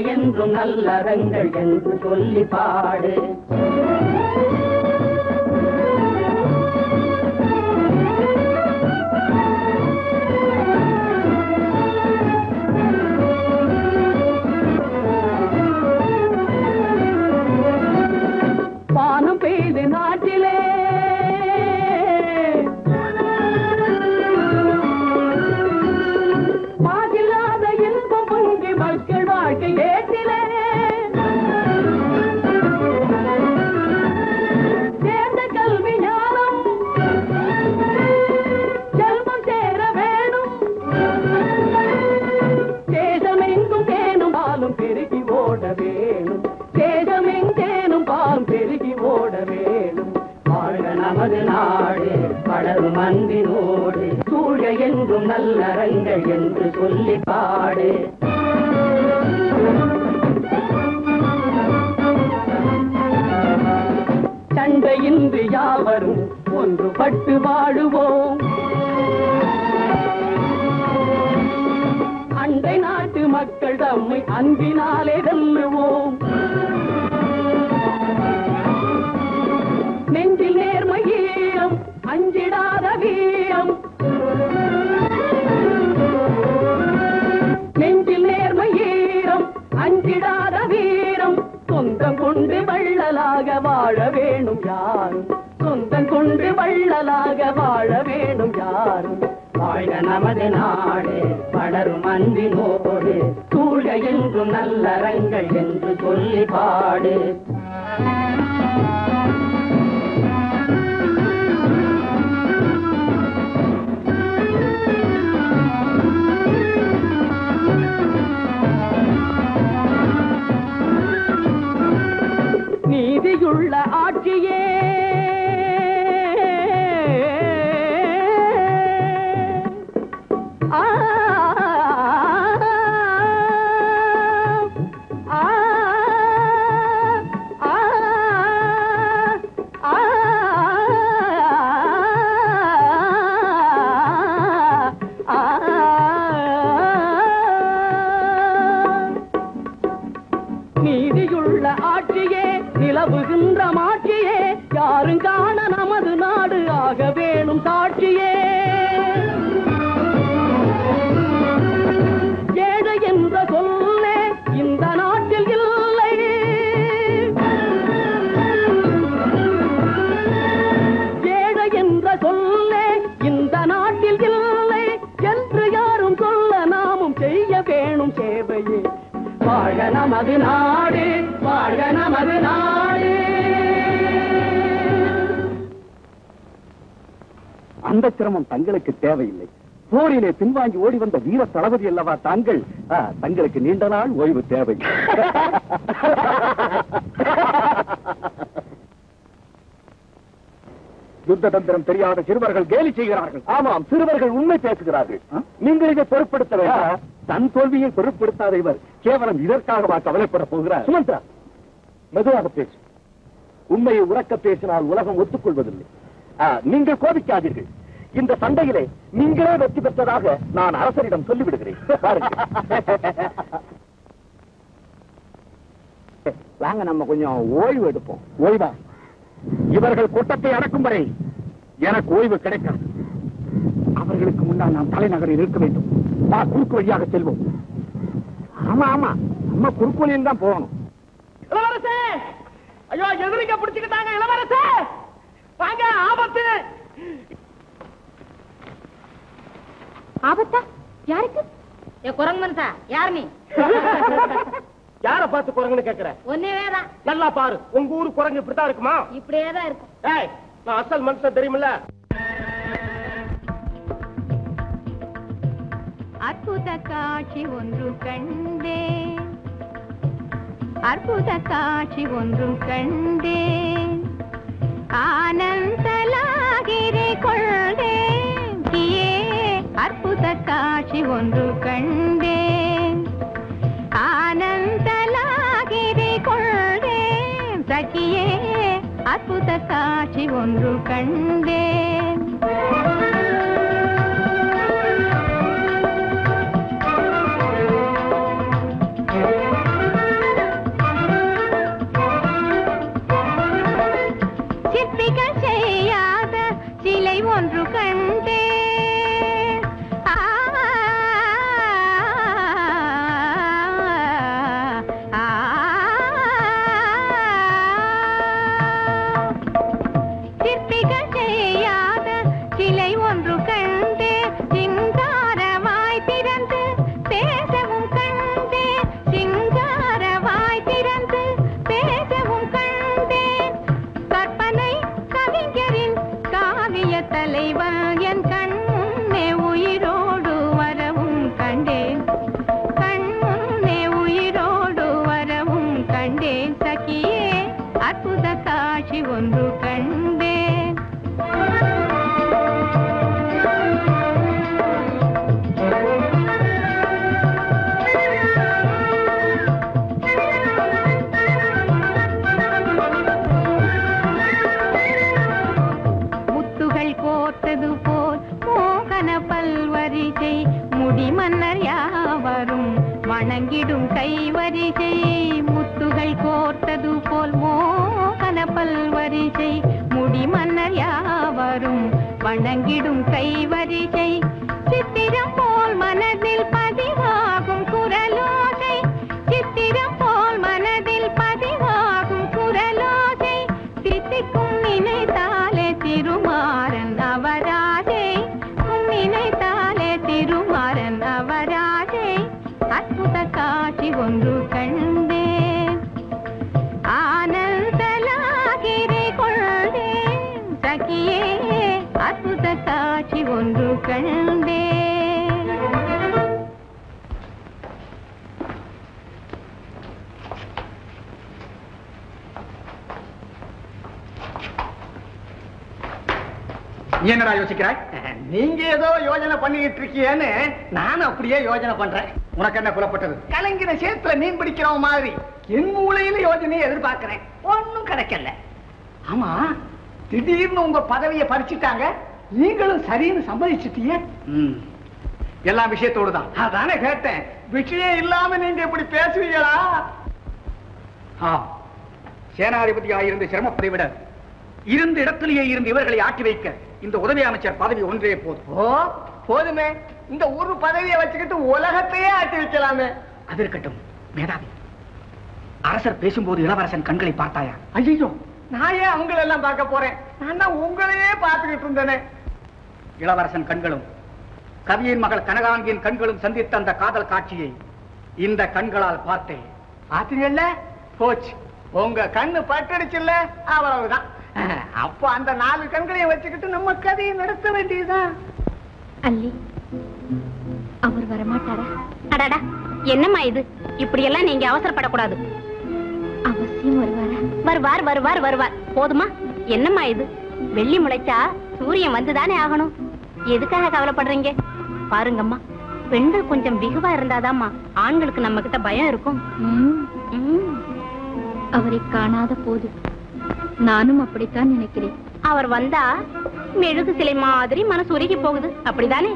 என்றும் நல்லறங்கள் என்று சொல்லி பாடு வானம் பெய்து நாட்டிலே பாதில்லாத இன்பம் பொங்கி மக்கள் வாழ்க்கை ஏற்றிலே சேர்ந்த கல்வி ஞானம் செல்வம் சேர வேணும் தேசமெங்கும் தேனும் பாலும் பெருகி ஓட வேணும் தேசமெங்கேனும் பாலும் பெருகி ஓட வேணும் வாழ்க நமது நாடு வளரும் அன்பினோடு சூழ என்றும் நல்லறங்கள் என்று சொல்லி பாடு சண்டையின்றி யாவரும் ஒன்றுபட்டு வாழுவோம் அண்டை நாட்டு மக்கள் தம்மை அன்பினாலே வெல்லுவோம் நெஞ்சில் நேர்மை ஈரம் அஞ்சிடாத வீரம் நெஞ்சில் நேர்மை ஈரம் அஞ்சிடாத வீரம் சொந்தம் கொண்டு வள்ளலாக வாழ வேணும் யாரும் சொந்தம் கொண்டு வள்ளலாக வாழ வேணும் யாரும் வாழ்க நமது நாடு வளரும் அன்பினோடு சூழ என்றும் நல்லறங்கள் என்று சொல்லி பாடு நீதியுள்ள ஆட்சியே ஆ, ஆ, ஆ, ஆ, ஆ. நீதியுள்ள ஆட்சியே நிலவுகின்ற மாட்சியே யாரும் காண நமது நாடு ஆக வேணும் சாட்சியே ஏழை என்ற சொல்லே இந்த நாட்டில் இல்லை ஏழை என்ற சொல்லே இந்த நாட்டில் இல்லை என்று யாரும் சொல்ல நாமும் செய்ய வேணும் சேவையே வாழ்க நமது நாடு வாழ்க நமது நாடு அந்த சிரமம் தங்களுக்கு தேவையில்லை போரிலே பின்வாங்கி ஓடி வந்த வீர தளபதி அல்லவா தாங்கள் ஆ, தங்களுக்கு நீண்ட நாள் ஓய்வு தேவை யுத்த தந்திரம் தெரியாத சிறுவர்கள் கேலி செய்கிறார்கள் ஆமாம் சிறுவர்கள் உண்மை பேசுகிறார்கள் நீங்கள் இதை பொருட்படுத்த வேண்டாம் தன் தோல்வியை பொருட்படுத்தாத இவர் கேவலம் இதற்காகவா கவலைப்பட போகிறார் சுமந்தா மெதுவாக பேசு உண்மையை உறக்க பேசினால் உலகம் ஒத்துக்கொள்வதில்லை ஆ, நீங்கள் கோபிக்காதீர்கள் இந்த சண்டையிலே நீங்களே வெற்றி பெற்றதாக நான் அரசரிடம் சொல்லிவிடுகிறேன் பாருங்கள். வாங்க நம்ம கொஞ்சம் ஓய்வு எடுப்போம் ஓய்வா இவர்கள் கூட்டத்தை அடக்கும் வரை எனக்கு ஓய்வு கிடைக்காது அவர்களுக்கு முன்னால் நாம் தலைநகரில் இருக்க வேண்டும் வா குறுக்கு வழியாக செல்வோம் ஆமா ஆமா நம்ம குறுக்கு வழியில் தான் போகணும் இளவரசே ஐயோ எதிரிங்க பிடிச்சுக்கிட்டாங்க இளவரசே வாங்க ஆபத்து ஆபத்தா யாருக்கு ஏ குரங்கு மனுஷா யார் நீ யார பார்த்து குரங்குன்னு கேக்குற ஒன்னே தான் நல்லா பாரு உங்க ஊரு குரங்கு இப்படித்தான் இருக்குமா இப்படியே தான் இருக்கும் ஏய் நான் அசல் மனுஷன் தெரியுமில்ல அற்புத காட்சி ஒன்று கண்டேன் அற்புத காட்சி ஒன்று கண்டேன் ஆனந்தலாகிரி கொள்தேன் கியே அற்புத காட்சி ஒன்று கண்டேன் ஆனந்தலாகிரி கொள்தேன் சகியே அற்புத காட்சி ஒன்று கண்டேன் கண்டேன் சகியே அற்புத காட்சி ஒன்று கண்டேன் முத்துகள் கோர்த்தது போல் மோகன பல்வரிசை முடிமன்னர் யாவரும் வணங்கிடும் கைவரிசை முத்துகள் கோர்த்தது போல் மோகன பல்வரிசை முடிமன்னர் யாவரும் வணங்கிடும் கைவரிசை சித்திரம் போல் மனதில் பதிவாகும் குரலோசை சித்திரம் போல் மனதில் பதிவாகும் குரலோசை தித்திக்கும் நினைத்தாலே திருமாறன் அவராஜை உம் நினைத்தாலே திருமாறன் அவராஜை அற்புத காட்சி ஒன்று கண்டேன் ஆனந்தலாகிரை கொள்தேன் சகியே அற்புத காட்சி ஒன்று கண்டேன் நீ என்னடா யோசிக்கிறாய் நீங்க ஏதோ யோஜனை பண்ணிட்டு இருக்கீங்கன்னு நானும் அப்படியே யோஜனை பண்றேன் உனக்கு என்ன புலப்பட்டது கலங்கின சேத்துல மீன் பிடிக்கிற மாதிரி என் மூலையில யோஜனையை எதிர்பார்க்கிறேன் ஒண்ணும் கிடைக்கல ஆமா திடீர்னு உங்க பதவியை பறிச்சுட்டாங்க நீங்களும் சரின்னு சம்மதிச்சிட்டீங்க ம். எல்லா விஷயத்தோடு தான் அதானே கேட்டேன் விஷயம் இல்லாம நீங்க இப்படி பேசுவீங்களா ஆ சேனாதிபதி ஆயிருந்த சிரமப்பதை விட இருந்த இடத்திலேயே இருந்து இவர்களை ஆட்டி வைக்க இந்த உதவி அமைச்சர் பதவி ஒன்றே போதும் ஓ போதுமே இந்த ஒரு பதவியை வச்சுக்கிட்டு உலகத்தையே ஆட்டி வைக்கலாமே அது இருக்கட்டும் மேதாவி அரசர் பேசும்போது இளவரசன் கண்களை பார்த்தாயா ஐயோ நான் ஏன் அவங்கள எல்லாம் பார்க்க போறேன் நான் தான் உங்களையே பார்த்துக்கிட்டு இருந்தேனே இளவரசன் கண்களும் கவியின் மகள் கனகாங்கியின் கண்களும் சந்தித்த அந்த காதல் காட்சியை இந்த கண்களால் பார்த்தேன் பாத்தீங்கல்ல போச்சு உங்க கண்ணு பட்டடிச்சுல்ல அவ்வளவுதான் அப்போ அந்த நாலு கண்களையும் வச்சுக்கிட்டு நம்ம கதையை நடத்த வேண்டியதுதான் அல்லி அவர் வரமாட்டாரா அடாடா என்னம்மா இது இப்படி எல்லாம் நீங்க அவசரப்படக்கூடாது அவசியம் வருவாரா வருவார் வருவார் வருவார் போதுமா என்னம்மா இது வெள்ளி முளைச்சா சூரியன் வந்துதானே ஆகணும் எதுக்காக கவலைப்படுறீங்க பாருங்கம்மா பெண்கள் கொஞ்சம் பிகுவா இருந்தாதாம்மா ஆண்களுக்கு நம்ம கிட்ட பயம் இருக்கும் அவரை காணாத போது நானும் அப்படித்தான் நினைக்கிறேன் அவர் வந்தா மெழுகு சிலை மாதிரி மனசு உருகி போகுது அப்படிதானே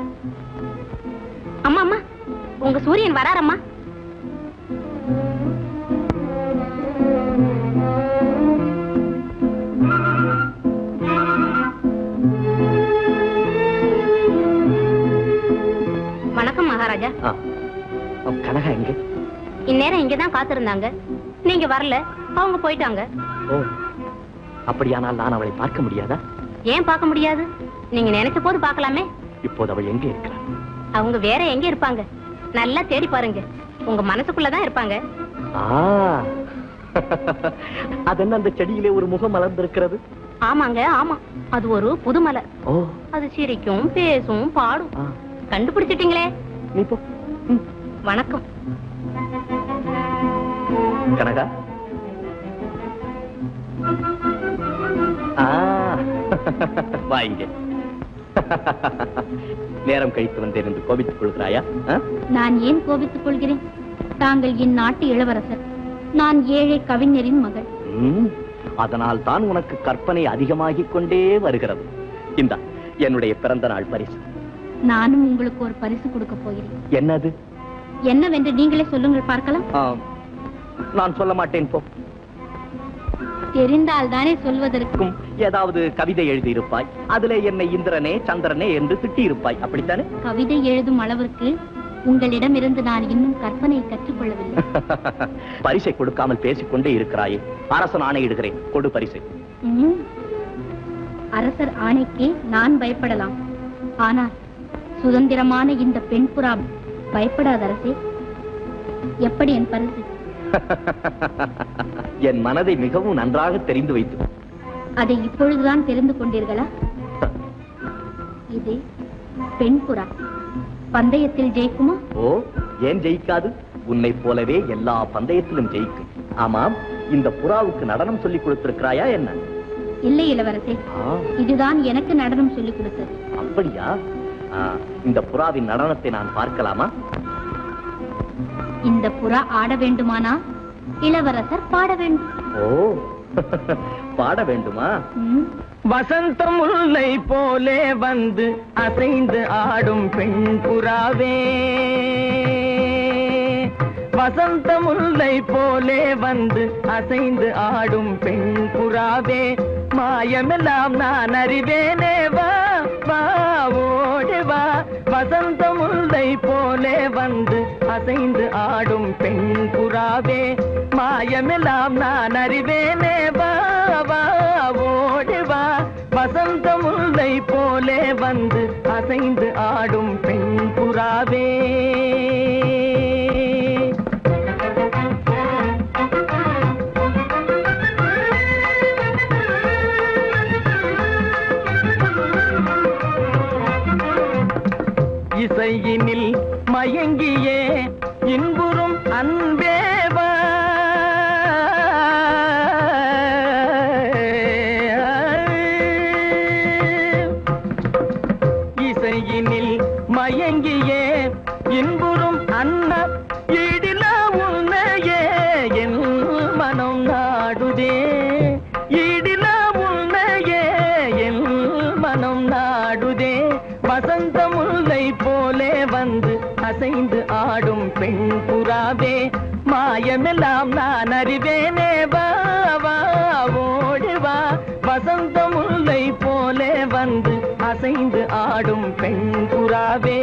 அம்மா அம்மா உங்க சூரியன் வராரம்மா வணக்கம் மகாராஜா கனகா எங்க இந்நேரம் இங்கதான் காத்திருந்தாங்க நீங்க வரல அவங்க போயிட்டாங்க ஓ அப்படியானால் நான் அவளை பார்க்க முடியாதா ஏன் பார்க்க முடியாது நீங்க நினைச்ச போது பார்க்கலாமே இப்போது அவள் எங்கே இருக்கிறாள் அவங்க வேற எங்க இருப்பாங்க நல்லா தேடி பாருங்க உங்க மனசுக்குள்ளதான் இருப்பாங்க ஆ அதென்ன அந்த செடியிலே ஒரு முகம் மலர்ந்திருக்கிறது ஆமாங்க ஆமா அது ஒரு புது மலர் ஓ அது சிரிக்கும் பேசும் பாடும் ஆ, கண்டுபிடிச்சிட்டீங்களே நீ போ ம், வணக்கம் கனகா ஆ, வா இங்கே நேரம் கழித்து வந்தேன் என்று கோபித்துக் கொள்கிறாயா ஆ? நான் ஏன் கோபித்துக் கொள்கிறேன் தாங்கள் என் நாட்டு இளவரசர் நான் ஏழை கவிஞரின் மகள் ம், அதனால் தான் உனக்கு கற்பனை அதிகமாகிக் கொண்டே வருகிறது இந்த என்னுடைய பிறந்த நாள் பரிசு நானும் உங்களுக்கு ஒரு பரிசு கொடுக்க போகிறேன் என்னது என்னவென்று நீங்களே சொல்லுங்கள் பார்க்கலாம் ஆ, நான் சொல்ல மாட்டேன் போ தெரிந்தால் தானே சொல்வதற்கு இருக்கும் ஏதாவது கவிதை எழுதியிருப்பாய் அதிலே என்னை இந்திரனே சந்திரனே என்று திட்டியிருப்பாய் அப்படித்தானே கவிதை எழுதும் அளவிற்கு உங்களிடமிருந்து நான் இன்னும் கற்பனை கற்றுக்கொள்ளவில்லை பரிசை கொடுக்காமல் பேசிக்கொண்டே இருக்கிறாயே அரசன் ஆணையிடுகிறேன் கொடு பரிசை ம். அரசர் ஆணைக்கு நான் பயப்படலாம் ஆனால் சுதந்திரமான இந்த பெண் புறா பயப்படாத அரசே எப்படி என் பரிசு என் மனதை மிகவும் நன்றாக தெரிந்து வைத்து அதை இப்பொழுதுதான் தெரிந்து கொண்டீர்களா இது பெண் புறா பந்தயத்தில் ஜெயிக்குமா ஓ ஏன் ஜெயிக்காது உன்னை போலவே எல்லா பந்தயத்திலும் ஜெயிக்கும் ஆமாம் இந்த புறாவுக்கு நடனம் சொல்லி கொடுத்திருக்கிறாயா என்ன இல்லை இளவரசே ஆ, இதுதான் எனக்கு நடனம் சொல்லிக் கொடுத்தது அப்படியா ஆ, இந்த புறாவின் நடனத்தை நான் பார்க்கலாமா இந்த புறா ஆட வேண்டுமானா இளவரசர் பாட வேண்டும் ஓ பாட வேண்டுமா ம். வசந்த முல்லை போலே வந்து அசைந்து ஆடும் பெண் புறாவே வசந்த முல்லை போலே வந்து அசைந்து ஆடும் பெண் புறாவே மாயமெல்லாம் நான் அறிவேனே வா வா ஓடி வா வசந்த முல்லை போலே வந்து அசைந்து ஆடும் பெண் புறாவே மாயமெல்லாம் நான் அறிவேனே வா வா ஓடி வா வசந்த முல்லை போலே வந்து அசைந்து ஆடும் பெண் புறாவே இசையினில் மயங்கியே இன்புறும் அன்பேவா இசையினில் மயங்கியே இன்புறும் அன்ன ஈடில உன்னையே என் மனம் நாடுதே ஈடில உன்னையே என் மனம் நாடுதே வசந்த முல்லை போலே வந்து அசைந்து ஆடும் பெண் புறாவே மாயமெல்லாம் நான் அறிவேனே வா வா ஓடி வா வசந்த முல்லை போலே வந்து அசைந்து ஆடும் பெண் புறாவே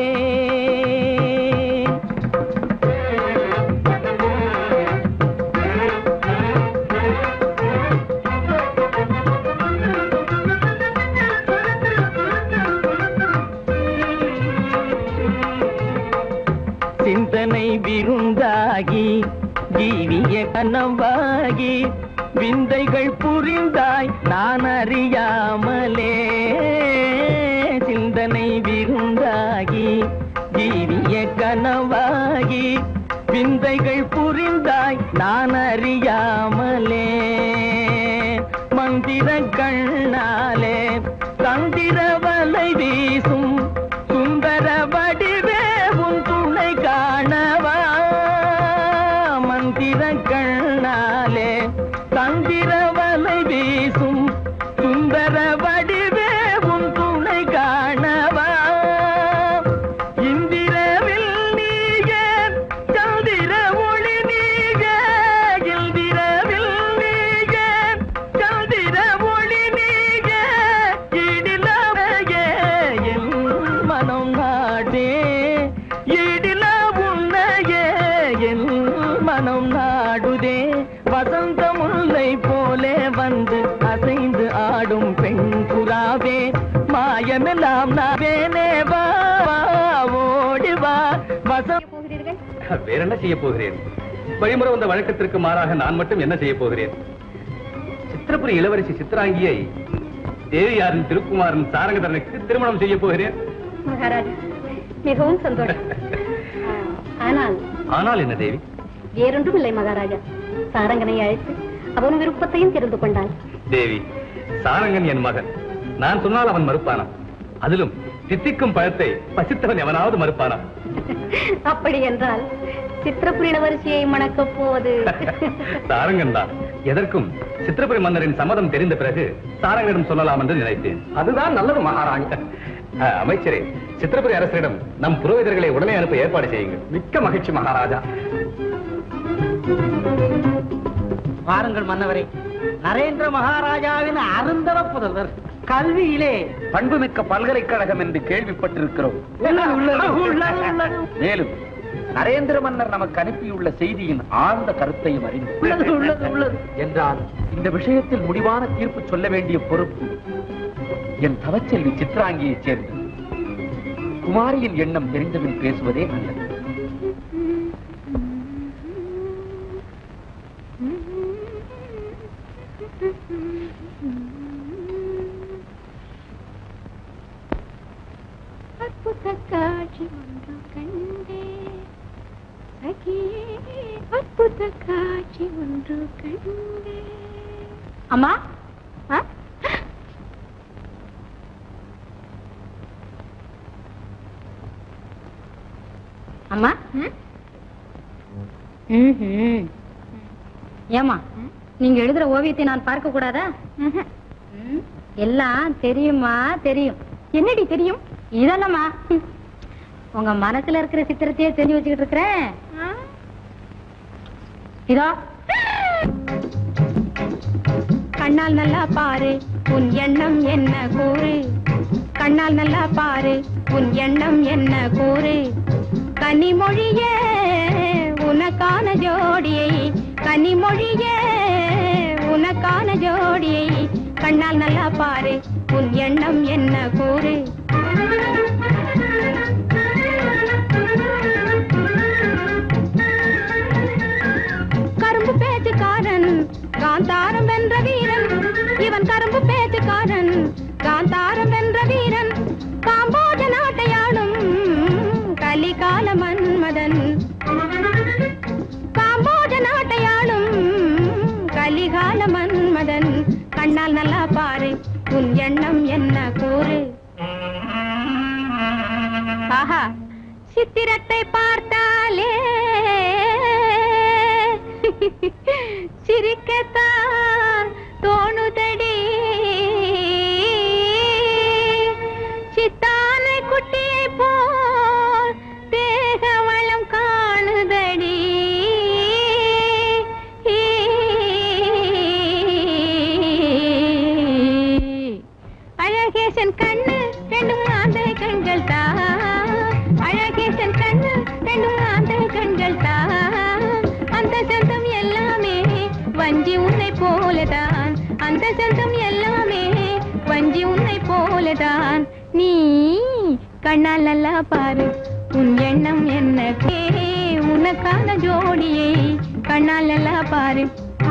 சிந்தனை விருந்தாகி ஜீவிய கனவாகி விந்தைகள் புரிந்தாய் நான் அறியாமலே சிந்தனை விருந்தாகி ஜீவிய கனவாகி விந்தைகள் புரிந்தாய் நான் அறியாமலே மந்திர கண்ணாலே தந்திர வலை வீசும் சுந்தர வடிவே உன் துணை காணவா மந்திர கண்ணாலே தந்திர வலை வீசும் சுந்தர வடிவே உன் துணை காணவா இந்திரவில் நீயே சந்திர ஒளி நீயே இந்திரவில் நீயே சந்திர ஒளி நீயே இடிலவையே என் மனம் நாடே இடில உன்னையே என் மனம் நாடுதே வசந்த முல்லை போலே வந்து அசைந்து ஆடும் பெண் புறாவே மாயமெல்லாம் நாவேனே வா வா, ஓடி வா வசந்த வேற என்ன செய்ய போகிறேன் வழிமுறை வந்த வழக்கத்திற்கு மாறாக நான் மட்டும் என்ன செய்ய போகிறேன் சித்திரபுரி இளவரசி சித்ராங்கியை தேவியாரின் திருக்குமாரன் சாரங்கதரனுக்கு திருமணம் செய்ய போகிறேன் மகாராஜா மிகவும் சந்தோஷம் ஆனால் ஆனால் என்ன தேவி வேறொன்றும் இல்லை மகாராஜா சாரங்கனை அழைத்து அவன் விருப்பத்தையும் தெரிந்து கொண்டாள் தேவி சாரங்கன் என் மகன் நான் சொன்னால் அவன் மறுப்பானா அதிலும் தித்திக்கும் பழத்தை பசித்தவன் எவனாவது மறுப்பானா அப்படி என்றால் சித்திரபுரி இளவரசியை மணக்கப் போவது சாரங்கன் தான் எதற்கும் சித்திரபுரி மன்னரின் சம்மதம் தெரிந்த பிறகு சாரங்கனிடம் சொல்லலாம் என்று நினைத்தேன் அதுதான் நல்லது மகாராணி அஹ், அமைச்சரே சித்திரபுரி அரசரிடம் நம் புரோகிதர்களை உடனே அனுப்ப ஏற்பாடு செய்யுங்கள் மிக்க மகிழ்ச்சி மகாராஜா வாருங்கள் மன்னவரே நரேந்திர மகாராஜாவின் அருந்தவ புதல்வர் கல்வியிலே பண்புமிக்க பல்கலைக்கழகம் என்று கேள்விப்பட்டிருக்கிறோம் உள்ளது, உள்ளது, உள்ளது. மேலும் நரேந்திர மன்னர் நமக்கு அனுப்பியுள்ள செய்தியின் ஆழ்ந்த கருத்தையும் அறிந்து உள்ளது, உள்ளது, உள்ளது. என்றால் இந்த விஷயத்தில் முடிவான தீர்ப்பு சொல்ல வேண்டிய பொறுப்பு என் தவச்செல்வி சித்ராங்கியைச் சேர்ந்தது குமாரியின் எண்ணம் தெரிந்தபின் பேசுவதே நல்லது அற்புத காட்சி ஒன்று கண்டே சகியே அற்புத காட்சி ஒன்று கண்டே அம்மா ஆ? அம்மா ம்ஹும். ஏம்மா நீங்க எழுதுற ஓவியத்தை நான் பார்க்க கூடாதா ம், எல்லாம் தெரியுமா தெரியும் என்னடி தெரியும் இதெல்லாமா உங்க மனசுல இருக்கிற சித்திரத்தையே தெரிஞ்சு வச்சுக்கிட்டு இருக்கிறேன் இதோ கண்ணால் நல்லா பாரு உன் எண்ணம் என்ன கூறு கண்ணால் நல்லா பாரு உன் எண்ணம் என்ன கூறு கனிமொழியே உனக்கான ஜோடியை கனிமொழியே உனக்கான ஜோடியை கண்ணால் நல்லா பாரு உன் எண்ணம் என்ன கூறு கரும்பு பேச்சுக்காரன் காந்தாரம் வென்ற வீரன் இவன் கரும்பு பேச்சுக்காரன் காந்தாரம் வென்ற வீரன் காம்போஜ நாட்டையாளும் கலிகால மன்மதன் காம்போஜ நாட்டையாளும் கலிகால மன்மதன் கண்ணால் நல்லா பாரு உன் எண்ணம் என்ன கூறு ஆஹா சித்திரத்தை பார்த்தாலே சிரிக்கத்தான் தோணுதடி சித்தானை குட்டியை போல் தேக வளம் காணுதடி அழகேசன் கண்ணு ரெண்டும் ஆந்த கண்கள் தான் அழகேசன் கண்ணு ரெண்டும் ஆந்த கண்கள் தான் அந்த சந்தம் எல்லாமே வஞ்சி உன்னை போலதான் அந்த சந்தம் எல்லாமே வஞ்சி உன்னை போலதான் நீ கண்ணால் நல்லா பாரு உன் எண்ணம் என்ன கே உனக்கான ஜோடியை கண்ணால் நல்லா பாரு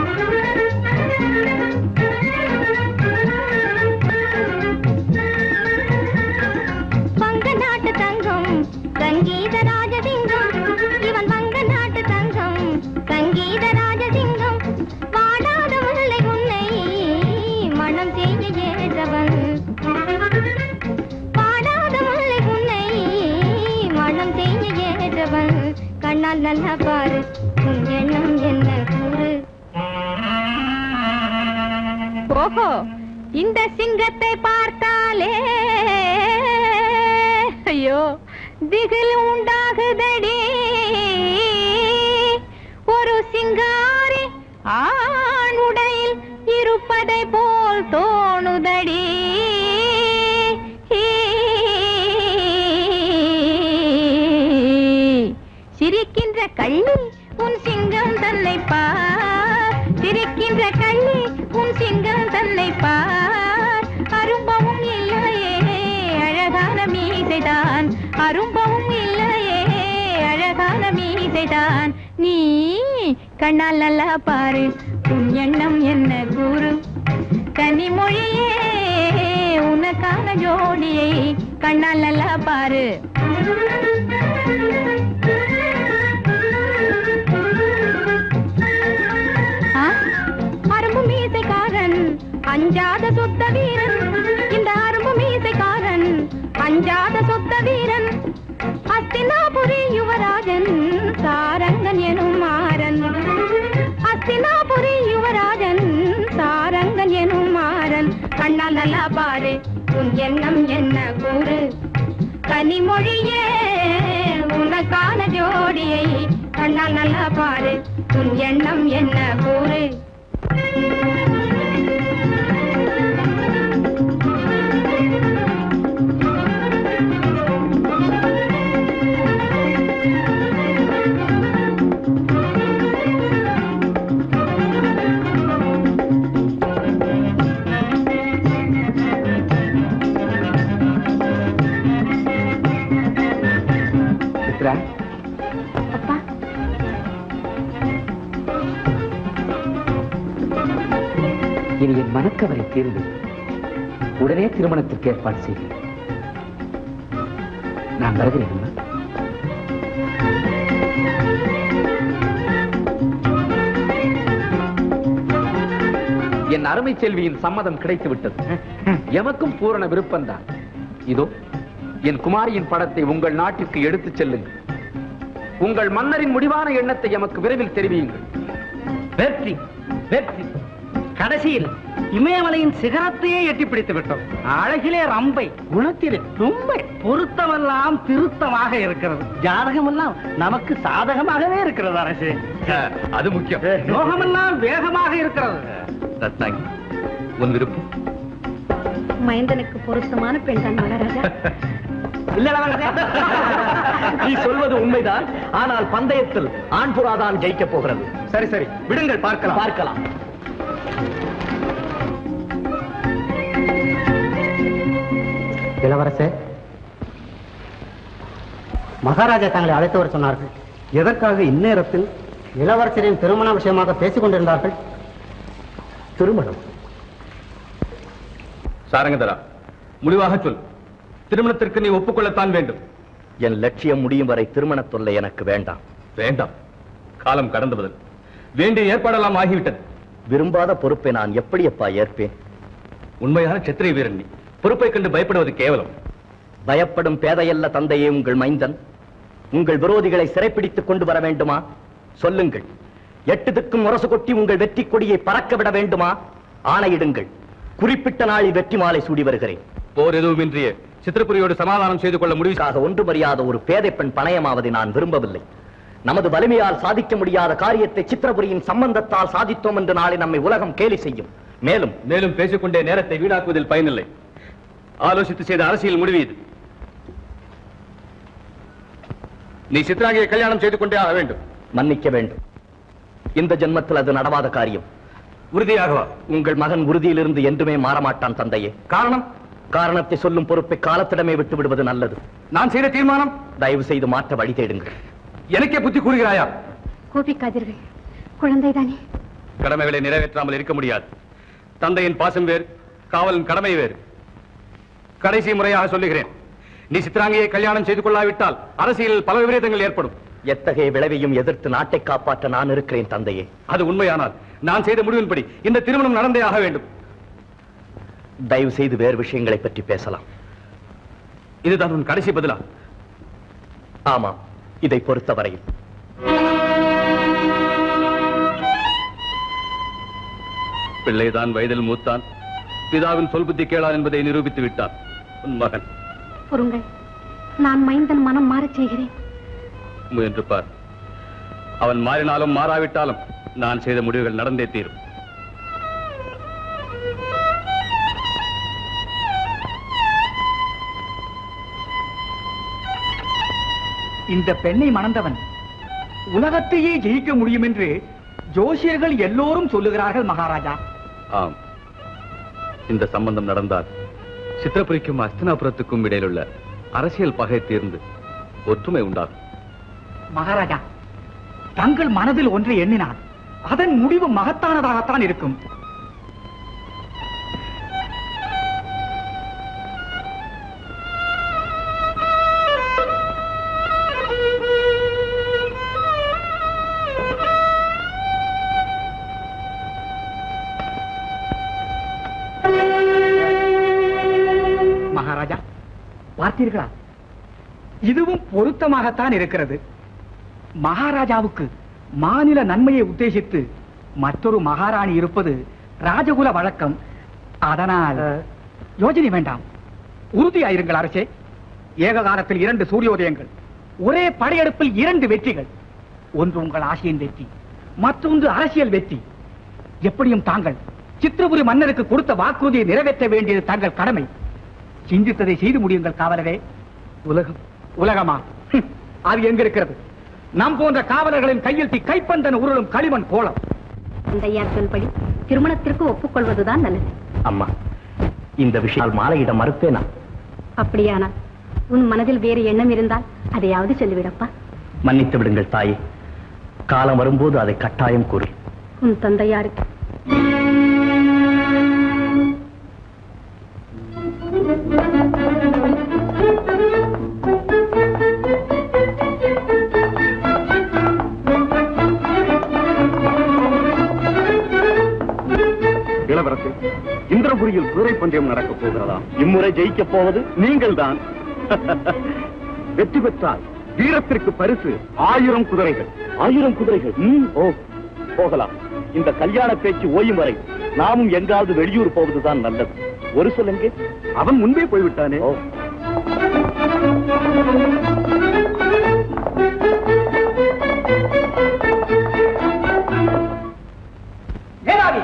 வங்க நாட்டு தங்கம் சங்கீத ராஜசிங்கம் இவன் வங்க நாட்டு தங்கம் சங்கீத ராஜசிங்கம் வாடாத முல்லை உன்னை மனம் செய்ய ஏற்றவன் வாடாத முல்லை உன்னை மனம் செய்ய ஏற்றவன் கண்ணால் நல்லா பாரு உன் எண்ணம் என்ன கூறு ஓஹோ இந்த சிங்கத்தை பார்த்தாலே ஐயோ திகில் உண்டாகுதடி ஒரு சிங்காரி ஆண் உடையில் இருப்பதை போல் தோணுதடி சிரிக்கின்ற கள்ளி உன் சிங்கம் தன்னை பார் சிரிக்கின்ற கள்ளி உன் சிங்கம் தன்னை பார் அரும்பவும் இல்லையே அழகான மீசைதான் அரும்பவும் இல்லையே அழகான மீசைதான் நீ கண்ணால் நல்லா பாரு உன் எண்ணம் என்ன கூறு கனிமொழியே உனக்கான ஜோடியை கண்ணால் நல்லா பாரு ஆ? அரும்பு மீசைக்காரன் அஞ்சாத சொத்த வீரன் இந்த அரும்பு மீசைக்காரன் அஞ்சாத சொத்த வீரன் அஸ்தினாபுரி யுவராஜன் சாரங்கன் எனும் மாறன் அஸ்தினாபுரி யுவராஜன் சாரங்கன் எனும் மாறன் கண்ணால் நல்லா பாரு உன் எண்ணம் என்ன கூறு கனிமொழியே உனக்கான ஜோடியை கண்ணால் நல்லா பாரு உன் எண்ணம் என்ன கூறு சித்ரா அப்பா இனி என் மனக்கவலை தீர்ந்து உடனே திருமணத்திற்கு ஏற்பாடு செய்கிறேன் நான் வருகிறேன் அம்மா. என் அருமை செல்வியின் சம்மதம் கிடைத்து விட்டது எமக்கும் பூரண விருப்பம்தான் இதோ என் குமாரியின் படத்தை உங்கள் நாட்டிற்கு எடுத்துச் செல்லுங்கள் உங்கள் மன்னரின் முடிவான எண்ணத்தை எமக்கு விரைவில் தெரிவியுங்கள் வெற்றி வெற்றி கடைசியில் இமயமலையின் சிகரத்தையே எட்டி பிடித்து விட்டோம் அழகிலே ரம்பை குணத்திலே தும்பை பொருத்தமெல்லாம் திருத்தமாக இருக்கிறது ஜாதகமெல்லாம் நமக்கு சாதகமாகவே இருக்கிறது அரசு அது முக்கியம் யோகமெல்லாம் வேகமாக இருக்கிறது ரத்னாங்கி உன் விருப்பம் மைந்தனுக்கு பொருத்தமான பெண் தான் மகாராஜா இல்ல இளவரசே? நீ சொல்வது உண்மைதான் ஆனால் பந்தயத்தில் ஆண் புறாதான் ஜெயிக்க போகிறது சரி சரி விடுங்கள் பார்க்கலாம் பார்க்கலாம் இளவரசே மகாராஜா தங்களை அழைத்து வர சொன்னார்கள் எதற்காக இந்நேரத்தில் இளவரசரின் திருமண விஷயமாக பேசிக் கொண்டிருந்தார்கள் திருமணம் சாரங்கதரா முடிவாக சொல் திருமணத்திற்கு நீ ஒப்புக்கொள்ளத்தான் வேண்டும் என் லட்சியம் முடியும் வரை திருமண தொல்லை எனக்கு வேண்டாம் வேண்டாம் காலம் கடந்து பதில் வேண்டிய ஏற்பாடெல்லாம் ஆகிவிட்டது விரும்பாத பொறுப்பை நான் எப்படி அப்பா ஏற்பேன் உண்மையான சத்திரிய வீரன் நீ பொறுப்பை கண்டு பயப்படுவது கேவலம் பயப்படும் பேதையல்ல தந்தையே உங்கள் மைந்தன் உங்கள் விரோதிகளை சிறைப்பிடித்துக் கொண்டு வர வேண்டுமா சொல்லுங்கள் எட்டு திக்கும் முரசு கொட்டி உங்கள் வெற்றி கொடியை பறக்க விட வேண்டுமா ஆணையிடுங்கள் குறிப்பிட்ட நாளில் வெற்றி மாலை சூடி வருகிறேன் போர் எதுவுமின்றிய சித்திரபுரியோடு சமாதானம் செய்து கொள்ள முடிவு இதற்காக ஒன்றுமறியாத ஒரு பேதை பெண் பணயமாவதை நான் விரும்பவில்லை நமது வலிமையால் சாதிக்க முடியாத காரியத்தை சித்திரபுரியின் சம்பந்தத்தால் சாதித்தோம் என்று நாளை நம்மை உலகம் கேலி செய்யும் மேலும் மேலும் பேசிக்கொண்டே நேரத்தை வீணாக்குவதில் பயனில்லை ஆலோசித்து செய்த அரசியல் முடிவு இது நீ சித்ராங்கியை கல்யாணம் செய்து கொண்டே ஆக வேண்டும் மன்னிக்க வேண்டும் இந்த ஜென்மத்தில் அது நடவாத காரியம் உறுதியாகவா உங்கள் மகன் உறுதியிலிருந்து என்றுமே மாறமாட்டான் தந்தையே காரணம் காரணத்தை சொல்லும் பொறுப்பை காலத்திடமே விட்டு விடுவது நல்லது நான் செய்த தீர்மானம் தயவு செய்து மாற்ற வழி தேடுங்கள் எனக்கே புத்தி கூறுகிறாயா கோபிக்காதீர்கள் குழந்தைதானே கடமைகளை நிறைவேற்றாமல் இருக்க முடியாது தந்தையின் பாசம் வேறு காவலின் கடமை வேறு கடைசி முறையாக சொல்லுகிறேன் நீ சித்ராங்கியை கல்யாணம் செய்து கொள்ளாவிட்டால் அரசியலில் பல விபரீதங்கள் ஏற்படும் எத்தகைய விளைவையும் எதிர்த்து நாட்டை காப்பாற்ற நான் இருக்கிறேன் தந்தையே அது உண்மையானால் நான் செய்த முடிவின்படி இந்த திருமணம் நடந்தே ஆக வேண்டும் தயவு செய்து வேறு விஷயங்களை பற்றி பேசலாம் இதுதான் உன் கடைசி பதிலா ஆமாம் இதை பொறுத்தவரையில் பிள்ளைதான் வயதில் மூத்தான் பிதாவின் சொல் புத்தி கேளான் என்பதை நிரூபித்து விட்டான் உன் மகன் பொறுங்கள் நான் மைந்தன் மனம் மாறச் செய்கிறேன் முயன்று பார் அவன் மாறினாலும் மாறாவிட்டாலும் நான் செய்த முடிவுகள் நடந்தே தீரும் இந்த பெண்ணை மணந்தவன் உலகத்தையே ஜெயிக்க முடியும் என்று ஜோசியர்கள் எல்லோரும் சொல்லுகிறார்கள் மகாராஜா ஆம் இந்த சம்பந்தம் நடந்தால் சித்திரபுரிக்கும் அஸ்தினாபுரத்துக்கும் இடையிலுள்ள அரசியல் பகை தீர்ந்து ஒற்றுமை உண்டாகும் மகாராஜா தங்கள் மனதில் ஒன்றை எண்ணினால் அதன் முடிவு மகத்தானதாகத்தான் இருக்கும் மகாராஜா பார்த்தீர்களா இதுவும் பொருத்தமாகத்தான் இருக்கிறது மகாராஜாவுக்கு மாநில நன்மையை உத்தேசித்து மற்றொரு மகாராணி இருப்பது ராஜகுல வழக்கம் அதனால் யோசனை வேண்டாம் உறுதியாயிருங்கள் அரசே ஏக காலத்தில் இரண்டு சூரியோதயங்கள் ஒரே படையெடுப்பில் இரண்டு வெற்றிகள் ஒன்று உங்கள் ஆசையின் வெற்றி மற்றொன்று அரசியல் வெற்றி எப்படியும் தாங்கள் சித்திரபுரி மன்னருக்கு கொடுத்த வாக்குறுதியை நிறைவேற்ற வேண்டியது தங்கள் கடமை சிந்தித்ததை செய்து முடியுங்கள் காவலரே உலகம் உலகமா ஹம், அது எங்க இருக்கிறது நம் போன்ற காவலர்களின் கையெழுத்தி கைப்பந்தன் உருளும் களிமண் கோலம் தந்தையார் சொல்படி திருமணத்திற்கு ஒப்புக்கொள்வதுதான் நல்லது அம்மா இந்த விஷயம் மாலையிட மறுப்பேனா அப்படியானால் உன் மனதில் வேறு எண்ணம் இருந்தால் அதையாவது சொல்லிவிடப்பா மன்னித்து விடுங்கள் தாயே காலம் வரும்போது அதை கட்டாயம் கூறு உன் தந்தையாருக்கு இளவரசி இந்திரபுரியில் குதிரை பந்தயம் நடக்கப் போகிறதா இம்முறை ஜெயிக்கப் போவது நீங்கள் தான் வெற்றி பெற்றால் வீரத்திற்கு பரிசு ஆயிரம் குதிரைகள் ஆயிரம் குதிரைகள் ம், ஓ போகலாம் இந்த கல்யாண பேச்சு ஓயும் வரை நாமும் எங்காவது வெளியூர் போவதுதான் நல்லது ஒரு சொல்லுங்க அவன் முன்பே போய்விட்டானே ஓ மேலாவி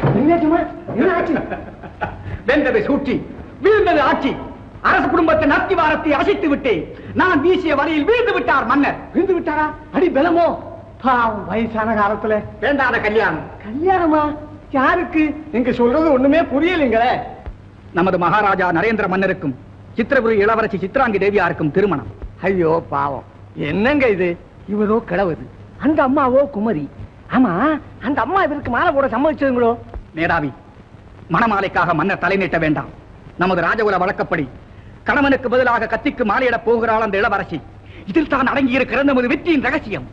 வெந்ததை சூட்டி வீழ்ந்தது ஆட்சி அரசு குடும்பத்தின் அத்திவாரத்தை அசைத்து விட்டேன் நான் வீசிய வலையில் வீழ்ந்து விட்டார் மன்னர் வீழ்ந்து விட்டாரா அடி பலமோ பாவம் வயசான காலத்துல வேண்டாத கல்யாணம் கல்யாணமா யாருக்கு நீங்க சொல்றது ஒண்ணுமே புரியலைங்களே நமது மகாராஜா நரேந்திர மன்னருக்கும் சித்திரபுரி இளவரசி சித்ராங்கி தேவியாருக்கும் திருமணம் ஐயோ பாவம் என்னங்க இது இவரோ கிழவது அந்த அம்மாவோ குமரி ஆமா அந்த அம்மா இவருக்கு மாலை போட சம்மதிச்சதுங்களோ மேதாவி மணமாலைக்காக மன்னர் தலை நீட்ட வேண்டாம் நமது ராஜகுல வழக்கப்படி கணவனுக்கு பதிலாக கத்திக்கு மாலையிடப் போகிறாள் அந்த இளவரசி இதில் தான் அடங்கி இருக்கிற நமது வெற்றியின் ரகசியம்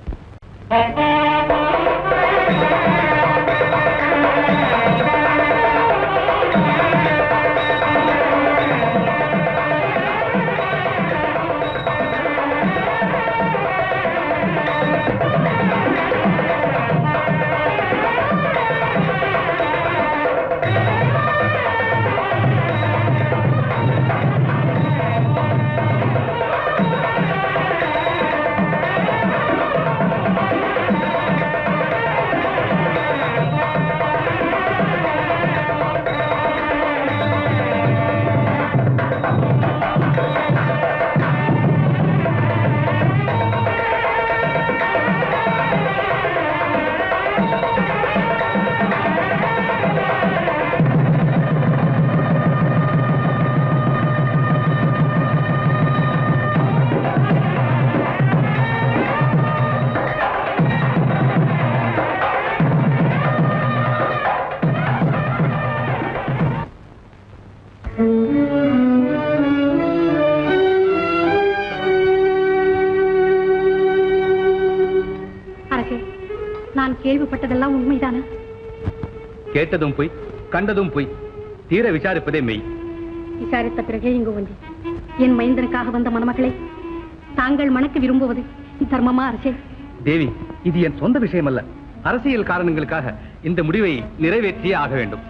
அரசே நான் கேள்விப்பட்டதெல்லாம் உண்மைதானா கேட்டதும் பொய் கண்டதும் பொய் தீர விசாரிப்பதே மெய் விசாரித்த பிறகே இங்கு வந்தேன் என் மைந்தனுக்காக வந்த மணமகளை தாங்கள் மணக்க விரும்புவது தர்மமா அரசே தேவி இது என் சொந்த விஷயம் அல்ல அரசியல் காரணங்களுக்காக இந்த முடிவை நிறைவேற்றியே ஆக வேண்டும்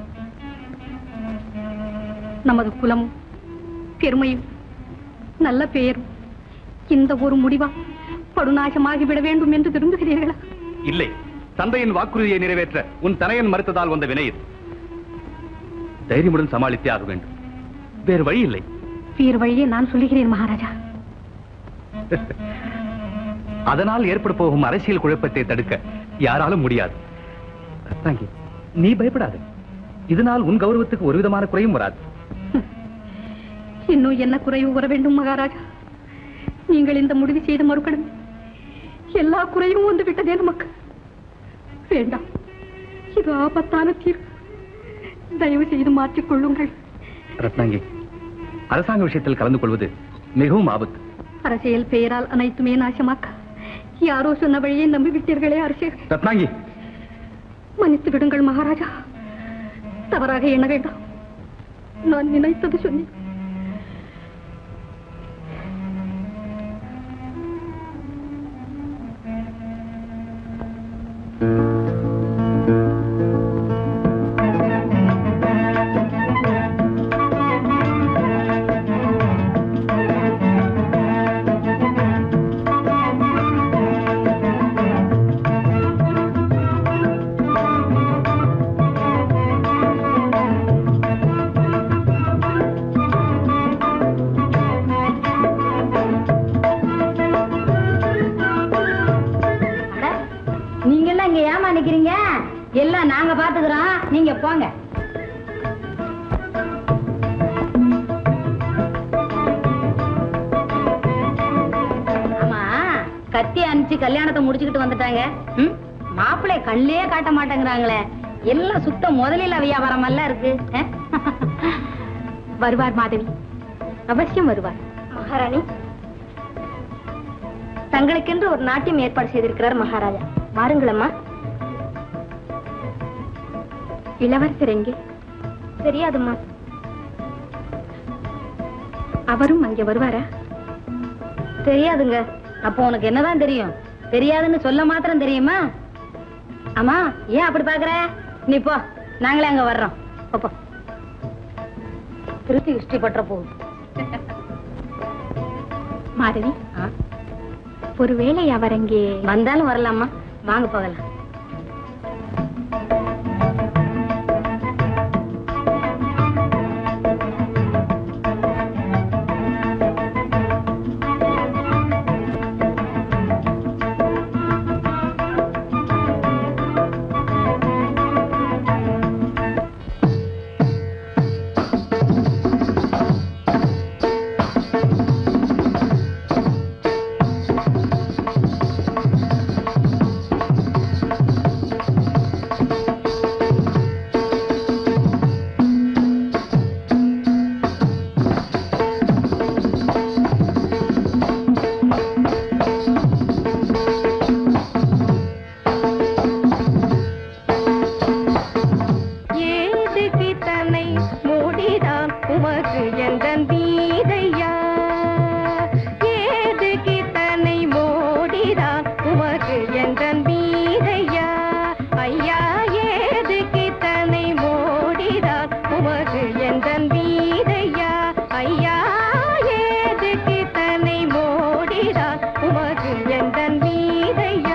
நமது குலமும் பெருமையும் நல்ல பெயரும் இந்த ஒரு முடிவா படுநாசமாகி விட வேண்டும் என்று விரும்புகிறீர்களா இல்லை தந்தையின் வாக்குறுதியை நிறைவேற்ற உன் தனையன் மறுத்ததால் வந்த வினை இது தைரியமுடன் சமாளித்தே ஆக வேண்டும் வேறு வழி இல்லை வேறு வழியே நான் சொல்லுகிறேன் மகாராஜா அதனால் ஏற்பட போகும் அரசியல் குழப்பத்தை தடுக்க யாராலும் முடியாது ரத்னாங்கி நீ பயப்படாது இதனால் உன் கௌரவத்துக்கு ஒரு விதமான குறையும் வராது இன்னும் என்ன குறைவு வர வேண்டும் மகாராஜா நீங்கள் இந்த முடிவு செய்து மறுக்கணும் எல்லா குறையும் வந்து விட்டதே நமக்கு வேண்டாம் இது ஆபத்தான தீர்வு தயவு செய்து மாற்றிக் கொள்ளுங்கள் ரத்னாங்கி அரசாங்க விஷயத்தில் கலந்து கொள்வது மிகவும் ஆபத்து அரசியல் பெயரால் அனைத்துமே நாசமாக்க யாரோ சொன்ன வழியை நம்பிவிட்டீர்களே அரசே ரத்னாங்கி மன்னித்து விடுங்கள் மகாராஜா தவறாக எண்ண வேண்டாம் நான் நினைத்தது சொன்னேன் நீங்க எல்லாம் இங்க ஏமா நிக்கிறீங்க எல்லாம் நாங்க பாத்துக்கிறோம் நீங்க போங்க ஆமா கத்தி அனுப்பிச்சு கல்யாணத்தை முடிச்சுக்கிட்டு வந்துட்டாங்க ம்? மாப்பிள்ளைய கண்ணிலே காட்ட மாட்டேங்கிறாங்களே எல்லாம் சுத்த முதலில் வியாபாரம் எல்லாம் இருக்கு அஹ்? வருவார் மாதவி அவசியம் வருவார் மகாராணி தங்களுக்கென்று ஒரு நாட்டியம் ஏற்பாடு செய்திருக்கிறார் மகாராஜா வாருங்களம்மா இளவரசர் எங்கே தெரியாதும்மா அவரும் அங்கே வருவாரா தெரியாதுங்க அப்போ உனக்கு என்னதான் தெரியும் தெரியாதுன்னு சொல்ல மாத்திரம் தெரியுமா அம்மா ஏன் அப்படி பாக்குற நீ போ நாங்களே அங்க வர்றோம் போ, போ திருத்தி இஷ்டி பற்ற போகுது மாதவி ஒருவேளை அவர் அங்கே வந்தாலும் வரலாமா வாங்க போகலாம் ஏதுக்கு தன்னை மூடிதான் உமக்கு எந்தன் வீதையா ஏதுக்கு தன்னை மூடிதான் உமக்கு எந்தன் வீதையா ஐயா ஏதுக்கு தன்னை மூடிதான் உமக்கு எந்தன் வீதையா ஐயா ஏதுக்கு தன்னை மூடிதான் உமக்கு எந்தன் வீதையா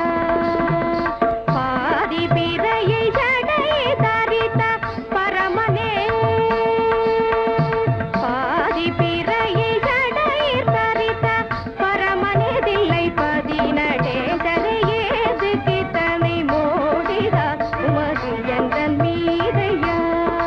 பாதி பிறையை ஜடை தரித்த பரமனே பாதி பிறையை ஜடை தரித்த பரமனே தில்லை பதினடே ஏதுக்கு தன்னை மோடிதான் உமது எந்தன் மீதையா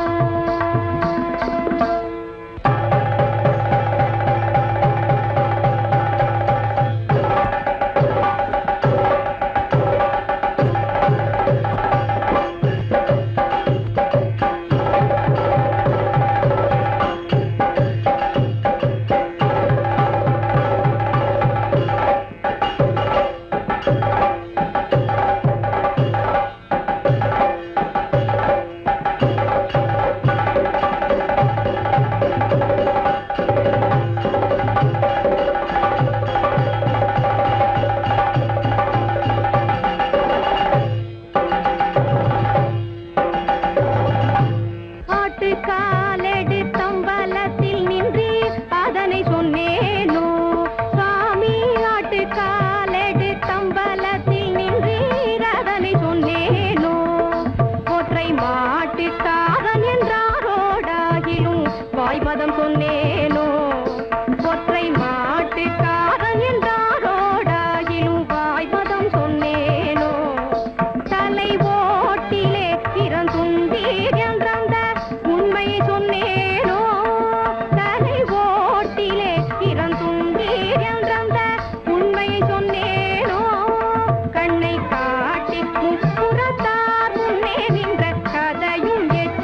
ஆட்டு காலெடு தம்பலத்தில் நின்றீர் அதனை சொன்னேனோ சுவாமி ஆட்டு காலெடு தம்பலத்தில் நின்றீர் அதனை சொன்னேனோ ஒற்றை மாட்டுக்காரன் என்றாரோடாகிலும் வாய்மதம் சொன்னேனோ ஒற்றை மாட்டுக்காரன் என்றாரோடாகிலும் வாய்மதம் சொன்னேனோ தலை ஓட்டிலே பிறந்துண்டீர் என்றந்த உண்மையை சொன்னேனோ தலை ஓட்டிலே பிறந்துண்டீர் என்றந்த உண்மையை சொன்னேனோ கண்ணை காட்டி முப்புறத்தார் முன்னே நின்ற கதையும் எட்டு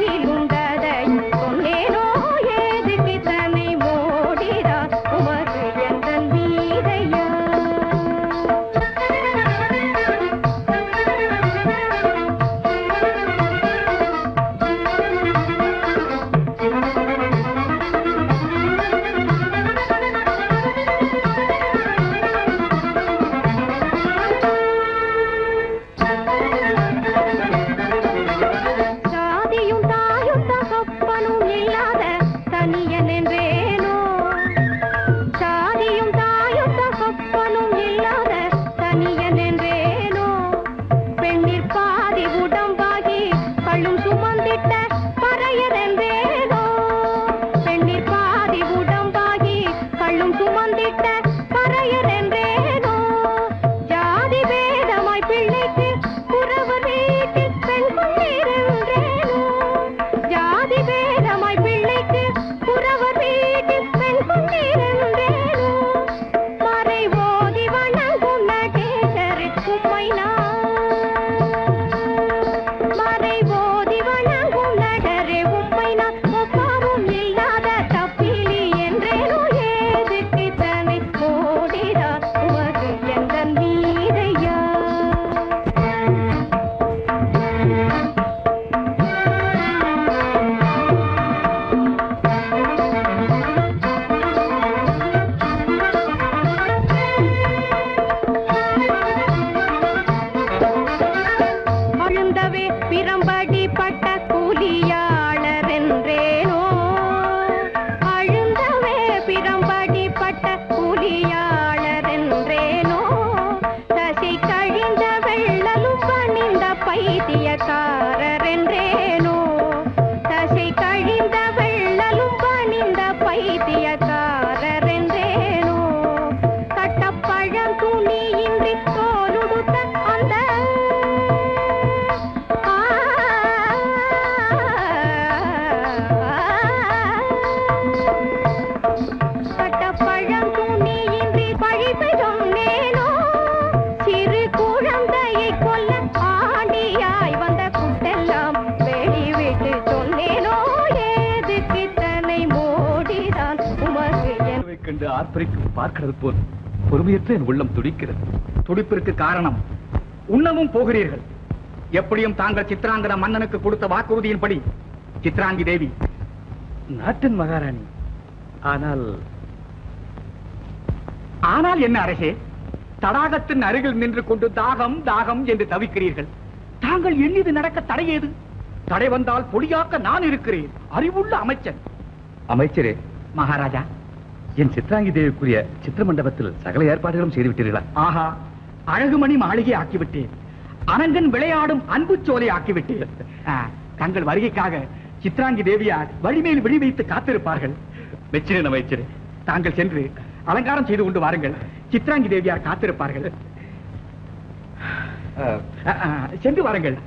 அழுந்தவே பிரம்படி பட்ட கூலியாளர் என்றேனோ அழுந்தவே பிரம்படி பட்ட கூலியாளர் என்றேனோ தசை கழிந்த வெள்ளலும் பணிந்த பைத்தியக்காரர் என்றேனோ தசை கழிந்த வெள்ளலும் பணிந்த பைத்தியக்காரர் என்றேனோ கட்டப்பழம் துணியின்றி தோலுடுத்த அந்த கட்டப்பழம் துணியின்றி பழிப்பை சொன்னேனோ சிறு குழந்தையை கொல்ல ஆண்டியாய் வந்த குட்டெல்லாம் வெளிவிட்டு சொன்னேனோ ஏது கித்தனை மோடிதான் உமக்கு என் கண்டு ஆர்ப்பரிக்கும் பார்க்கிறது போல் பொறுமையற்ற என் உள்ளம் துடிக்கிறது துடிப்பிற்கு காரணம் உண்ணவும் போகிறீர்கள் எப்படியும் தாங்கள் சித்ராங்கத மன்னனுக்கு கொடுத்த வாக்குறுதியின்படி சித்ராங்கி தேவி நாட்டின் மகாராணி ஆனால் ஆனால் என்ன அரசே தடாகத்தின் அருகில் நின்று கொண்டு தாகம் தாகம் என்று தவிக்கிறீர்கள் தாங்கள் எண்ணிது நடக்க தடையேது தடை வந்தால் பொடியாக்க நான் இருக்கிறேன் அறிவுள்ள அமைச்சன் அமைச்சரே மகாராஜா என் சித்ராங்கி தேவிக்குரிய சித்திர மண்டபத்தில் சகல ஏற்பாடுகளும் செய்து விட்டீர்களா ஆஹா அழகுமணி மாளிகை ஆக்கிவிட்டேன் அனங்கன் விளையாடும் அன்பு சோலை ஆக்கிவிட்டேன் ஆ, தங்கள் வருகைக்காக சித்ராங்கி தேவியார் வழிமேல் விழி வைத்து காத்திருப்பார்கள் மெச்சினேன் அமைச்சரே தாங்கள் சென்று அலங்காரம் செய்து கொண்டு வாருங்கள் சித்ராங்கி தேவியார் காத்திருப்பார்கள் அஹ், ஆ, ஆ, சென்று வாருங்கள்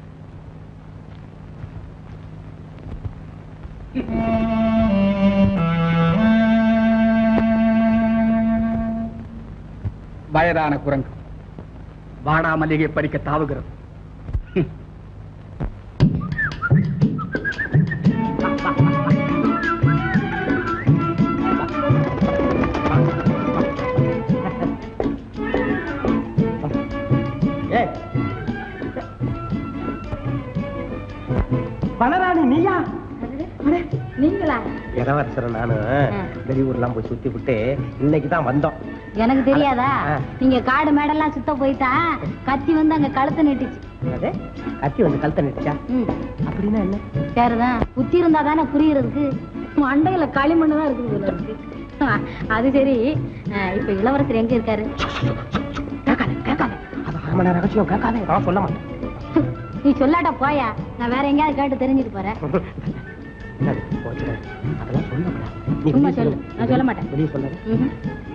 வயதான குரங்கு வாடா மல்லிகை பறிக்க தாவுகிறது பலராணி நீயா நீங்களா இளவரசர் நானு வெளியூர்லாம் போய் சுத்தி விட்டு இன்னைக்கு தான் வந்தோம் எனக்கு தெரியாதா ஆ. நீங்க காடு மேடெல்லாம் சுத்த போயிட்டா கத்தி வந்து அங்க கழுத்தை நெட்டுச்சு அது கத்தி வந்து கழுத்த நிட்டுச்சா ம் அப்படின்னா என்ன சரிதான் புத்தி இருந்தா தானே புரியுறதுக்கு மண்டையில களிமண்ணு தான் இருக்குது போல இருக்கு ஆ, அது சரி ஆ, இப்ப இளவரசர் எங்க இருக்காரு கேட்காத கேட்காத அது அரை மணி நேரம் ரகசியம் கேட்காதே நான் சொல்ல மாட்டேன் நீ சொல்லாட்டா போயா நான் வேற எங்கேயாவது கேட்டு தெரிஞ்சுட்டு போறேன் என்னது, போச்சுடா. அதெல்லாம் சொல்லக்கூடாது நீ சும்மா வெளியே சொல்லு. நான் சொல்ல மாட்டேன். வெளியே சொல்லாத ம்ஹும்.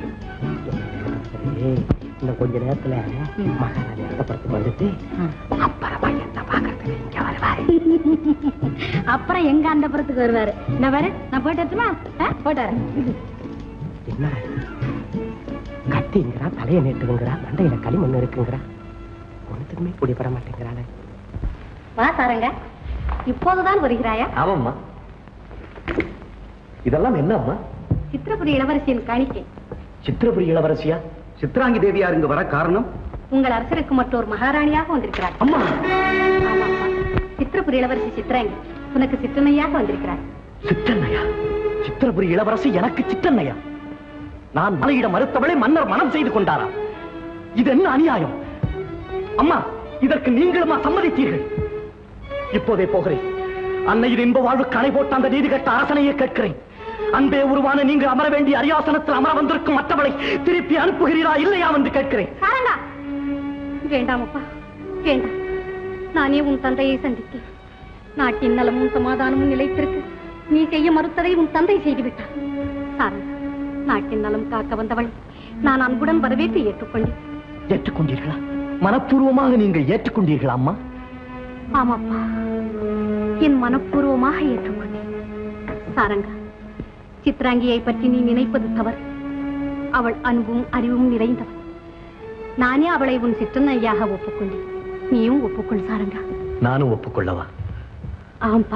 சரி இன்னும் கொஞ்ச நேரத்துல ம். மகாராணி அகப்படத்துக்கு வந்துட்டு அப்புறமா என்ன பாக்குறதுக்கு இங்க வருவாரு அப்புறம் எங்க அந்த புறத்துக்கு வருவாரு நான் வேற நான் போயிட்டு வரட்டுமா? ஆ போயிட்டு வரேன் என்ன கத்திங்கிறா தலையை நீட்டுங்கிறா மண்டையில களிமண் இருக்குங்கிறா ஒண்ணுத்துக்குமே பிடிபட மாட்டேங்கிறாளே வா சாரங்க இப்போதுதான் வருகிறாயா ஆமாம்மா இதெல்லாம் என்ன அம்மா சித்திரபுரி இளவரசியின் காணிக்கை சித்திரபுரி இளவரசியா சித்ராங்கி தேவியார் இங்கு வர காரணம் உங்கள் அரசருக்கு மற்றொரு மகாராணியாக வந்திருக்கிறார் அம்மா ஆமா, ஆமா. சித்திரபுரி இளவரசி சித்ராங்கி உனக்கு சிற்றனையாக வந்திருக்கிறார் சித்தன்னையா சித்திரபுரி இளவரசி எனக்கு சித்தன்னையா நான் மலையிட மறுத்தவளை மன்னர் மனம் செய்து கொண்டாரா இது என்ன அநியாயம் அம்மா இதற்கு நீங்களுமா சம்மதித்தீர்கள் இப்போதே போகிறேன் அன்னையின் இன்ப வாழ்வுக்கு அணை போட்ட அந்த நீதி கட்ட அரசனையே கேட்கிறேன் அன்பே உருவான நீங்கள் அமர வேண்டிய அரியாசனத்தில் அமர வந்திருக்கும் மற்றவளை திருப்பி அனுப்புகிறீரா இல்லையா என்று கேட்கிறேன் சாரங்கா வேண்டாம் அப்பா வேண்டாம் நானே உன் தந்தையை சந்தித்தேன் நாட்டின் நலமும் சமாதானமும் நிலைத்திருக்க நீ செய்ய மறுத்ததை உன் தந்தை செய்து விட்டார் சாரங்கா நாட்டின் நலம் காக்க வந்தவள் நான் அன்புடன் வரவேற்று ஏற்றுக்கொண்டேன் ஏற்றுக்கொண்டீர்களா மனப்பூர்வமாக நீங்கள் ஏற்றுக்கொண்டீர்களா அம்மா ஆமாப்பா என் மனப்பூர்வமாக ஏற்றுக்கொண்டேன் சாரங்கா சித்ராங்கியை பற்றி நீ நினைப்பது தவறு அவள் அன்பும் அறிவும் நிறைந்தவள் நானே அவளை உன் சிற்றன்னையாக ஒப்புக்கொண்டேன் நீயும் ஒப்புக்கொள் சாரங்கா நானும் ஒப்புக்கொள்ளவா ஆம்பா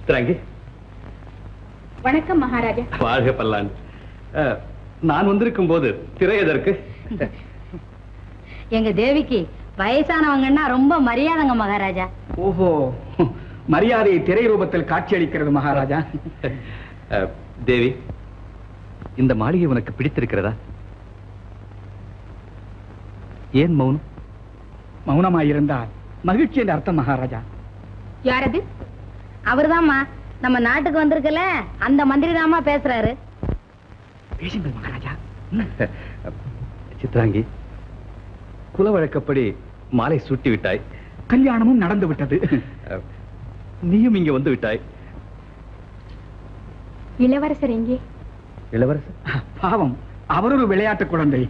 சித்ராங்கி வணக்கம் மகாராஜா வாழ்க பல்லாண்டு அஹ், நான் வந்திருக்கும் போது திரை எதற்கு எங்க தேவிக்கு வயசானவங்கன்னா ரொம்ப மரியாதைங்க மகாராஜா ஓஹோ மரியாதை திரை ரூபத்தில் காட்சியளிக்கிறது மகாராஜா அஹ், தேவி இந்த மாளிகை உனக்கு பிடித்திருக்கிறதா ஏன் மௌனம் மௌனமாயிருந்தால் மகிழ்ச்சி என்ற அர்த்தம் மகாராஜா யாரது அவர்தாம்மா நம்ம நாட்டுக்கு வந்திருக்கல அந்த மந்திரி தாமா பேசுறாரு பேசுங்கள் மகாராஜா சித்ராங்கி குல வழக்கப்படி மாலை சூட்டி விட்டாய் கல்யாணமும் நடந்து விட்டது அஹ், நீயும் இங்க வந்து விட்டாய் இளவரசர் எங்கே இளவரசர் பாவம் அவர் ஒரு விளையாட்டு குழந்தை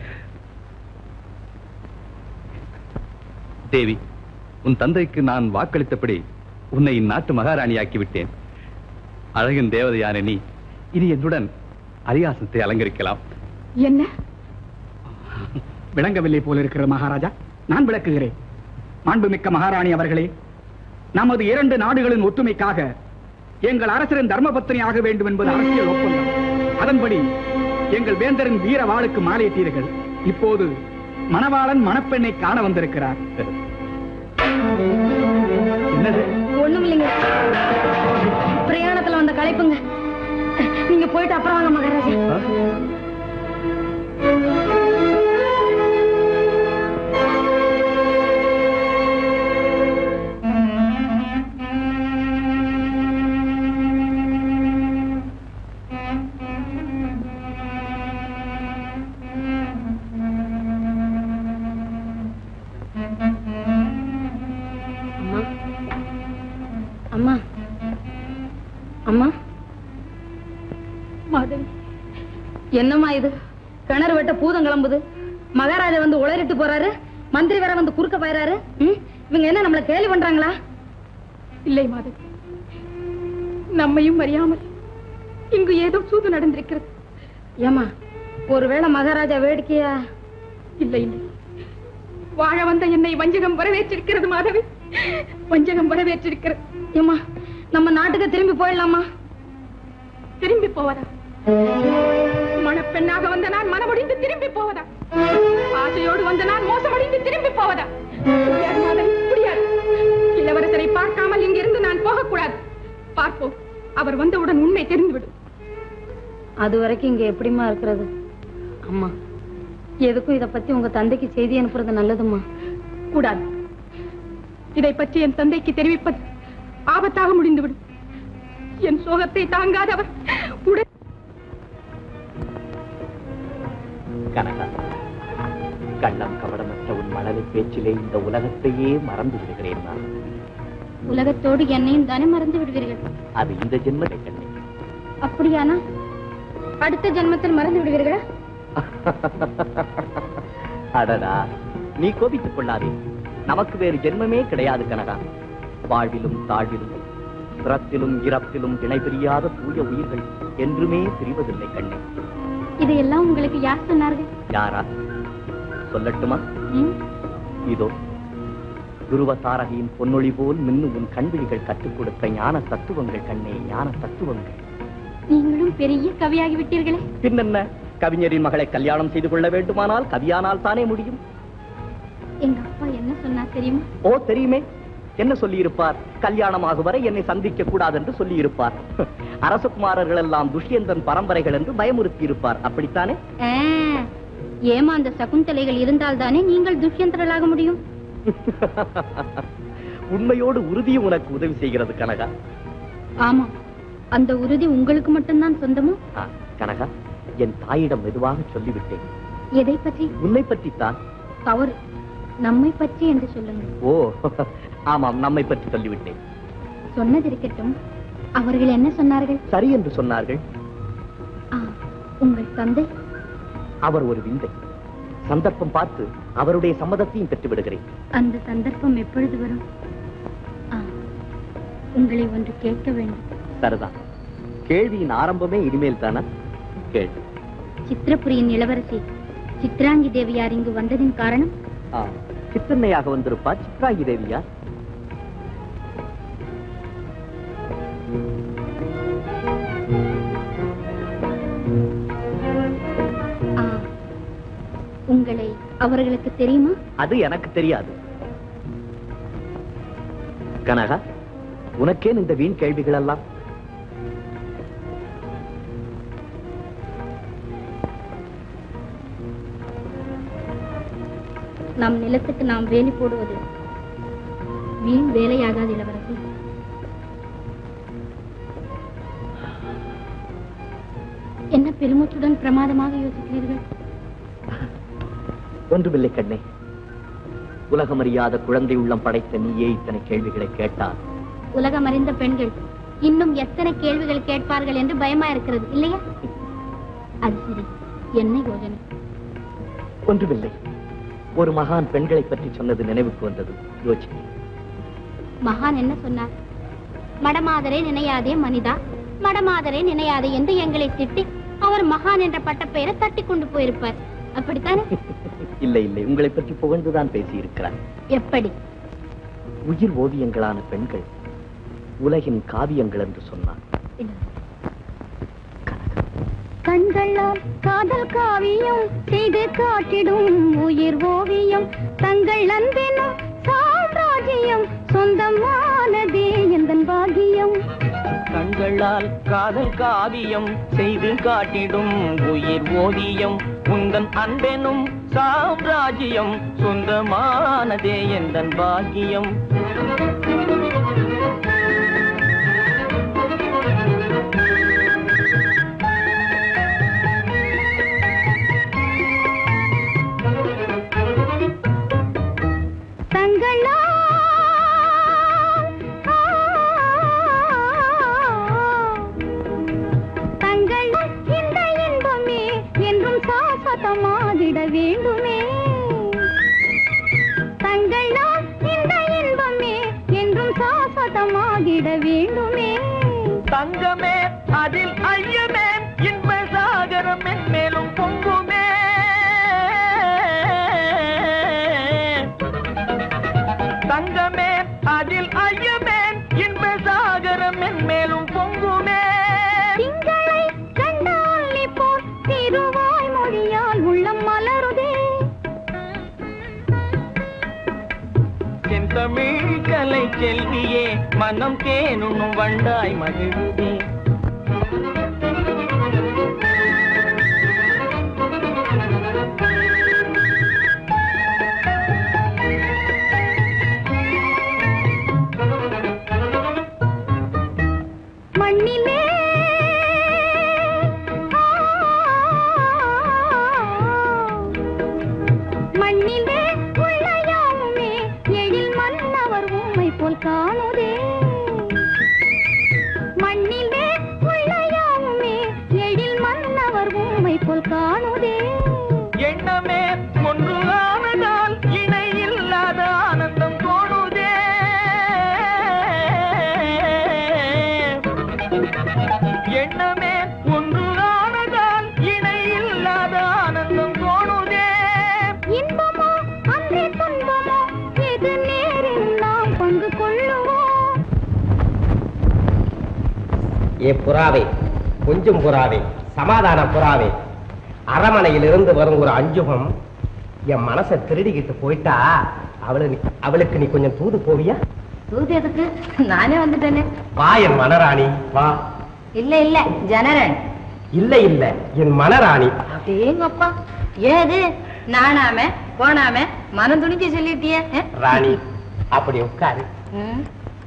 தேவி உன் தந்தைக்கு நான் வாக்களித்தபடி உன்னை இந்நாட்டு மகாராணியாக்கி விட்டேன் அழகின் தேவதையான நீ இனி என்னுடன் அரியாசனத்தை அலங்கரிக்கலாம் என்ன விளங்கவில்லை போல இருக்கிறது மகாராஜா நான் விளக்குகிறேன் மாண்புமிக்க மகாராணி அவர்களே நமது இரண்டு நாடுகளின் ஒற்றுமைக்காக எங்கள் அரசரின் தர்மபத்தினி ஆக வேண்டும் என்பது அரசியல் ஒப்பந்தம் அதன்படி எங்கள் வேந்தரின் வீர வாளுக்கு மாலையிட்டீர்கள் இப்போது மணவாளன் மணப்பெண்ணை காண வந்திருக்கிறார் என்னது ஒண்ணும் இல்லைங்க பிரயாணத்துல வந்த களைப்புங்க நீங்க போயிட்டு அப்புறம் வாங்க மகாராஜா அம்மா அம்மா அம்மா மாதவி என்னம்மா இது கிணறு வெட்ட பூதம் கிளம்புது மகாராஜா வந்து உளறிட்டு போறாரு மந்திரி வேற வந்து குறுக்க போயிறாரு ம்? இவங்க என்ன நம்மள கேலி பண்றாங்களா இல்லை மாதவி நம்மையும் அறியாமல் இங்கு ஏதோ சூது நடந்திருக்கிறது ஏமா ஒருவேளை மகாராஜா வேடிக்கையா இல்லை இல்லை வாழ வந்த என்னை வஞ்சகம் வரவேற்றிருக்கிறது மாதவி வஞ்சகம் வரவேற்றிருக்கிறது ஏமா நம்ம நாட்டுக்கு திரும்பி போயிடலாமா திரும்பி போவதா மணப்பெண்ணாக வந்த நான் மனமுடிந்து திரும்பி போவதா ஆசையோடு வந்த நான் மோசமடைந்து திரும்பி போவதா முடியாது மாதவி முடியாது இளவரசரை பார்க்காமல் இங்கிருந்து நான் போகக்கூடாது பார்ப்போம் அவர் வந்தவுடன் உண்மை தெரிந்துவிடும் அது வரைக்கும் இங்க எப்படிம்மா இருக்கிறது அம்மா எதுக்கும் இத பத்தி உங்க தந்தைக்கு செய்தி அனுப்புறது நல்லதும்மா கூடாது இதை பற்றி என் தந்தைக்கு தெரிவிப்பது ஆபத்தாக முடிந்துவிடும் என் சோகத்தை தாங்காதவர் உடனே கனகா கள்ளம் கபடமற்ற உன் மணலை பேச்சிலே இந்த உலகத்தையே மறந்து விடுகிறேன் நான் உலகத்தோடு என்னையும் தானே மறந்து விடுவீர்கள் அது இந்த ஜென்மத்தை கண்ணே அப்படியானா அடுத்த ஜென்மத்தில் மறந்து விடுவீர்களா அடடா நீ கோபித்துக் கொள்ளாதே நமக்கு வேறு ஜென்மமே கிடையாது கனகா வாழ்விலும் தாழ்விலும் பிறப்பிலும் இறப்பிலும் இணை பிரியாத தூய உயிர்கள் என்றுமே பிரிவதில்லை கண்ணே இதையெல்லாம் உங்களுக்கு யார் சொன்னார்கள் யாரா சொல்லட்டுமா ம்? இதோ துருவ தாரகையின் பொன்னொழி போல் மின்னும் உன் கண்விழிகள் கற்றுக் கொடுத்த ஞான தத்துவங்கள் கண்ணே ஞான தத்துவங்கள் நீங்களும் பெரிய கவியாகி விட்டீர்களே பின்னென்ன கவிஞரின் மகளை கல்யாணம் செய்து கொள்ள வேண்டுமானால் கவியானால் தானே முடியும் எங்க அப்பா என்ன சொன்னார் தெரியுமா ஓ தெரியுமே என்ன சொல்லியிருப்பார் கல்யாணமாகும் வரை என்னை சந்திக்க கூடாது என்று சொல்லியிருப்பார் அரசகுமாரர்கள் எல்லாம் துஷ்யந்தன் பரம்பரைகள் என்று பயமுறுத்தி இருப்பார் அப்படித்தானே ஆ, ஏமாந்த சகுந்தலைகள் இருந்தால் தானே நீங்கள் துஷ்யந்தர்களாக முடியும் உண்மையோடு உறுதியும் உனக்கு உதவி செய்கிறது கனகா ஆமா அந்த உறுதி உங்களுக்கு மட்டும்தான் சொந்தமோ ஆ, கனகா என் தாயிடம் மெதுவாக சொல்லிவிட்டேன் எதை பற்றி உன்னை பற்றித்தான் தவறு நம்மை பற்றி என்று சொல்லுங்கள் ஓ ஆமாம் நம்மை பற்றி சொல்லிவிட்டேன் சொன்னதிருக்கட்டும் அவர்கள் என்ன சொன்னார்கள் சரி என்று சொன்னார்கள் ஆ, உங்கள் தந்தை அவர் ஒரு விந்தை சந்தர்ப்பம் பார்த்து அவருடைய சம்மதத்தையும் பெற்று விடுகிறேன் அந்த சந்தர்ப்பம் எப்பொழுது வரும் ஆ, உங்களை ஒன்று கேட்க வேண்டும் சரிதான் கேள்வியின் ஆரம்பமே இனிமேல் தானே கேள்வி சித்திரபுரியின் இளவரசி சித்ராங்கி தேவியார் இங்கு வந்ததின் காரணம் ஆ, சித்தன்னையாக வந்திருப்பா சித்ராங்கி தேவியா அவர்களுக்கு தெரியுமா அது எனக்கு தெரியாது கனகா உனக்கேன் இந்த வீண் கேள்விகள் எல்லாம் நம் நிலத்துக்கு நாம் வேலி போடுவது வீண் வேலையாகாது இளவரசி என்ன பெருமூச்சுடன் பிரமாதமாக யோசிக்கிறீர்கள் ஒன்றுமில்லை கண்ணே உலகமறியாத குழந்தை உள்ளம் படைத்த நீயே இத்தனை கேள்விகளை கேட்டால் உலகம் அறிந்த பெண்கள் இன்னும் எத்தனை கேள்விகள் கேட்பார்கள் என்று பயமா இருக்கிறது இல்லையா அது சரி என்ன யோஜனை ஒன்றுமில்லை ஒரு மகான் பெண்களை பற்றி சொன்னது நினைவுக்கு வந்தது யோசித்தேன் மகான் என்ன சொன்னார் மடமாதரே நினையாதே மனிதா மடமாதரே நினையாதே என்று எங்களை திட்டி அவர் மகான் என்ற பட்டப்பெயரை தட்டி கொண்டு போயிருப்பார் அப்படித்தானே இல்லை இல்லை உங்களை பற்றி புகழ்ந்துதான் பேசியிருக்கிறார் எப்படி உயிர் ஓவியங்களான பெண்கள் உலகின் காவியங்கள் என்று சொன்னார் கண்களால் காதல் காவியம் செய்து காட்டிடும் உயிர் ஓவியம் தங்கள் அன்பினும் சாம்ராஜ்யம் சொந்தமானதே எந்தன் பாகியம் கண்களால் காதல் காவியம் செய்து காட்டிடும் உயிர் ஓவியம் உந்தன் அன்பெனும் சாம்ராஜ்யம் சொந்தமானதே எந்தன் பாக்கியம் தங்களால் தங்கள் இந்த இன்பமே என்றும் சாசதமாகிட வேண்டுமே தங்களால் இந்த இன்பமே என்றும் சாசதமாகிட வேண்டுமே தங்கமே அதில் ஐயமே இன்ப சாகரம் என் மேலும் பொங்குமே தங்கமே அதில் ஐயமே இன்ப சாகரம் என் மேலும் பொங்குமே திங்களை கண்டால் போல் திருவாய் மொழியால் உள்ளம் மலருதே செந்தமிழ் கலை செல்வியே மனம் தேனுண்ணும் வண்டாய் மகிழ்வுதே மண்ணிலே ஆ, மண்ணிலே உள்ள யாவுமே எழில் மன்னவர் உம்மை போல் காணுதே மண்ணிலே உள்ள யாவுமே எழில் மன்னவர் உம்மை போல் காணுதே எண்ணமே ஒன்று ஆனதால் இணை இல்லாத ஆனந்தம் தோணுதே எண்ணமே ஒன்று ஆனதால் இணை இல்லாத ஆனந்தம் தோணுதே இன்பமோ அன்றே துன்பமோ எது நேரில் நாம் பங்கு கொள்ளுவோம் ஏ புறாவே கொஞ்சம் புறாவே சமாதான புறாவே அரமனையிலிருந்து வரும் ஒரு அஞ்சுகம் என் மனசை திருடிக்கிட்டு போயிட்டா அவளுக்கு அவளுக்கு நீ கொஞ்சம் தூது போவியா தூது எதுக்கு நானே வந்துட்டேனே வா என் மனராணி வா இல்ல இல்ல ஜனரன் இல்ல இல்ல என் மனராணி அப்படியேங்கப்பா ஏது நானாம போனாம மனம் துணிஞ்சு சொல்லிட்டியே ஆ? ராணி அப்படி உட்காரு ம்.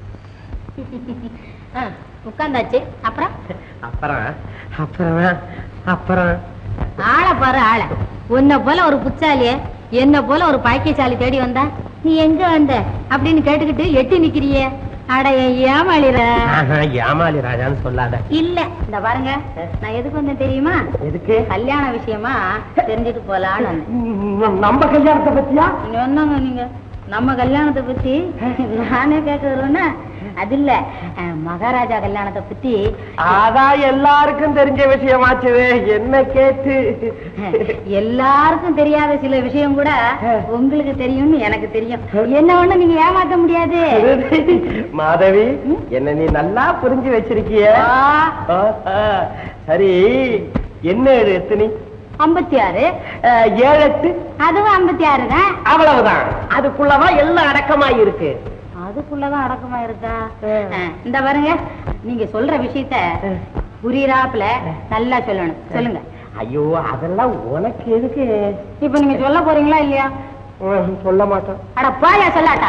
ஆ, உட்கார்ந்தாச்சு அப்புறம் அப்புறம் அப்புறம் அப்புறம் ஆளை பாரு ஆளை உன்னை போல ஒரு புச்சாலிய என்ன போல ஒரு பாக்கியசாலி தேடி வந்தா நீ எங்க வந்த அப்படின்னு கேட்டுக்கிட்டு எட்டி நிக்கிறியே அட ஏமாளிர ஆஹா, ஏமாளி ராஜான்னு சொல்லாத இல்ல இந்த பாருங்க நான் எதுக்கு வந்தேன் தெரியுமா எதுக்கு கல்யாண விஷயமா தெரிஞ்சுட்டு போலான்னு வந்தேன் நம்ம கல்யாணத்தை பத்தியா நீங்க என்னங்க நீங்க நம்ம கல்யாணத்தை பத்தி நானே கேட்கறோன்னா அது இல்ல அஹ், மகாராஜா கல்யாணத்தை பத்தி அதான் எல்லாருக்கும் தெரிஞ்ச விஷயமாச்சுது என்ன கேட்டு எல்லாருக்கும் தெரியாத சில விஷயம் கூட உங்களுக்கு தெரியும்னு எனக்கு தெரியும் என்ன ஒண்ணு நீங்க ஏமாத்த முடியாது மாதவி என்ன நீ நல்லா புரிஞ்சு வச்சிருக்கிய ஆ, ஆஹா. சரி என்ன இது எத்தனி ஐம்பத்தி ஆறு அஹ், ஏழு எட்டு அதுவும் ஐம்பத்தி ஆறு தான் அவ்வளவுதான் அதுக்குள்ளதான் எல்லாம் அடக்கமா இருக்கு அதுக்குள்ளதான் அடக்கமா இருக்கா ஆ, இந்த பாருங்க நீங்க சொல்ற விஷயத்த புரியுறாப்புல நல்லா சொல்லணும் சொல்லுங்க ஐயோ அதெல்லாம் உனக்கு எதுக்கு இப்ப நீங்க சொல்ல போறீங்களா இல்லையா உம், சொல்ல மாட்டேன் அட பாயா சொல்லாட்டா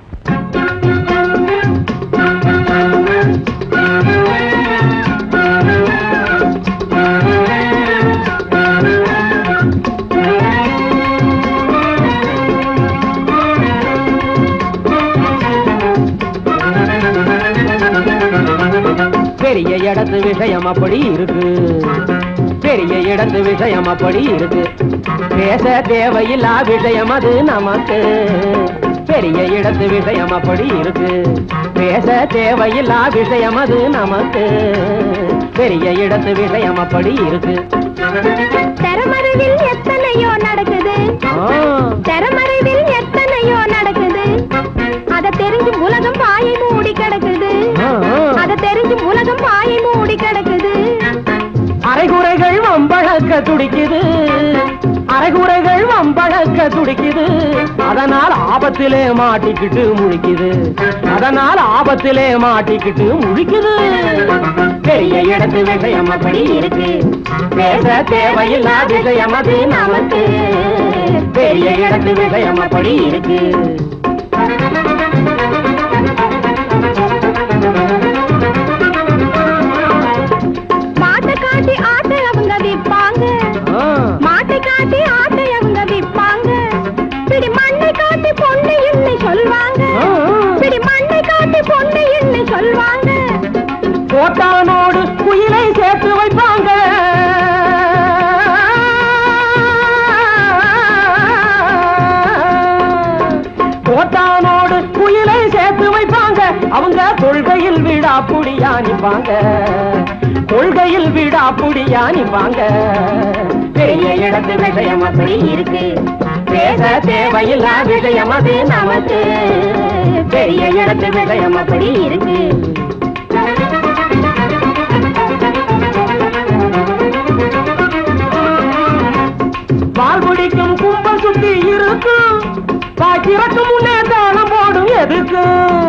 பெரிய இடத்து விஷயம் அப்படி இருக்கு பெரிய இடத்து விஷயம் அப்படி இருக்கு பேச தேவையில்லா விஷயம் அது நமக்கு பெரிய இடத்து விஷயம் அப்படி இருக்கு பேச தேவையில்லா விஷயம் அது நமக்கு பெரிய இடத்து விஷயம் அப்படி இருக்கு தெரமறைவில் எத்தனையோ நடக்குது ஆ, தெரமறைவில் எத்தனையோ நடக்குது அத தெரிஞ்சு உலகம் வாயை மூடி கிடக்குது ஆ, ஆ. அத தெரிஞ்சு உலகம் வாயை மூடி கிடக்குது அரைகுறைகள் வம்பழக்க துடிக்குது அரைகுறைகள் வம்பழக்க துடிக்குது அதனால் ஆபத்திலே மாட்டிக்கிட்டு முழிக்குது அதனால் ஆபத்திலே மாட்டிக்கிட்டு முழிக்குது பெரிய இடத்து விஷயம் அப்படி இருக்கு பேச தேவையில்லா விஷயம் அது நமக்கு பெரிய இடத்து விஷயம் அப்படி இருக்கு மாட்டை காட்டி ஆட்டை அவங்க விப்பாங்க ஆ. மாட்டை காட்டி ஆட்டை அவங்க விப்பாங்க பிடி மண்ணை காட்டி பொண்ணு இல்லை சொல்வாங்க ஆ, ஆ. பிடி மண்ணை காட்டி பொண்ணு இல்லை சொல்வாங்க கோட்டானோடு குயிலை சேர்த்து வைப்பாங்க கோட்டானோடு குயிலை சேர்த்து வைப்பாங்க அவங்க கொள்கையில் விடா புடியா நிப்பாங்க கொள்கையில் விடா புடியா நிப்பாங்க பெரிய இடத்து விஷயம் அப்படி இருக்கு பேச தேவையில்லா விஷயம் அது நமக்கு பெரிய இடத்து விஷயம் அப்படி இருக்கு பால் குடிக்கும் கும்பல் சுத்தி இருக்கும் பாக்கிறக்கு முன்னே தாளம் போடும் எதுக்கு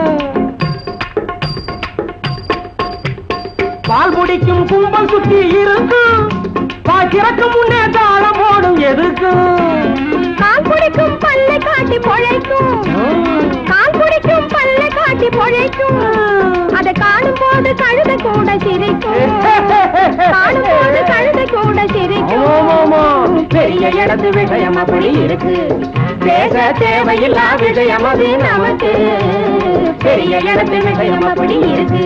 பால் குடிக்கும் கும்பல் சுத்தி இருக்கும் பாக்கிறக்கு முன்னே தாளம் போடும் எதுக்கு கால் குடிக்கும் பல்லை காட்டி பொழைக்கும் கால் குடிக்கும் பல்லை காட்டி பொழைக்கும் அதை காணும் போது கழுத கூட சிரிக்கும் காணும் போது கழுத கூட சிரிக்கும் ஆமாமாமா, பெரிய இடத்து விஷயம் அப்படி இருக்கு பேச தேவையில்லா விஷயம் அது நமக்கு பெரிய இடத்து விஷயம் அப்படி இருக்கு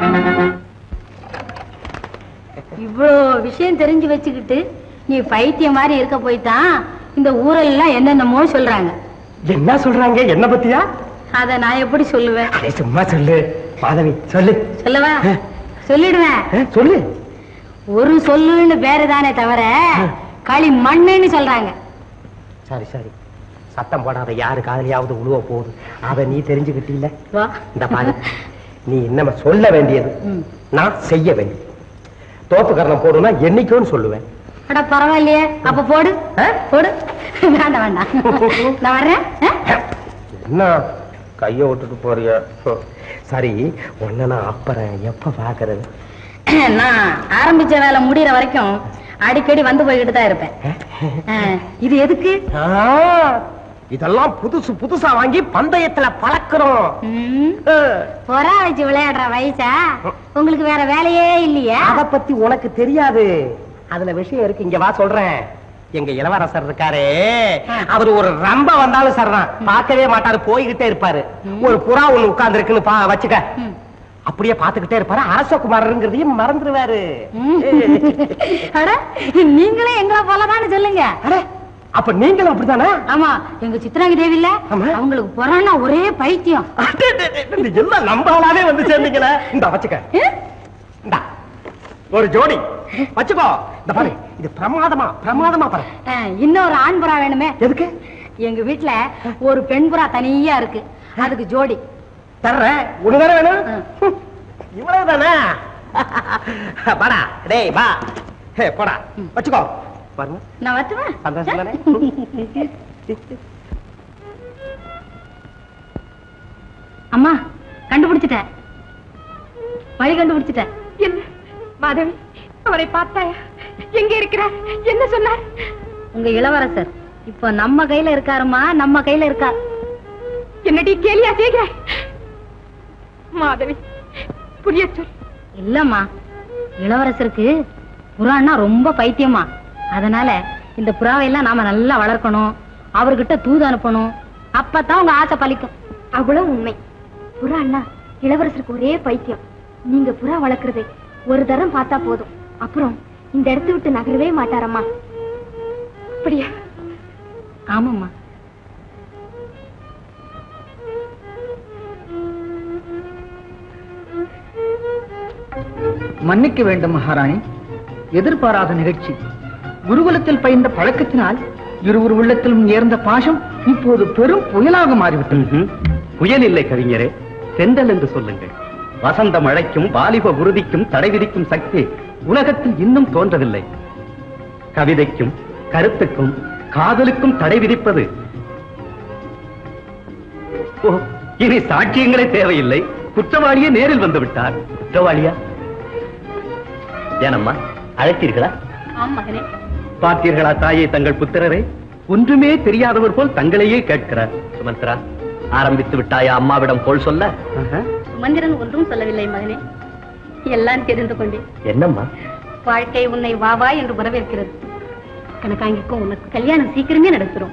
இவ்வளோ விஷயம் தெரிஞ்சு வச்சுக்கிட்டு நீ பைத்தியம் மாதிரி இருக்க போய்தான் இந்த ஊரெல்லாம் என்னென்னமோ சொல்றாங்க என்ன சொல்றாங்க என்ன பத்தியா அத நான் எப்படி சொல்லுவேன் அடே சும்மா சொல்லு மாதவி சொல்லு சொல்லவா சொல்லிடுவேன் அஹ், சொல்லு ஒரு சொல்லுன்னு பேரு தானே தவிர களி மண்ணுன்னு சொல்றாங்க சரி சரி சத்தம் போடாத யாரு காதலியாவது உழுவ போகுது அத நீ தெரிஞ்சுக்கிட்டீல்ல வா இந்த பாரு நீ என்னம சொல்ல வேண்டியது ம். நான் செய்ய வேண்டியது தோப்பு கரணம் போடுனா என்னைக்குன்னு சொல்லுவேன் அட பரவாயில்லையே அப்ப போடு ஆ? போடு வேண்டாம் வேண்டாம் நான் வர்றேன் ஆ? என்ன கைய விட்டுட்டு போறிய சரி உன்ன நான் அப்புறம் எப்ப பாக்குறது நான் ஆரம்பிச்ச வேலை முடியற வரைக்கும் அடிக்கடி வந்து போய்கிட்டு தான் இருப்பேன் ஆ, இது எதுக்கு ஆ, இதெல்லாம் புதுசு புதுசா வாங்கி பந்தயத்துல பழக்கிறோம் ம், புறா வச்சு விளையாடுற வயசா உங்களுக்கு வேற வேலையே இல்லையா அத பத்தி உனக்கு தெரியாது அதுல விஷயம் இருக்கு இங்க வா சொல்றேன் எங்க இளவரசர் இருக்காரே அவர் ஒரு ரம்ப வந்தாலும் சரிதான் பார்க்கவே மாட்டாரு போய்கிட்டே இருப்பாரு ஒரு புறா ஒண்ணு உட்கார்ந்து இருக்குன்னு பா வச்சுக்க ம். அப்படியே பாத்துக்கிட்டே இருப்பாரு அரசகுமாரங்கிறதையும் மறந்துடுவாரு ம். அட நீங்களே எங்களை போலதான்னு சொல்லுங்க அட, அப்ப நீங்களும் அப்படித்தானே ஆமா எங்க சித்ராங்கி தேவி இல்ல ஆமா. அவங்களுக்கு புறான்னா ஒரே பைத்தியம் எல்லாம் நம்பாலாவே வந்து சேர்ந்தீங்களே இந்த வச்சுக்க ஆ? இந்தா ஒரு ஜோடி வச்சுக்கோ இந்த பாரு இது பிரமாதமா பிரமாதமா பாரு ஆ, இன்னொரு ஆண் புறா வேணுமே எதுக்கு எங்க வீட்டுல ஒரு பெண் புறா தனியா இருக்கு அதுக்கு ஜோடி தர்றேன் ஒண்ணு தானே வேணும் ஆ. ஹம், இவ்வளவு தானே வாடா டேய் வா ஹே போடா வச்சுக்கோ பாருங்க நான் வரட்டுமா சந்தோஷம் தானே அம்மா கண்டுபிடிச்சிட்டேன் வழி கண்டுபிடிச்சிட்டேன் என்ன மாதவி அவரை பார்த்தாயா எங்க இருக்கிறார் என்ன சொன்னார் உங்க இளவரசர் இப்போ நம்ம கையில இருக்காருமா நம்ம கையில இருக்கார் என்னடி கேலியா செய்கிறாய் மாதவி புரிய சொல் இல்லம்மா இளவரசருக்கு புறான்னா ரொம்ப பைத்தியமா அதனால இந்த புறாவையெல்லாம் நாம நல்லா வளர்க்கணும் அவர்கிட்ட தூது அனுப்பணும் அப்பதான் உங்க ஆசை பலிக்கும் அவ்வளவு உண்மை புறா அண்ணா இளவரசருக்கு ஒரே பைத்தியம் நீங்க புறா வளர்க்கறதை ஒரு தரம் பார்த்தா போதும் அப்புறம் இந்த இடத்தை விட்டு நகரவே மாட்டாரம்மா அப்படியா ஆமாம்மா மன்னிக்க வேண்டும் மகாராணி எதிர்பாராத நிகழ்ச்சி குருகுலத்தில் பயின்ற பழக்கத்தினால் இருவர் உள்ளத்திலும் ஏர்ந்த பாசம் இப்போது பெரும் புயலாக மாறிவிட்டது ம்ஹும். புயல் இல்லை கவிஞரே செந்தல் என்று சொல்லுங்கள் வசந்த மழைக்கும் வாலிப உறுதிக்கும் தடை விதிக்கும் சக்தி உலகத்தில் இன்னும் தோன்றவில்லை கவிதைக்கும் கருத்துக்கும் காதலுக்கும் தடை விதிப்பது ஓ இனி சாட்சியங்களே தேவையில்லை குற்றவாளியே நேரில் வந்து விட்டார் குற்றவாளியா ஏனம்மா அழைத்தீர்களா ஆமா மகனே பார்த்தீர்களா தாயே தங்கள் புத்திரரை ஒன்றுமே தெரியாதவர் போல் தங்களையே கேட்கிறார் சுமத்ரா ஆரம்பித்து விட்டாயா அம்மாவிடம் போல் சொல்ல சுமந்திரன் ஒன்றும் சொல்லவில்லை மகனே எல்லாம் தெரிந்து கொண்டேன் என்னம்மா வாழ்க்கை உன்னை வா வா என்று வரவேற்கிறது கணக்காங்கிக்கும் உனக்கு கல்யாணம் சீக்கிரமே நடத்துறோம்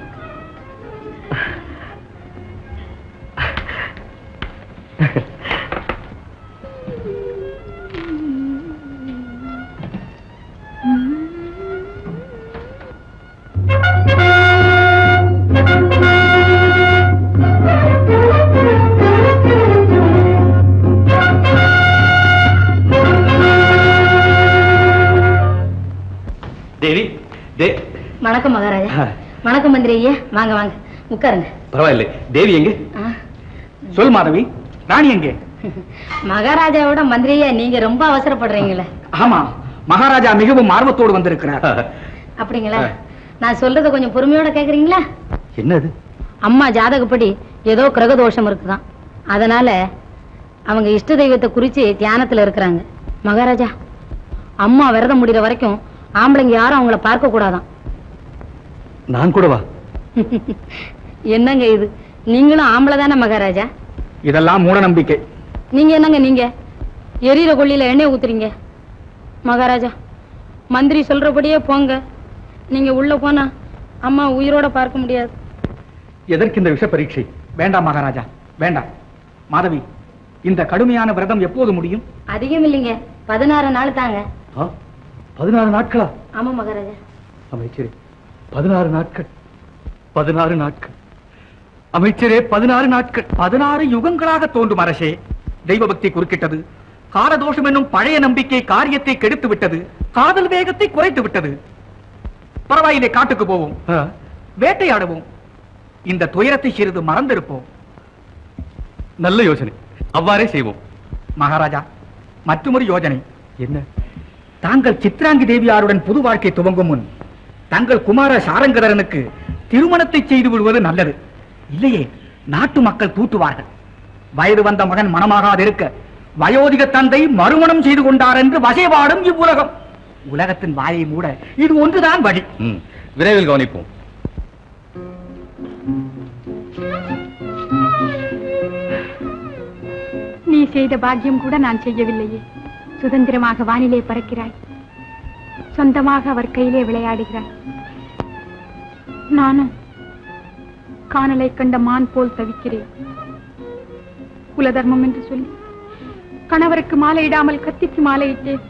தேவி தே வணக்கம் மகாராஜா வணக்கம் மந்திரி ஐயா வாங்க வாங்க உட்காருங்க பரவாயில்லை தேவி எங்க ஆ. சொல் மாதவி ராணி எங்கே மகாராஜாவோட மந்திரி ஐயா நீங்க ரொம்ப அவசரப்படுறீங்களே ஆமா மகாராஜா மிகவும் ஆர்வத்தோடு வந்திருக்கிறார் அப்படிங்களா நான் சொல்றத கொஞ்சம் பொறுமையோட கேக்குறீங்களா என்னது அம்மா ஜாதகப்படி ஏதோ கிரக தோஷம் இருக்குதான் அதனால அவங்க இஷ்ட தெய்வத்தை குறிச்சு தியானத்துல இருக்கிறாங்க மகாராஜா அம்மா விரதம் முடிகிற வரைக்கும் ஆம்பளைங்க யாரும் அவங்கள பார்க்க கூடாதாம் நான் கூடவா என்னங்க இது நீங்களும் ஆம்பளை தானே மகாராஜா இதெல்லாம் மூட நம்பிக்கை நீங்க என்னங்க நீங்க எரியிற கொள்ளியில எண்ணெய் ஊத்துறீங்க மகாராஜா மந்திரி சொல்றபடியே போங்க நீங்க உள்ள போனா அம்மா உயிரோட பார்க்க முடியாது எதற்கு இந்த விஷ பரீட்சை வேண்டாம் மகாராஜா வேண்டாம் மாதவி இந்த கடுமையான விரதம் எப்போது முடியும் அதிகம் இல்லைங்க பதினாறு நாள் தாங்க ஆ, பதினாறு நாட்களா ஆமா மகாராஜா அமைச்சரே பதினாறு நாட்கள் பதினாறு நாட்கள் அமைச்சரே பதினாறு நாட்கள் பதினாறு யுகங்களாக தோன்றும் அரசே தெய்வ பக்தி குறுக்கிட்டது காரதோஷம் என்னும் பழைய நம்பிக்கை காரியத்தை கெடுத்து விட்டது காதல் வேகத்தை குறைத்து விட்டது பரவாயில்லை காட்டுக்கு போவோம் ஆ, வேட்டையாடுவோம் இந்த துயரத்தை சிறிது மறந்திருப்போம் நல்ல யோசனை அவ்வாறே செய்வோம் மகாராஜா மற்றொரு யோஜனை என்ன தாங்கள் சித்ராங்கி தேவியாருடன் புது வாழ்க்கை துவங்கும் முன் தங்கள் குமார சாரங்கதரனுக்கு திருமணத்தை செய்து விடுவது நல்லது இல்லையே நாட்டு மக்கள் தூட்டுவார்கள் வயது வந்த மகன் மனமாகாதிருக்க வயோதிக தந்தை மறுமணம் செய்து கொண்டார் என்று வசைபாடும் இவ்வுலகம் உலகத்தின் வாயை மூட இது ஒன்றுதான் வழி ம், விரைவில் கவனிப்போம் நீ செய்த பாக்கியம் கூட நான் செய்யவில்லையே சுதந்திரமாக வானிலே பறக்கிறாய் சொந்தமாக அவர் கையிலே விளையாடுகிறாய் நானும் காணலை கண்ட மான் போல் தவிக்கிறேன் குலதர்மம் என்று சொல்லி கணவருக்கு மாலையிடாமல் கத்திக்கு மாலையிட்டேன்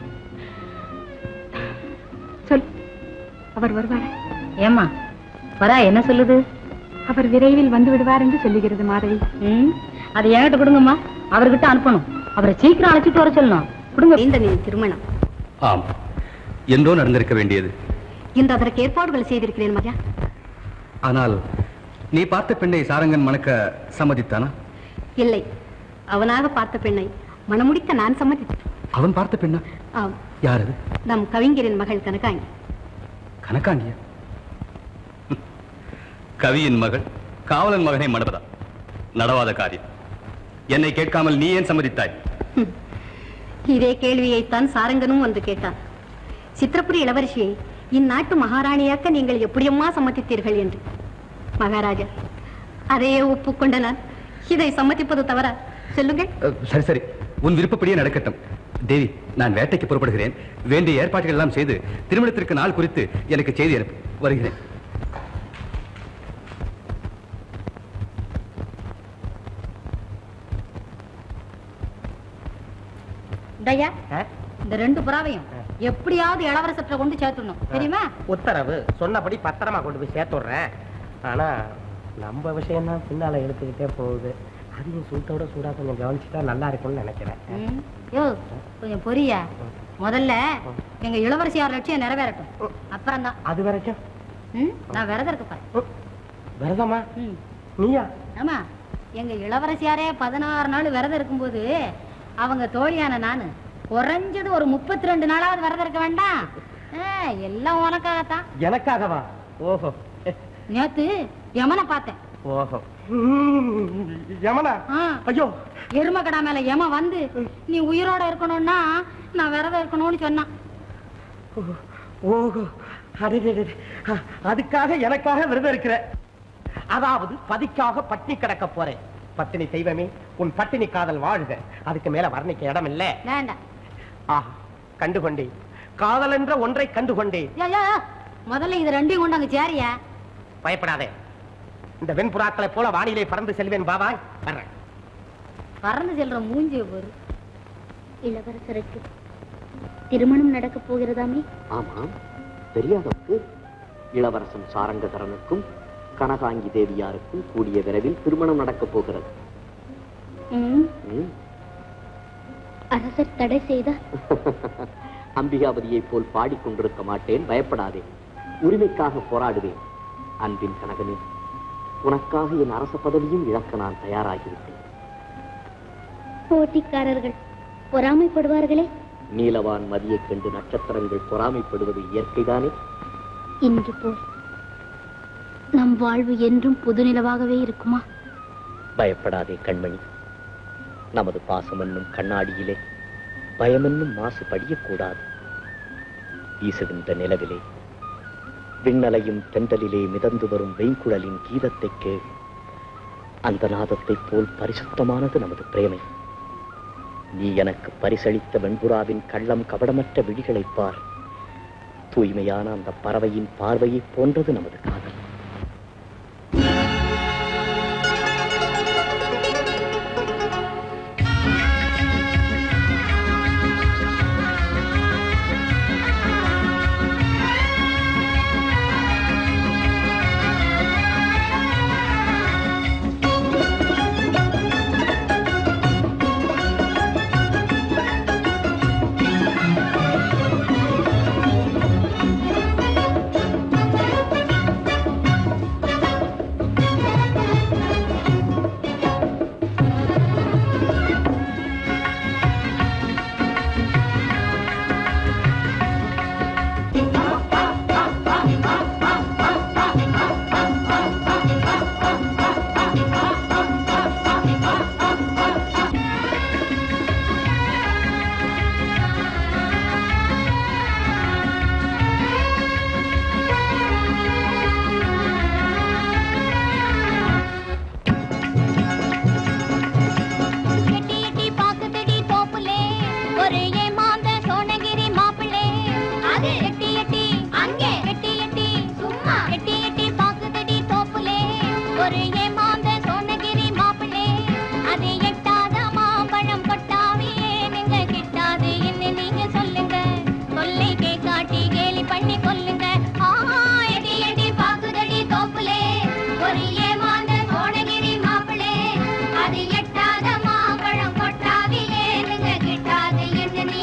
சொல் அவர் வருவாரா ஏமா வரா என்ன சொல்லுது அவர் விரைவில் வந்து விடுவார் என்று சொல்லுகிறது மாதவி ம் அதை என்கிட்ட கொடுங்கம்மா அவர்கிட்ட அனுப்பணும் அவரை சீக்கிரம் அழைச்சிட்டு வர சொல்லணும் கொடுங்க இந்த நீ திருமணம் ஆம் என்றோ நடந்திருக்க வேண்டியது இன்று அதற்கு ஏற்பாடுகள் செய்திருக்கிறேன் மகா ஆனால் நீ பார்த்த பெண்ணை சாரங்கன் மணக்க சம்மதித்தானா இல்லை அவனாக பார்த்த பெண்ணை மனமுடிக்க நான் சம்மதித்தேன் அவன் பார்த்த பெண்ணா ஆம் யார் அது நம் கவிஞரின் மகள் கனகாங்கி கனகாண்டியா கவியின் மகள் காவலன் மகனை மணப்பதா நடவாத காரியம் என்னை கேட்காமல் நீ ஏன் சம்மதித்தாய் இதே கேள்வியைத்தான் சாரங்கனும் வந்து கேட்டான் சித்திரபுரி இளவரசியை இந்நாட்டு மகாராணியாக்க நீங்கள் எப்படியம்மா சம்மதித்தீர்கள் என்று மகாராஜா அதையே ஒப்புக்கொண்ட நான் இதை சம்மதிப்பது தவறா சொல்லுங்கள் அஹ், சரி சரி உன் விருப்பப்படியே நடக்கட்டும் தேவி நான் வேட்டைக்கு புறப்படுகிறேன் வேண்டிய ஏற்பாடுகள் எல்லாம் செய்து திருமணத்திற்கு நாள் குறித்து எனக்கு செய்தி அனுப்பு வருகிறேன் தயா இந்த ரெண்டு புறாவையும் எப்படியாவது இளவரசற்ற கொண்டு சேர்த்துடணும் தெரியுமா உத்தரவு சொன்னபடி பத்திரமா கொண்டு போய் சேர்த்துடுறேன் ஆனா நம்ம விஷயம் தான் பின்னால எடுத்துக்கிட்டே போகுது அதையும் சூட்டோட சூடா கொஞ்சம் கவனிச்சுட்டா நல்லா இருக்கும்னு நினைக்கிறேன் ம். யோ கொஞ்சம் பொரியா முதல்ல எங்க இளவரசியார் லட்சியம் நிறைவேறட்டும் அப்புறம் தான் அது வரைக்கும் நான் விரதம் இருக்க போறேன் விரதமா ம். நீயா ஆமா எங்க இளவரசியாரே பதினாறு நாள் விரதம் இருக்கும்போது அவங்க தோழியான நானு குறைஞ்சது ஒரு முப்பத்தி ரெண்டு நாளாவது விரதம் இருக்க வேண்டாம் ஆ, எல்லாம் உனக்காகத்தான் எனக்காகவா ஓஹோ நேத்து யமனை பார்த்தேன் ஓஹோ யமனா ஆ, ஐயோ எருமக்கடா மேல யமன் வந்து நீ உயிரோட இருக்கணும்னா நான் விரதம் இருக்கணும்னு சொன்னான் ஓஹோ அடடடடே. அ- அதுக்காக எனக்காக விரதம் இருக்கிற அதாவது பதிக்காக பட்டினி கிடக்க போறேன் பட்டினி தெய்வமே உன் பட்டினி காதல் வாழ்க அதுக்கு மேல வர்ணிக்க இடம் இல்ல வேண்டாம் ஆஹா கண்டுகொண்டே காதல் என்ற ஒன்றை கண்டுகொண்டேன் யோ, யோ, யோ. முதல்ல இது ரெண்டையும் கொண்டு அங்க சேரியா பயப்படாதே இந்த வெண்புறாக்களை போல வானிலை பறந்து செல்வேன் பாபாய் வர்றேன் பறந்து செல்ற மூஞ்சிய பொரு இளவரசருக்கு திருமணம் நடக்கப் போகிறதாமே ஆமாம் தெரியாதவருக்கு இளவரசன் சாரங்கதரனுக்கும் கனகாங்கி தேவியாருக்கும் கூடிய விரைவில் திருமணம் நடக்கப் போகிறது ம், ம். அரசர் தடை செய்தார் அம்பிகாபதியைப் போல் பாடிக்கொண்டிருக்க மாட்டேன் பயப்படாதே உரிமைக்காக போராடுவேன் அன்பின் கனகனே உனக்காக என் அரச பதவியும் இழக்க நான் தயாராகிவிட்டேன் போட்டிக்காரர்கள் பொறாமைப்படுவார்களே நீலவான் மதியைக் கண்டு நட்சத்திரங்கள் பொறாமைப்படுவது இயற்கைதானே இன்று போல் நம் வாழ்வு என்றும் புது நிலவாகவே இருக்குமா பயப்படாதே கண்மணி நமது பாசம் என்னும் கண்ணாடியிலே பயமென்னும் மாசு படியக்கூடாது வீசுகின்ற நிலவிலே விண்ணலையும் தென்றலிலே மிதந்து வரும் வெண்குழலின் கீதத்தைக் கேள் அந்த நாதத்தைப் போல் பரிசுத்தமானது நமது பிரேமை நீ எனக்கு பரிசளித்த வெண்புறாவின் கள்ளம் கபடமற்ற விழிகளைப் பார் தூய்மையான அந்த பறவையின் பார்வையைப் போன்றது நமது காதல் எட்டி எட்டி பாக்குதடி தோப்புலே ஒரு ஏமாந்த சோனகிரி மாப்பிள்ளை அது எட்டி எட்டி அங்கே எட்டி எட்டி சும்மா எட்டி எட்டி பாக்குதடி தோப்புலே ஒரு ஏமாந்த சோனகிரி மாப்பிள்ளை அது எட்டாத மாம்பழம் கொட்டாவியே நீங்க கிட்டாது என்ன நீங்க சொல்லுங்க சொல்லை கேட்காட்டி கேலி பண்ணி கொல்லுங்க ஆஹா எட்டி எட்டி பாக்குதடி தோப்புலே ஒரு ஏமாந்த சோனகிரி மாப்பிள்ளை அது எட்டாத மாம்பழம் கொட்டாவிலே நீங்க கிட்டாது என்ன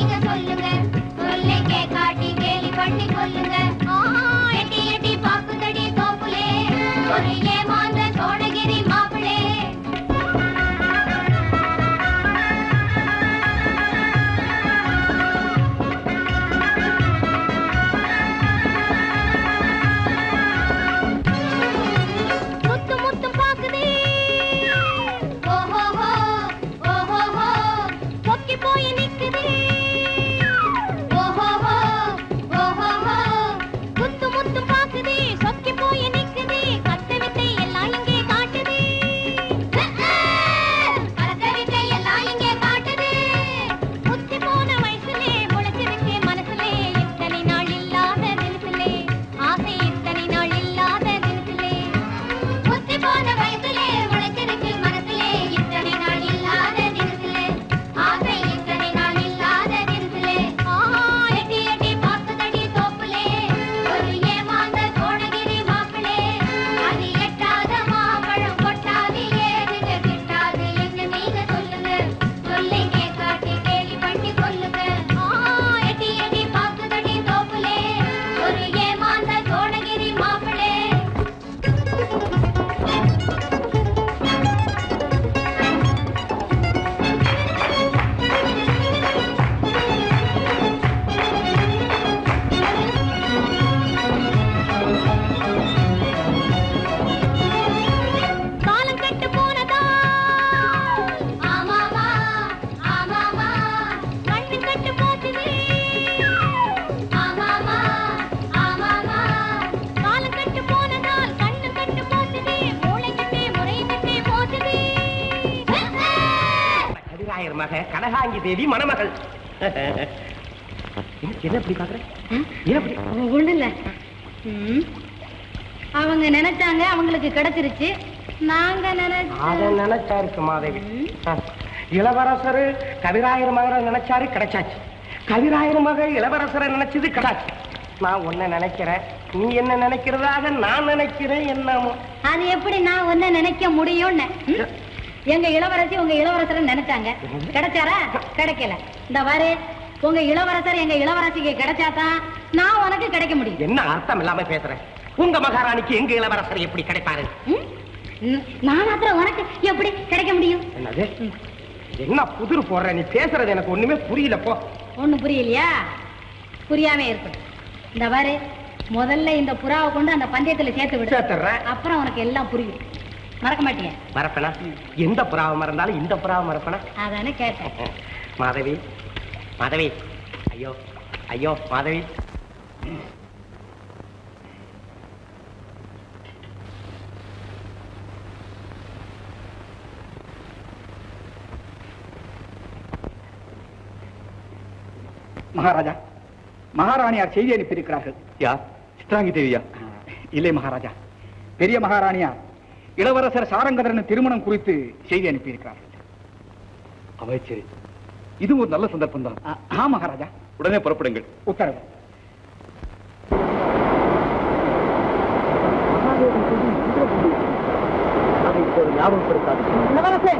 மக கனகாங்கி தேவி மணமகள் என்ன இப்படி பாக்குற ஏன் இப்படி ஒண்ணு இல்ல ம். அவங்க நினைச்சாங்க அவங்களுக்கு கிடைச்சிருச்சு நாங்க அத நினைச்சோம் நினைச்சாரு சுமாதேவி இளவரசர் கவிராயர் மகரை நினைச்சாரு கிடைச்சாச்சு கவிராயர் மகள் இளவரசரை நினைச்சது கிடைச்சு நான் உன்னை நினைக்கிறேன் நீ என்ன நினைக்கிறதாக நான் நினைக்கிறேன் என்னமோ அது எப்படி நான் ஒன்ன நினைக்க முடியும்னு ம்? எங்க இளவரசி உங்க இளவரசரை நினைச்சாங்க கிடைச்சாரா கிடைக்கல இந்த பாரு உங்க இளவரசர் எங்க இளவரசிக்கு கிடைச்சாதான் நான் உனக்கு கிடைக்க முடியும் என்ன அர்த்தம் இல்லாம பேசுறேன் உங்க மகாராணிக்கு எங்க இளவரசர் எப்படி கிடைப்பாரு ம்? ம், நான் மாத்திரம் உனக்கு எப்படி கிடைக்க முடியும் என்னது என்ன புதிர் போடுற நீ பேசுறது எனக்கு ஒண்ணுமே புரியல போ ஒண்ணும் புரியலையா புரியாம இருக்கட்டும் இந்த பாரு முதல்ல இந்த புறாவை கொண்டு அந்த பந்தயத்துல சேர்த்து விடு சேர்த்துடுறேன். அப்புறம் உனக்கு எல்லாம் புரியும் மறக்க மாட்டியா மறப்பனா எந்த புறாவை மறந்தாலும் இந்த புறாவை மறப்பனா அதானே கேட்டேன் மாதவி மாதவி ஐயோ ஐயோ மாதவி மகாராஜா மகாராணியார் செய்தி அனுப்பியிருக்கிறார்கள் யார் சித்ராங்கி தேவியா இல்லை மகாராஜா பெரிய மகாராணியார் இளவரசர் சாரங்கதரன் திருமணம் குறித்து செய்தி அனுப்பியிருக்கிறார்கள் அமைச்சரே இது ஒரு நல்ல சந்தர்ப்பம் தான் ஆ மகாராஜா உடனே புறப்படுங்கள் உத்தரவு அதை இப்போது ஞாபகப்படுத்தாது இளவரசே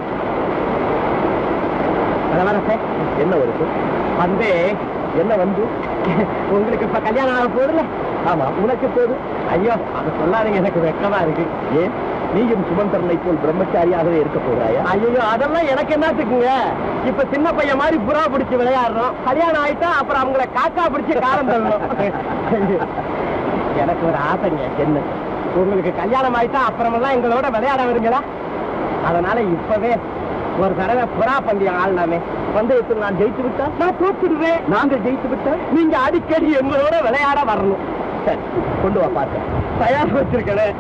இளவரசே என்ன வருது வந்து என்ன வந்து உங்களுக்கு இப்ப கல்யாணம் ஆக போதுல ஆமா உனக்கு போது ஐயோ அதை சொல்லாதீங்க எனக்கு வெக்கமா இருக்கு ஏன் நீயும் சுமந்தரனை போல் பிரம்மச்சாரியாகவே இருக்க போகிறாயா ஐயோ அதெல்லாம் எனக்கு என்னத்துக்குங்க இப்ப சின்ன பையன் மாதிரி புறா பிடிச்சு விளையாடுறோம் கல்யாணம் ஆயிட்டா அப்புறம் அவங்கள காக்கா பிடிச்சு காலம் தள்ளணும் எனக்கு ஒரு ஆசைங்க என்ன உங்களுக்கு கல்யாணம் ஆயிட்டா அப்புறமெல்லாம் எங்களோட விளையாட வருங்களா அதனால இப்பவே ஒரு தடவை புறா பந்தயம் ஆடலாமே பந்தயத்தில் நான் ஜெயித்து விட்டா நான் தோத்துடுவேன் நாங்கள் ஜெயித்து விட்டா நீங்க அடிக்கடி எங்களோட விளையாட வரணும் சரி கொண்டு வா பார்க்க தயார் வச்சிருக்கேன்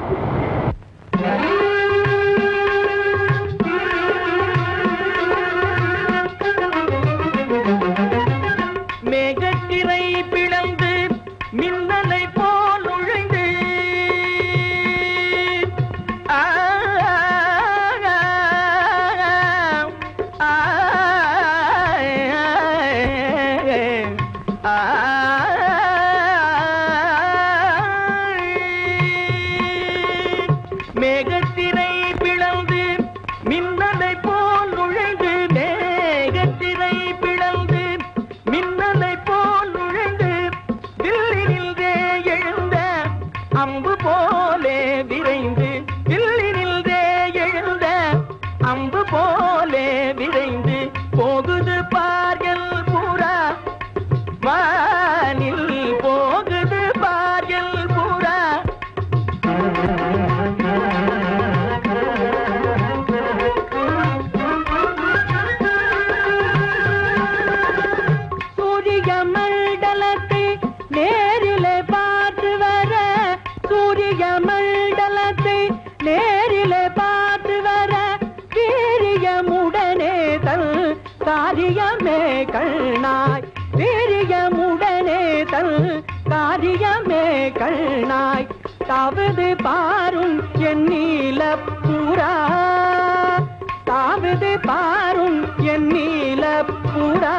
மேகத்திரை பிளந்து மின்னலை போல் நுழைந்து ஆ, ஆ, ஆ, மேகத்திரை பிளந்து மின்னலை போல் நுழைந்து மேகத்திரை பிளந்து மின்னலை போல் நுழைந்து தில்லினில்தே எழுந்த அம்பு போலே விரைந்து தில்லினில்தே எழுந்த அம்பு போலே விரைந்து போகுது பார்கள் புறா வானில் போகுது பார்கள் புறா சூரிய மண்டலத்தை நேரிலே பார்த்து வர சூரிய மண்டலத்தை நேரிலே பார்த்து வர வீரியமுடனே தன் காரியமே கண்ணாய் வீரியமுடனே தன் காரியமே கண்ணாய் தாவது பாரும் என் நீலப்புறா தாவது பாரும் என் நீலப்புறா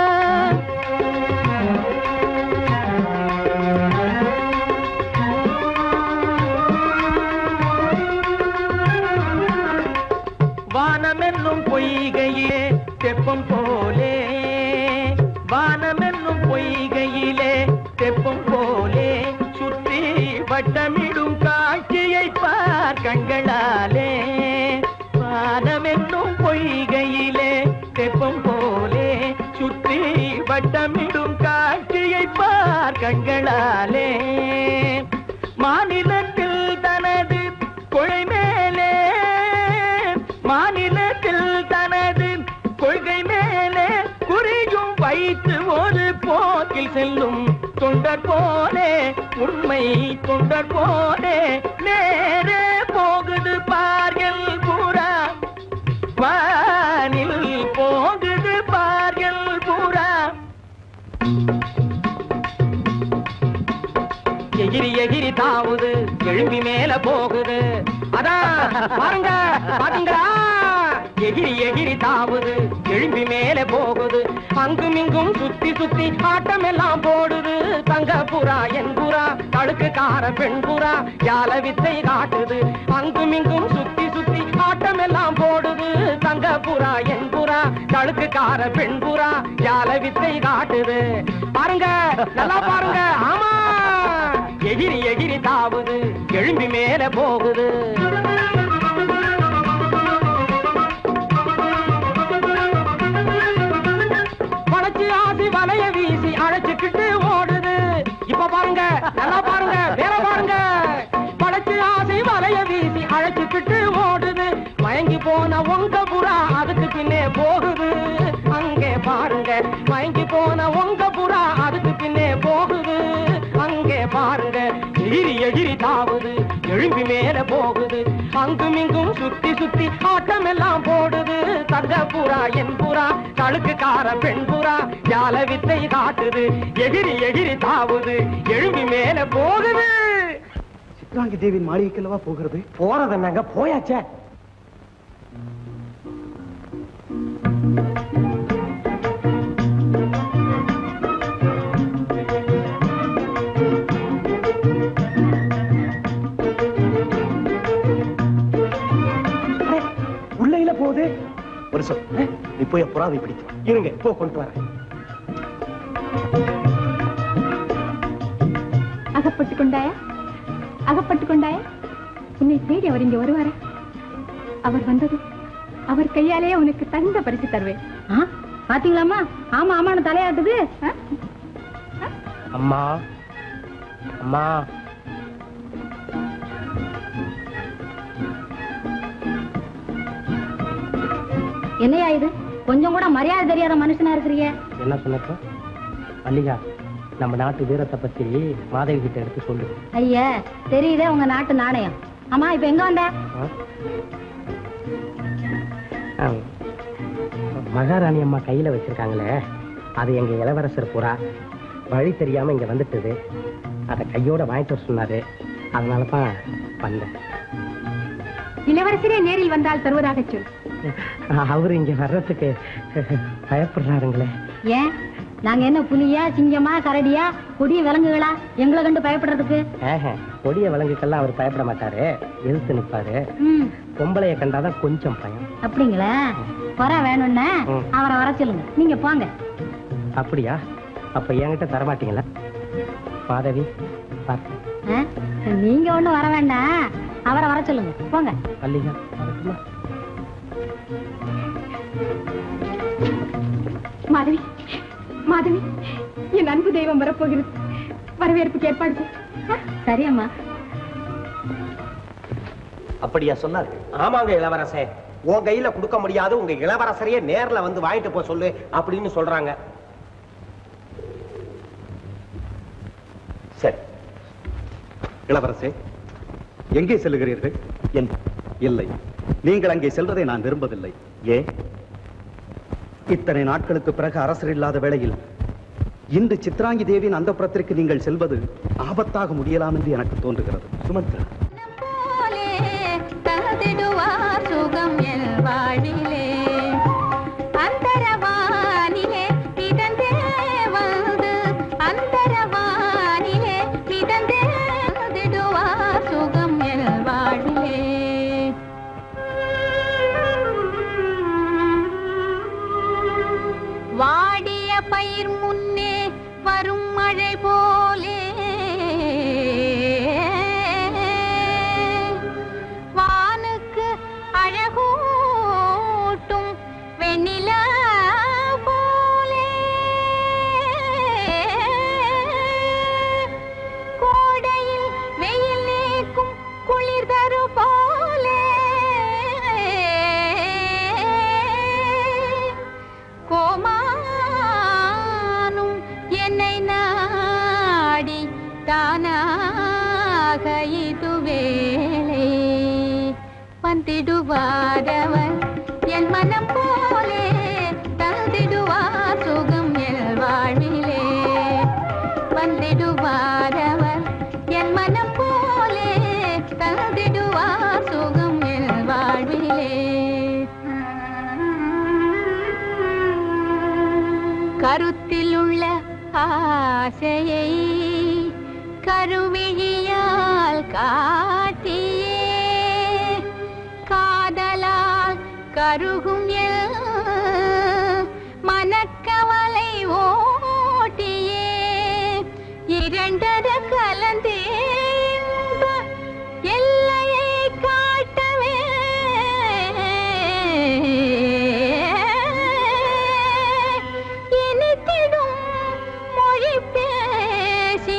வானமென்னும் பொய்கையிலே தெப்பம் போலே வானமென்னும் பொய்கையிலே தெப்பம் போலே சுற்றி வட்டமிடும் காட்சியை பார் கண்களாலே வானமென்னும் பொய்கையிலே தெப்பம் போலே சுற்றி வட்டமிடும் காட்சியை பார் கண்களாலே மாநிலத்தில் தனது கொழை மேலே மாநிலத்தில் தனது கொள்கை மேலே குறியும் வைத்து ஒரு போக்கில் செல்லும் தொண்டர் போலே உண்மை தொண்டர் போலே நேரே போகுது பார்கள் புறா வானில் போகுது எகிரி தாவுது எழும்பி மேல போகுது அதான் பாருங்க பாத்தீங்களா எகிரி எகிரி தாவுது எழும்பி மேலே போகுது அங்கும் இங்கும் சுத்தி சுத்தி ஆட்டம் எல்லாம் போடுது தங்க புறா என் புறா தடுக்கு கார பெண் புறா யால வித்தை காட்டுது அங்கும் இங்கும் சுத்தி சுத்தி ஆட்டம் எல்லாம் போடுது தங்க புறா என் புறா தடுக்கு கார பெண் புறா யால வித்தை காட்டுது பாருங்க நல்லா பாருங்க ஆமா எகிரி எகிரி தாவுது எழும்பி மேல போகுது வளைச்சு ஆசி வலைய வீசி அழைச்சுக்கிட்டு ஓடுது இப்ப பாருங்க நல்லா பாருங்க வேற பாருங்க வளைச்சு ஆசி வலைய வீசி அழைச்சுக்கிட்டு ஓடுது மயங்கி போன உங்க புறா அதுக்கு பின்னே போகுது அங்கே பாருங்க மயங்கி போன உங்க புறா அதுக்கு பின்னே போகுது அங்கே பாருங்க எகிரி எகிரி தாவுது எழும்பி மேல போகுது அங்கும் இங்கும் சுத்தி சுத்தி ஆட்டம் எல்லாம் போடுது தங்க புறா என் புறா தழுக்கு கார பெண் புறா ஜால வித்தை காட்டுது எகிரி எகிரி தாவுது எழும்பி மேல போகுது சித்ராங்கி தேவி மாளிகைக்குள்ளவா போகிறது போறது என்னங்க போயாச்சே உள்ள இல்ல போகுது ஒரு சொல் நீ போய் புறாவை பிடித்து வா. இருங்க போ கொண்டு வரேன் அகப்பட்டு கொண்டாயா அகப்பட்டு கொண்டாயா உன்னை தேடி அவர் இங்க வருவாரா அவர் வந்தது அவர் கையாலேயே உனக்கு தகுந்த பரிசு தருவேன் ஆ பாத்தீங்களாமா ஆமா ஆமான்னு தலையாட்டுது ஆ? அம்மா அம்மா என்னையா இது கொஞ்சம் கூட மரியாதை தெரியாத மனுஷனா இருக்கிறீங்க என்ன சொன்னப்ப மல்லிகா நம்ம நாட்டு வீரத்தை பத்தி மாதவி கிட்ட எடுத்து சொல்லு ஐயா தெரியுதே உங்க நாட்டு நாணயம் ஆமா இப்ப எங்க வந்த ஆ? ஆ. மகாராணி அம்மா கையில வச்சிருக்காங்களே அது எங்க இளவரசர் புறா வழி தெரியாம இங்க வந்துட்டுது அதை கையோட வாங்கிட்டு வர சொன்னாரு அதனால தான் வந்தேன் இளவரசரே நேரில் வந்தால் தருவதாக சொல் அவரு இங்க வர்றதுக்கு பயப்படுறாருங்களே ஏன் நாங்க என்ன புலியா சிங்கமா கரடியா கொடிய விலங்குகளா எங்களை கண்டு பயப்படுறதுக்கு ஆஹா, கொடிய விலங்குக்கெல்லாம் அவர் பயப்பட மாட்டாரு எதிர்த்து நிப்பாரு ம் பொம்பளைய கண்டாதான் கொஞ்சம் பயம் அப்படிங்களா வர வேணும்னா ம். அவரை வர சொல்லுங்க நீங்க போங்க அப்படியா அப்ப என்கிட்ட தரமாட்டீங்களா மாதவி பார்த்து ஆ? நீங்க ஒண்ணும் வர வேண்டாம் அவரை வர சொல்லுங்க போங்க மல்லிகா வரட்டுமா? மாதவி மாதவி என் அன்பு தெய்வம் வரப்போகிறது வரவேற்புக்கு ஏற்பாடு செய். ஆ, சரி அம்மா அப்படியா சொன்னார் ஆமாங்க இளவரசே உன் கையில கொடுக்க முடியாது உங்க இளவரசரையே நேர்ல வந்து வாங்கிட்டு போக சொல்லு அப்படின்னு சொல்றாங்க சரி இளவரசே எங்கே செல்லுகிறீர்கள் என் இல்லை நீங்கள் அங்கே செல்வதை நான் விரும்பவில்லை ஏன் இத்தனை நாட்களுக்கு பிறகு அரசர் இல்லாத வேளையில் இன்று சித்ராங்கி தேவியின் அந்த புறத்திற்கு நீங்கள் செல்வது ஆபத்தாக முடியலாம் என்று எனக்கு தோன்றுகிறது சுமத்ரா போலே தகுதிடுவார் சுகம் என் வாழிலே அந்தரவானிலே மிதந்தே வந்து அந்தரவானிலே மிதந்தே தகுதிடுவார் சுகம் என் வாழிலே வாடிய பயிர் முன்னே வரும் மழை போலே வானுக்கு அழகூட்டும் வெண்ணிலா போலே கோடையில் வெயில் நீக்கும் குளிர் தரு போலே கோமானும் என்னை நாடி தானாக இது வேலை வந்திடுவாரவர் என் மனம் போலே தந்திடுவார் சுகம் என் வாழ்விலே வந்திடுவாரவர் என் மனம் போலே கருத்தில் உள்ள ஆசையை கருவிழியால் காட்டியே காதலால் கருகும் என் மனக்கவலை ஓட்டியே இரண்டர கலந்தே இன்ப எல்லையை காட்டவே இனித்திடும் மொழி பேசி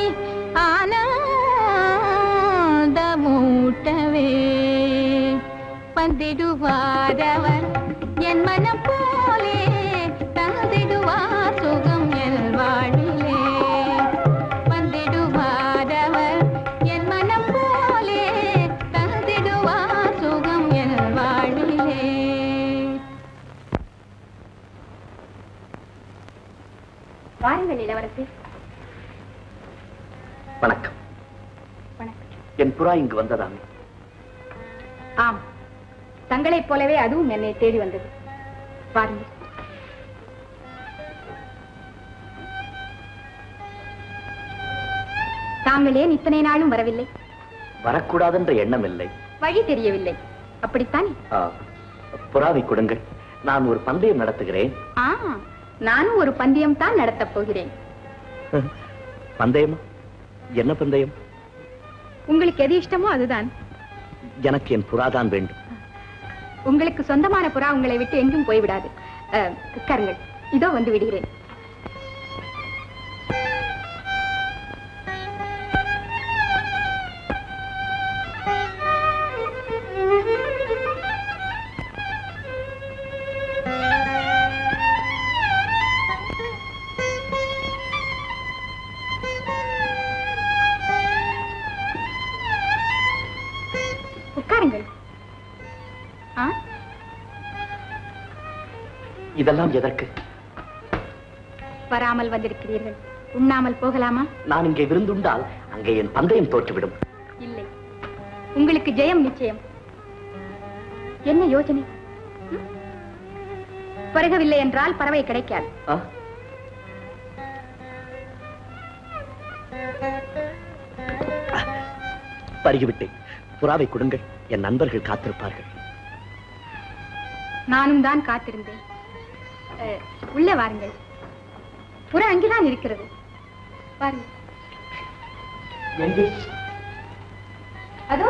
ஆனந்தமூட்டவே வந்திடுவாரவர் என் மனம் போலே தந்திடுவார் சுகம் என் வாழ்விலே வந்திடுவாரவர் என் மனம் போலே தந்திடுவார் சுகம் என் வாழ்விலே வாருங்கள் இளவரசி வணக்கம் வணக்கம் என் புறா இங்கு வந்ததாமே ஆம் தங்களைப் போலவே அதுவும் என்னை தேடி வந்தது பாருங்கள் தாங்கள் ஏன் இத்தனை நாளும் வரவில்லை வரக்கூடாதென்ற எண்ணம் இல்லை வழி தெரியவில்லை அப்படித்தானே ஆ, புறாவை கொடுங்கள் நான் ஒரு பந்தயம் நடத்துகிறேன் ஆ நானும் ஒரு பந்தயம் தான் நடத்தப் போகிறேன் பந்தயமா என்ன பந்தயம் உங்களுக்கு எது இஷ்டமோ அதுதான் எனக்கு என் புறாதான் வேண்டும் உங்களுக்கு சொந்தமான புறா உங்களை விட்டு எங்கும் போய்விடாது அஹ், உட்காருங்கள் இதோ வந்து விடுகிறேன் உட்காருங்கள் ஆ இதெல்லாம் எதற்கு வராமல் வந்திருக்கிறீர்கள் உண்ணாமல் போகலாமா நான் இங்கே விருந்துண்டால் அங்கே என் பந்தயம் தோற்றுவிடும் இல்லை உங்களுக்கு ஜெயம் நிச்சயம் என்ன யோசனை ம்? பருகவில்லை என்றால் பறவை கிடைக்காது ஆ? பருகிவிட்டேன் புறாவை கொடுங்கள் என் நண்பர்கள் காத்திருப்பார்கள் நானும் தான் காத்திருந்தேன் அஹ், உள்ளே வாருங்கள் புற அங்கேதான் இருக்கிறது பாருங்கள் எங்கே அதோ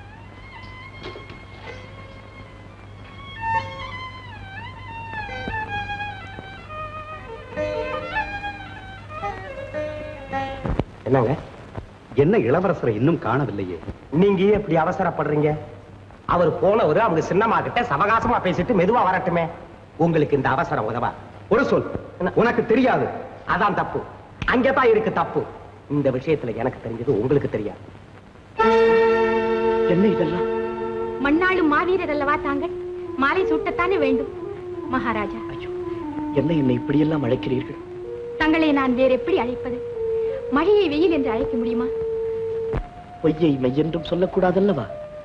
என்னங்க என்ன இளவரசரை இன்னும் காணவில்லையே நீங்க ஏன் இப்படி அவசரப்படுறீங்க அவர் போனவரு அவங்க சின்னம்மா கிட்ட சவகாசமா பேசிட்டு மெதுவா வரட்டுமே உங்களுக்கு இந்த அவசரம் உதவா ஒரு சொல் உனக்கு தெரியாது அதான் தப்பு அங்கதான் இருக்கு தப்பு இந்த விஷயத்துல எனக்கு தெரிஞ்சது உங்களுக்கு தெரியாது என்ன இதெல்லாம் மண்ணாளும் மாவீரர் அல்லவா தாங்கள் மாலை சூட்டத்தானே வேண்டும் மகாராஜா என்ன என்னை இப்படியெல்லாம் அழைக்கிறீர்கள் தங்களை நான் வேற எப்படி அழைப்பது மழையை வெயில் என்று அழைக்க முடியுமா பொய்யை மெய்யென்றும் சொல்லக்கூடாதல்லவா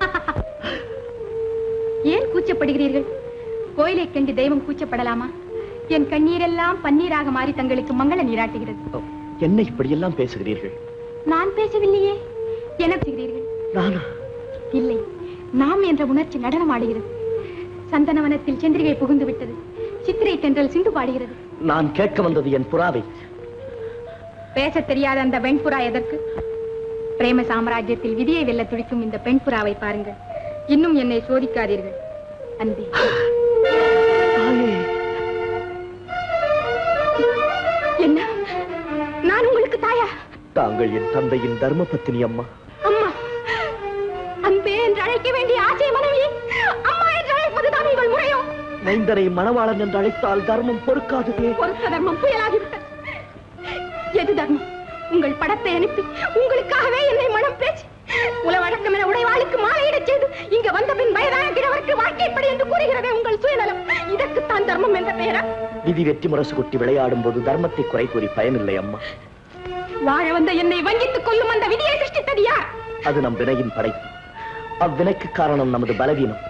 ஏன் கூச்சப்படுகிறீர்கள் கோயிலை கண்டு தெய்வம் கூச்சப்படலாமா என் கண்ணீரெல்லாம் பன்னீராக மாறி தங்களுக்கு மங்கள நீராட்டுகிறது என்ன இப்படியெல்லாம் பேசுகிறீர்கள் நான் பேசவில்லையே என பேசுகிறீர்கள் நானா இல்லை நாம் என்ற உணர்ச்சி நடனமாடுகிறது சந்தனவனத்தில் சந்திரிகை புகுந்து விட்டது சித்திரை தென்றல் சிந்து பாடுகிறது நான் கேட்க வந்தது என் புறாவை பேசத் தெரியாத அந்த வெண்புறா எதற்கு பிரேம சாம்ராஜ்யத்தில் விதியை வெல்ல துடிக்கும் இந்த பெண் புறாவை பாருங்கள் இன்னும் என்னை சோதிக்காதீர்கள் அன்பே என்ன நான் உங்களுக்கு தாயா தாங்கள் என் தந்தையின் தர்ம பத்தினி அம்மா அம்மா அன்பே என்று அழைக்க வேண்டிய ஆசை மனைவி அம்மா என்று அழைப்பதுதான் உங்கள் முறையோ மைந்தரை மணவாளன் என்று அழைத்தால் தர்மம் பொறுக்காதுவே பொருத்த தர்மம் புயலாகிவிட்டது எது தர்மம் உங்கள் படத்தை அனுப்பி உங்களுக்காகவே என்னை மனம் பேசி உலவழக்கம் என உடைவாளுக்கு மாலையிடச் செய்து இங்க வந்த பின் வயதான கிழவருக்கு வாழ்க்கைப்படி என்று கூறுகிறதே உங்கள் சுயநலம் இதற்குத்தான் தர்மம் என்ற பெயரா விதி வெற்றி முரசு கொட்டி விளையாடும் போது தர்மத்தை குறை கூறி பயனில்லை அம்மா வாழ வந்த என்னை வஞ்சித்துக் கொள்ளும் அந்த விதியை சிருஷ்டித்தது யார் அது நம் வினையின் படைப்பு அவ்வினைக்கு காரணம் நமது பலவீனம்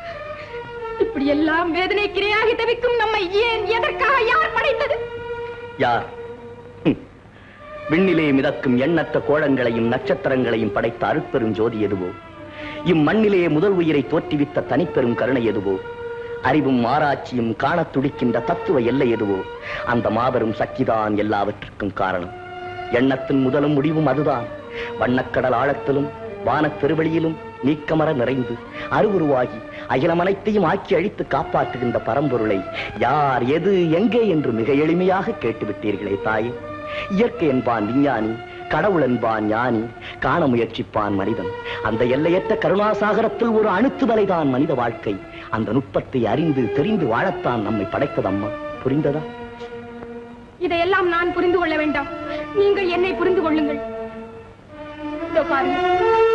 இப்படி எல்லாம் வேதனைக்கிரையாகி தவிக்கும் நம்மை ஏன் எதற்காக யார் படைத்தது யார் ஹம். விண்ணிலே மிதக்கும் எண்ணற்ற கோளங்களையும் நட்சத்திரங்களையும் படைத்த அருட்பெரும் ஜோதி எதுவோ இம்மண்ணிலே முதல் உயிரை தோற்றுவித்த தனிப்பெரும் கருணை எதுவோ அறிவும் ஆராய்ச்சியும் காணத் துடிக்கின்ற தத்துவ எல்லை எதுவோ அந்த மாபெரும் சக்திதான் எல்லாவற்றுக்கும் காரணம் எண்ணத்தின் முதலும் முடிவும் அதுதான் வண்ணக்கடல் ஆழத்திலும் வானப் பெருவெளியிலும் நீக்கமர நிறைந்து அருவுருவாகி அகிலம் அனைத்தையும் ஆக்கி அழித்து காப்பாற்றுகின்ற பரம்பொருளை யார் எது எங்கே என்று மிக எளிமையாக கேட்டுவிட்டீர்களே தாயே இயற்கை என்பான் விஞ்ஞானி கடவுள் என்பான் ஞானி காண முயற்சிப்பான் மனிதன் அந்த எல்லையற்ற கருணாசாகரத்தில் ஒரு அணுத்துதலைதான் மனித வாழ்க்கை அந்த நுட்பத்தை அறிந்து தெரிந்து வாழத்தான் நம்மை படைத்ததம்மா புரிந்ததா இதையெல்லாம் நான் புரிந்து கொள்ள வேண்டாம் நீங்கள் என்னை புரிந்து கொள்ளுங்கள் இதோ பாருங்கள்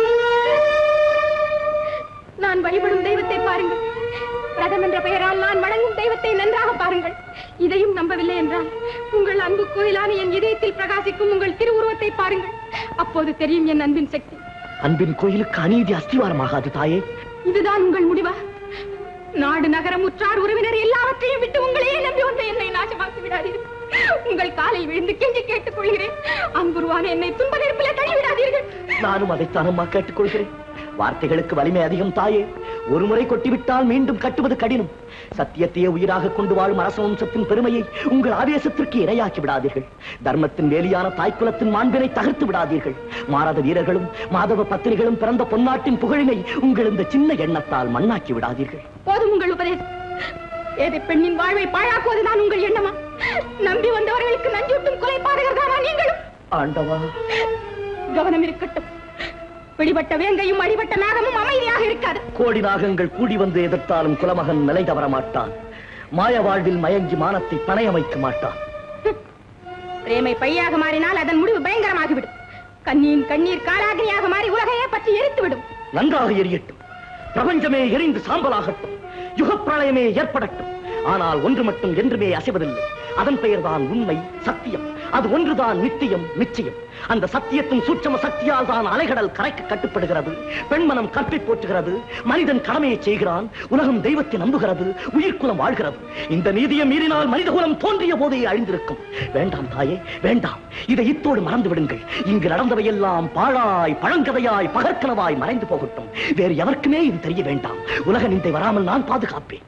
நான் வழிபடும் தெய்வத்தை பாருங்கள் ரதம் என்ற பெயரால் நான் வணங்கும் தெய்வத்தை நன்றாக பாருங்கள் இதையும் நம்பவில்லை என்றால் உங்கள் அன்பு கோயிலான என் இதயத்தில் பிரகாசிக்கும் உங்கள் திருவுருவத்தை பாருங்கள் அப்போது தெரியும் என் அன்பின் சக்தி அன்பின் கோயிலுக்கு அநீதி அஸ்திவாரமாகாது தாயே இதுதான் உங்கள் முடிவா நாடு நகரம் உற்றார் உறவினர் எல்லாவற்றையும் விட்டு உங்களையே நம்பி வந்த என்னை நாசமாக்கி விடாதீர்கள் உங்கள் காலில் விழுந்து கெஞ்சி கேட்டுக் கொள்கிறேன் அன்புருவான என்னை துன்ப நெருப்பிலே தள்ளி விடாதீர்கள் நானும் அதைத்தான் அம்மா கேட்டுக்கொள்கிறேன் வார்த்தைகளுக்கு வலிமை அதிகம் தாயே ஒரு முறை கொட்டிவிட்டால் மீண்டும் கட்டுவது கடினம் சத்தியத்தையே உயிராக கொண்டு வாழும் அரச வம்சத்தின் பெருமையை உங்கள் ஆவேசத்திற்கு இரையாக்கி விடாதீர்கள் தர்மத்தின் வேலியான தாய்க்குலத்தின் மாண்பினை தகர்த்து விடாதீர்கள் மாறாத வீரர்களும் மாதவ பத்திரிகளும் பிறந்த பொன்னாட்டின் புகழினை உங்கள் இந்த சின்ன எண்ணத்தால் மண்ணாக்கி விடாதீர்கள் போதும் உங்கள் உபதேசம் ஏதை பெண்ணின் வாழ்வை பாழாக்குவதுதான் உங்கள் எண்ணமா நம்பி வந்தவர்களுக்கு நஞ்சூட்டும் கொலைப்பாதகர் தானா நீங்களும் ஆண்டவா கவனம் இருக்கட்டும் பிடிபட்ட வேங்கையும் அடிபட்ட நாகமும் அமைதியாக இருக்காது கோடி நாகங்கள் கூடி வந்து எதிர்த்தாலும் குலமகன் நிலை தவற மாட்டான் மாய வாழ்வில் மயங்கி மானத்தை பணைய வைக்க மாட்டான் பிரேமை பையாக மாறினால் அதன் முடிவு பயங்கரமாகிவிடும் கண்ணியின் கண்ணீர் காலாகினியாக மாறி உலகையே பற்றி எரித்துவிடும் நன்றாக எரியட்டும் பிரபஞ்சமே எரிந்து சாம்பலாகட்டும் யுகப் பிரளயமே ஏற்படட்டும் ஆனால் ஒன்று மட்டும் என்றுமே அசைவதில்லை அதன் பெயர்தான் உண்மை சத்தியம் அது ஒன்றுதான் நித்தியம் நிச்சயம் அந்த சத்தியத்தின் சூட்சம சக்தியால் தான் அலைகடல் கரைக்கு கட்டுப்படுகிறது பெண்மனம் கற்பை போற்றுகிறது மனிதன் கடமையை செய்கிறான் உலகம் தெய்வத்தை நம்புகிறது உயிர்க்குலம் வாழ்கிறது இந்த நீதியை மீறினால் மனிதகுலம் தோன்றிய போதே அழிந்திருக்கும் வேண்டாம் தாயே வேண்டாம் இதை இத்தோடு மறந்து விடுங்கள் இங்கு நடந்தவையெல்லாம் பாழாய் பழங்கதையாய் பகற்கனவாய் மறைந்து போகட்டும் வேறு எவருக்குமே இது தெரிய வேண்டாம் உலக நிந்தை வராமல் நான் பாதுகாப்பேன்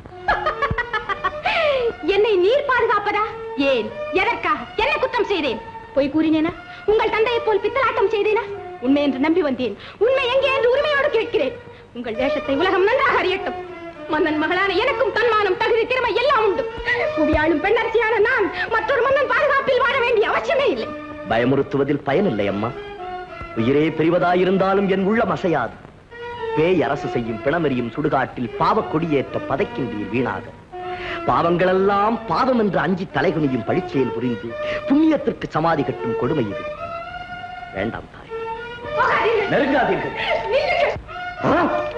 என்னை நீர் பாதுகாப்பதா ஏன் எதற்காக என்ன குற்றம் செய்தேன் பொய் கூறினேனா உங்கள் தந்தையைப் போல் பித்தலாட்டம் செய்தேனா உண்மை என்று நம்பி வந்தேன் உண்மை எங்கே என்று உரிமையோடு கேட்கிறேன் உங்கள் வேஷத்தை உலகம் நன்றாக அறியட்டும் மன்னன் மகளான எனக்கும் தன்மானம் தகுதி திறமை எல்லாம் உண்டு புவியாளும் பெண்ணரசியான நான் மற்றொரு மன்னன் பாதுகாப்பில் வாழ வேண்டிய அவசியமே இல்லை பயமுறுத்துவதில் பயனில்லை அம்மா உயிரே பிரிவதாயிருந்தாலும் என் உள்ளம் அசையாது பேய் அரசு செய்யும் பிணமெறியும் சுடுகாட்டில் பாவக் கொடியேற்ற பதைக்கின்றீர் வீணாக பாவங்களெல்லாம் பாவம் என்று அஞ்சி தலைகுனியும் பழிச்செயல் புரிந்து புண்ணியத்திற்கு சமாதி கட்டும் கொடுமை இது வேண்டாம் தாய் போகாதீர்கள். நெருங்காதீர்கள் நில்லுங்கள். ஆ?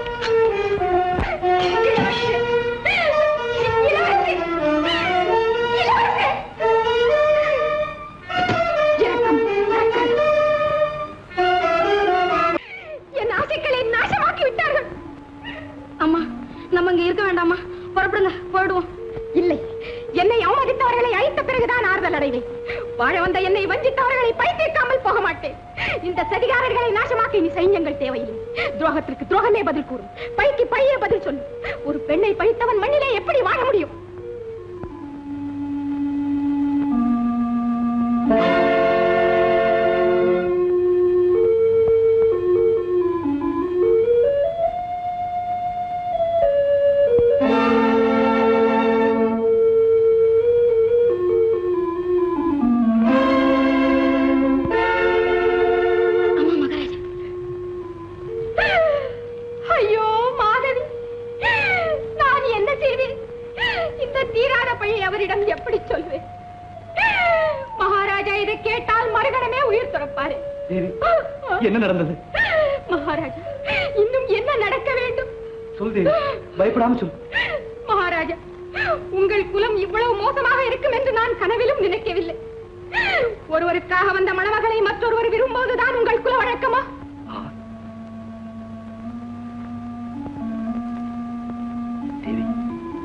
இளவரசி. இளவரசி. இளவரசி. இரக்கம், இரக்கம். என் ஆசைகளை நாசமாக்கி விட்டார்கள் அம்மா நம்ம இங்க இருக்க வேண்டாமா புறப்படுங்க போயிடுவோம் இல்லை என்னை அவமதித்தவர்களை அழித்த பிறகுதான் ஆறுதல் அடைவேன் வாழ வந்த என்னை வஞ்சித்தவர்களை பழித்தீர்க்காமல் போக மாட்டேன் இந்த சதிகாரர்களை நாசமாக்கி நீ சைன்யங்கள் தேவையில்லை துரோகத்திற்கு துரோகமே பதில் கூறும் பழிக்கு பழியே பதில் சொல்லு ஒரு பெண்ணை பழித்தவன் மண்ணிலே எப்படி வாழ முடியும் அம்மா மகாராஜா ஐயோ மாதவி நான் என்ன செய்வேன் இந்த தீராத பழி அவரிடம் எப்படி சொல்வேன் மகாராஜா இதை கேட்டால் மறுகணமே உயிர் துறப்பாரு தேவி என்ன நடந்தது மகாராஜா இன்னும் என்ன நடக்க வேண்டும் சொல் தேவி பயப்படாம சொல் மகாராஜா உங்கள் குலம் இவ்வளவு மோசமாக இருக்கும் என்று நான் கனவிலும் நினைக்கவில்லை ஒருவருக்காக வந்த மணமகளை மற்றொருவர் விரும்புவதுதான் உங்கள் குல வழக்கமா தேவி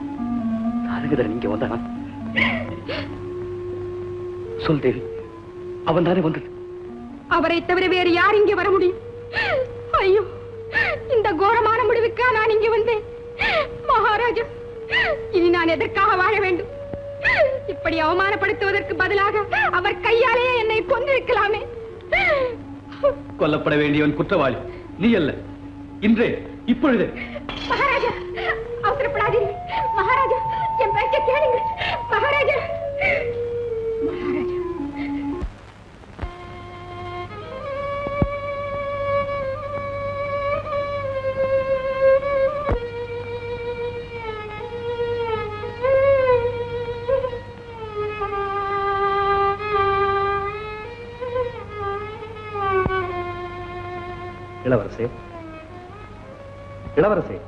தாரகதரன் இங்க வந்தானா சொல் தேவி அவன் தானே வந்தது அவரை தவிர வேறு யார் இங்கே வர முடியும் ஐயோ இந்த கோரமான முடிவுக்கா நான் இங்கே வந்தேன் மகாராஜா இனி நான் எதற்காக வாழ வேண்டும் இப்படி அவமானப்படுத்துவதற்கு பதிலாக அவர் கையாலேயே என்னை கொன்றிருக்கலாமே கொல்லப்பட வேண்டியவன் குற்றவாளி நீ அல்ல இன்றே இப்பொழுது மகாராஜா அவசரப்படாதீங்க மகாராஜா என் பேச்சை கேளுங்க மகாராஜா மகாராஜா இளவரசே இளவரசே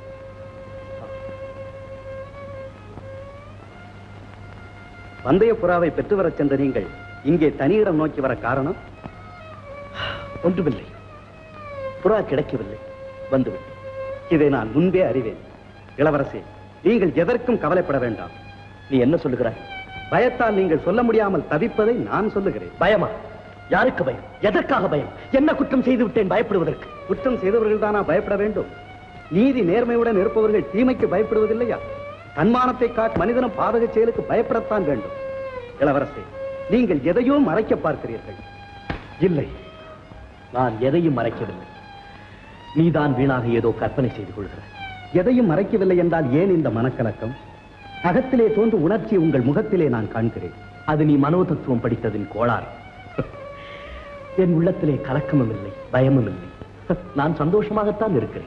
பந்தய புறாவை பெற்று வரச் சென்ற நீங்கள் இங்கே தனியிடம் நோக்கி வர காரணம் ஒன்றுமில்லை புறா கிடைக்கவில்லை வந்துவிட்டேன் இதை நான் முன்பே அறிவேன் இளவரசே நீங்கள் எதற்கும் கவலைப்பட வேண்டாம் நீ என்ன சொல்லுகிறாய் பயத்தால் நீங்கள் சொல்ல முடியாமல் தவிப்பதை நான் சொல்லுகிறேன் பயமா யாருக்கு பயம் எதற்காக பயம் என்ன குற்றம் செய்து விட்டேன் பயப்படுவதற்கு குற்றம் செய்தவர்கள் தானா பயப்பட வேண்டும் நீதி நேர்மையுடன் இருப்பவர்கள் தீமைக்கு பயப்படுவதில்லையா தன்மானத்தை காட் மனிதனும் பாதக செயலுக்கு பயப்படத்தான் வேண்டும் இளவரசே நீங்கள் எதையோ மறைக்க பார்க்கிறீர்கள் இல்லை நான் எதையும் மறைக்கவில்லை நீதான் வீணாக ஏதோ கற்பனை செய்து கொள்கிறாய் எதையும் மறைக்கவில்லை என்றால் ஏன் இந்த மனக்கலக்கம் அகத்திலே தோன்றும் உணர்ச்சி உங்கள் முகத்திலே நான் காண்கிறேன் அது நீ மனோதத்துவம் படித்ததின் கோளாறு என் உள்ளத்திலே கலக்கமும் இல்லை பயமும் இல்லை நான் சந்தோஷமாகத்தான் இருக்கிறேன்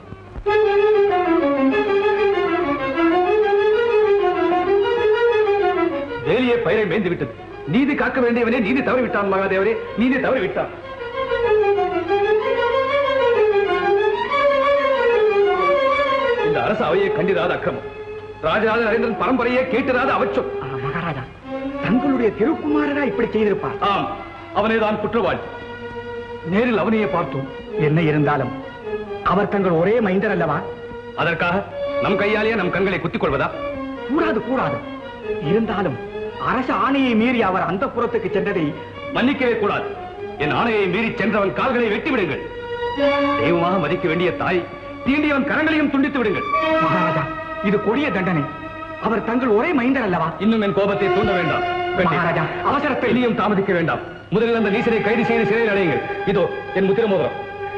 வேலியே பயிரை மேய்ந்து விட்டது நீதி காக்க வேண்டியவனே நீதி தவறி விட்டான் மகாதேவரே நீதி தவறி விட்டான் இந்த அரசு அவையை கண்டிராத அக்கிரமம் ராஜராஜ நரேந்திரன் பரம்பரையே கேட்டிராத அவச்சம் ஆ, மகாராஜா தங்களுடைய திருக்குமாரரா இப்படி செய்திருப்பார் ஆம் அவனே தான் குற்றவாளி நேரில் அவனையே பார்த்தோம் என்ன இருந்தாலும் அவர் தங்கள் ஒரே மைந்தர் அல்லவா அதற்காக நம் கையாலேயே நம் கண்களை குத்திக் கொள்வதா கூடாது கூடாது இருந்தாலும் அரசு ஆணையை மீறி அவர் அந்த புறத்துக்கு சென்றதை மன்னிக்கவே கூடாது என் ஆணையை மீறி சென்றவன் கால்களை வெட்டி விடுங்கள் தெய்வமாக மதிக்க வேண்டிய தாய் தீண்டியவன் கரங்களையும் துண்டித்து விடுங்கள் மகாராஜா இது கொடிய தண்டனை அவர் தங்கள் ஒரே மைந்தர் அல்லவா இன்னும் என் கோபத்தை தூண்ட வேண்டாம் மகாராஜா, அவசரத்தை இனியும் தாமதிக்க வேண்டாம் முதலில் அந்த நீசரை கைது செய்து சிறையில் அடையுங்கள் இதோ என் முத்திர மோதிரம்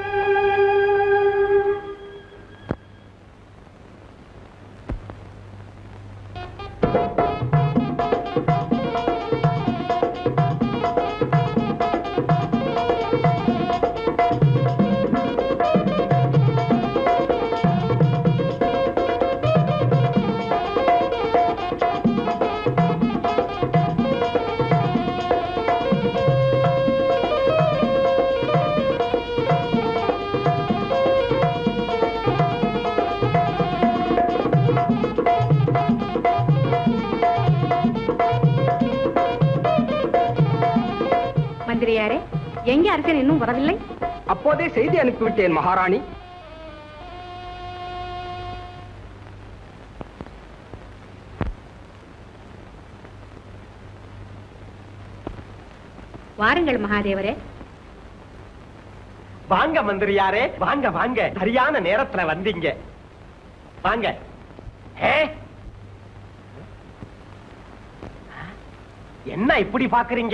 மந்திரியாரே எங்க அரசன் இன்னும் வரவில்லை அப்போதே செய்தி அனுப்பிவிட்டேன் மகாராணி வாருங்கள் மகாதேவரே வாங்க மந்திரியாரே வாங்க வாங்க சரியான நேரத்துல வந்தீங்க வாங்க ஏ? என்ன இப்படி பாக்குறீங்க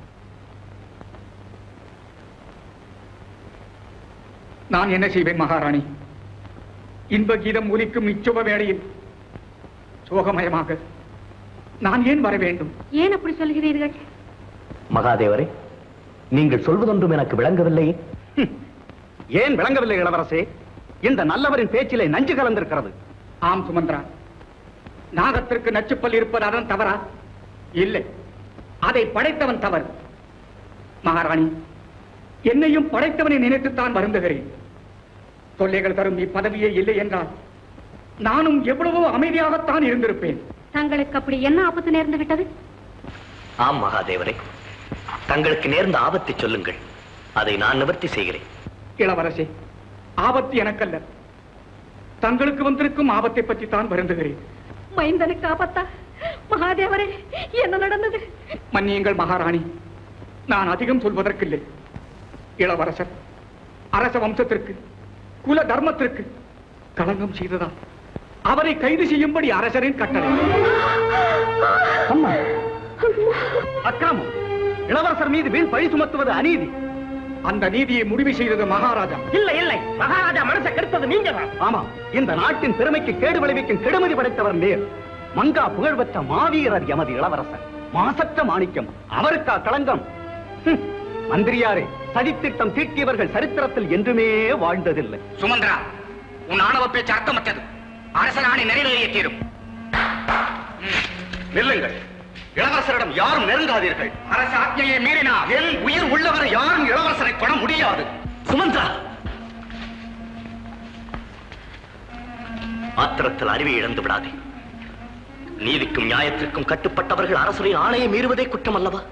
நான் என்ன செய்வேன் மகாராணி இன்ப கீதம் ஒலிக்கும் இச்சுப வேளையில் சோகமயமாக நான் ஏன் வர வேண்டும் ஏன் அப்படி சொல்கிறீர்கள் மகாதேவரே நீங்கள் சொல்வதொன்றும் எனக்கு விளங்கவில்லை ஏன் விளங்கவில்லை இளவரசே இந்த நல்லவரின் பேச்சிலே நஞ்சு கலந்திருக்கிறது ஆம் சுமந்திரா நாகத்திற்கு நச்சுப்பல் இருப்பது அதன் தவறா இல்லை அதை படைத்தவன் தவறு மகாராணி என்னையும் படைத்தவனை நினைத்துத்தான் வருந்துகிறேன் தொல்லைகள் தரும் இப்பதவியே இல்லை என்றால் நானும் எவ்வளவோ அமைதியாகத்தான் இருந்திருப்பேன் தங்களுக்கு அப்படி என்ன ஆபத்து நேர்ந்து விட்டது ஆம் மகாதேவரே தங்களுக்கு நேர்ந்த ஆபத்தை சொல்லுங்கள் அதை நான் நிவர்த்தி செய்கிறேன் இளவரசே ஆபத்து எனக்கல்ல தங்களுக்கு வந்திருக்கும் ஆபத்தை பற்றி தான் வருந்துகிறேன் மைந்தனுக்கு ஆபத்தா மகாதேவரே என்ன நடந்தது மன்னியுங்கள் மகாராணி நான் அதிகம் சொல்வதற்கில்லை இளவரசர் அரச வம்சத்திற்கு குல தர்மத்திற்கு களங்கம் செய்ததால் அவரை கைது செய்யும்படி அரசரின் கட்டளை அம்மா அக்கிரமம் இளவரசர் மீது வீண் பழி சுமத்துவது அநீதி அந்த நீதியை முடிவு செய்தது மகாராஜா இல்லை இல்லை மகாராஜா மனசை கெடுத்தது நீங்க ஆமா இந்த நாட்டின் பெருமைக்கு கேடு விளைவிக்கும் கெடுமதி படைத்தவர் நேர் மங்கா புகழ்பெற்ற மாவீரர் எமது இளவரசர் மாசற்ற மாணிக்கம் அவருக்கா களங்கம் ஹம், மந்திரியாரே சதித்திட்டம் தீட்டியவர்கள் சரித்திரத்தில் என்றுமே வாழ்ந்ததில்லை சுமந்திரா உன் ஆணவ பேச்சு அர்த்தமற்றது அரசனாணி நிறைவேறிய தீரும் நில்லுங்கள் இளவரசரிடம் யாரும் நெருங்காதீர்கள் அரசு ஆజ్ఞையை மீறினார் என் உயிர் உள்ளவரை யாரும் இளவரசரை கொட முடியாது சுமந்திரா ஆத்திரத்தில் அறிவை இழந்து விடாதே நீதிக்கும் நியாயத்திற்கும் கட்டுப்பட்டவர்கள் அரசரின் ஆணையை மீறுவதே குற்றம் அல்லவா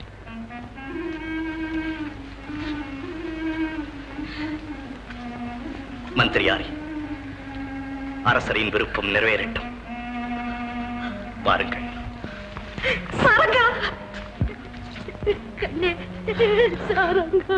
மந்திரியாரி அரசரின் விருப்பம் நிறைவேறட்டும் வாருங்கள் சாரங்கா கண்ணே சாரங்கா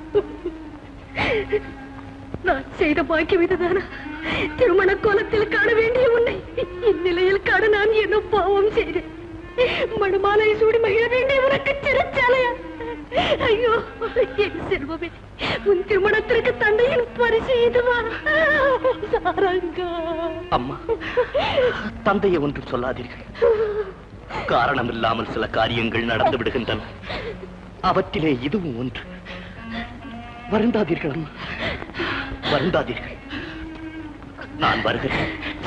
நான் செய்த பாக்கியம் இதுதானா திருமண கோலத்தில் காண வேண்டிய உன்னை இந்நிலையில் காண நான் என்ன பாவம் செய்தேன் மணமாலை சூடி மகிழ வேண்டிய உனக்கு சிறைச்சாலையா ஐயோ என் செல்வமே உன் திருமணத்திற்கு தந்தையின் பரிசு இதுவா சாரங்கா அம்மா தந்தையை ஒன்றும் சொல்லாதீர்கள் காரணம் இல்லாமல் சில காரியங்கள் நடந்து விடுகின்றன அவற்றிலே இதுவும் ஒன்று வருந்தாதீர்கள் அம்மா வருந்தாதீர்கள் நான் வருகிறேன்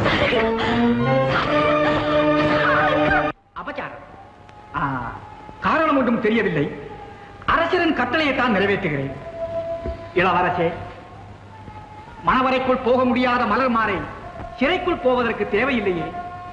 அபச்சாரம் ஆ, காரணம் ஒன்றும் தெரியவில்லை அரசரின் கட்டளையை தான் நிறைவேற்றுகிறேன் இளவரசே மணவரைக்குள் போக முடியாத மலர் மாறை சிறைக்குள் போவதற்கு தேவையில்லையே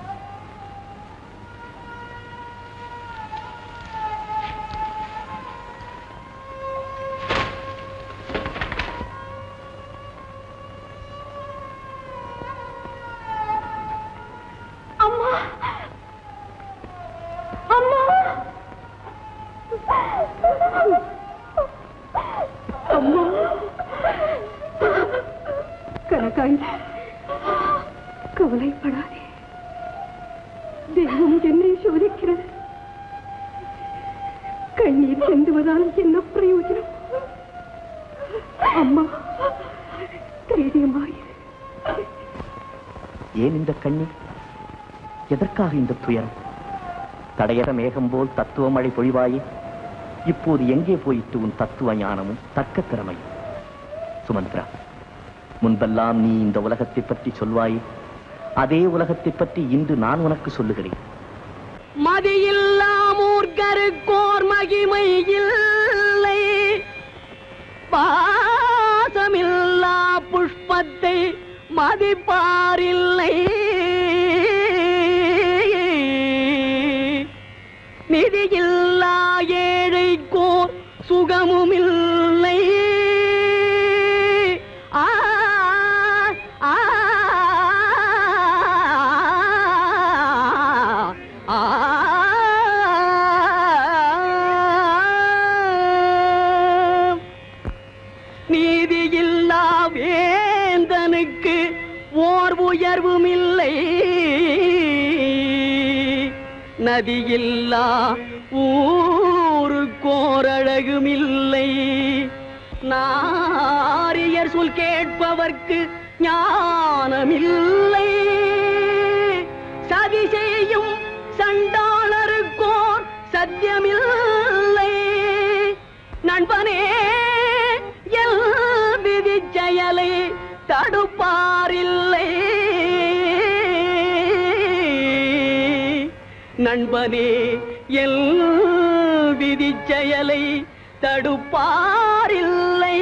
அம்மா அம்மா அம்மா கனகாய் கவலைப்படாதே தெய்வம் என்னை சோதிக்கிறது கண்ணீர் சிந்துவதால் என்ன பிரயோஜனம் அம்மா தைரியமாயிரு ஏன் இந்த கண்ணீர் எதற்காக இந்த துயரம் தடையற மேகம் போல் தத்துவ மழை பொழிவாயே இப்போது எங்கே போயிட்டு உன் தத்துவ ஞானமும் தக்க திறமையும் சுமந்திரா முன்பெல்லாம் நீ இந்த உலகத்தை பற்றி சொல்வாயே அதே உலகத்தை பற்றி இன்று நான் உனக்கு சொல்லுகிறேன் மதியில்லா மூர்க்கருக்கோர் மகிமை இல்லை பாசமில்லா புஷ்பத்தை மதிப்பாரில்லை நிதியில்லா ஏழைக்கோர் சுகமுமில்லை ஆ ஆ ஆ நீதியில்லா வேந்தனுக்கு ஓர் உயர்வும் இல்லை நதியில்லா ஊருக்கோர் அழகும் இல்லை நாரியர் சொல் கேட்பவர்க்கு ஞானமில்லை சதி செய்யும் சண்டாளருக்கோர் சத்தியமில்லை நண்பனே எல் விதி செயலை தடுப்பாரில்லை நண்பனே எல் விதி செயலை தடுப்பாரில்லை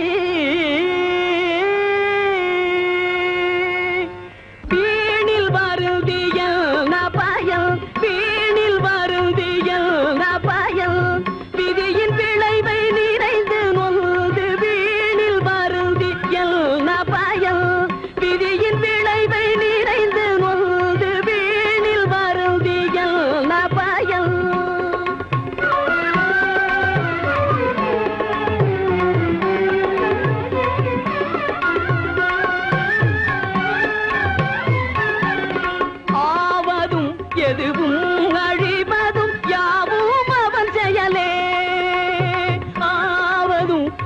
வீணில் வருந்தியல் நபயல் வீணில் வருந்தியல் நபயல் விதியின் விளைவை நிறைந்து நொந்து வீணில் வருந்தியல் நபயல் விதியின் விளைவை நிறைந்து நொந்து வீணில் வருந்தியல் நபயல்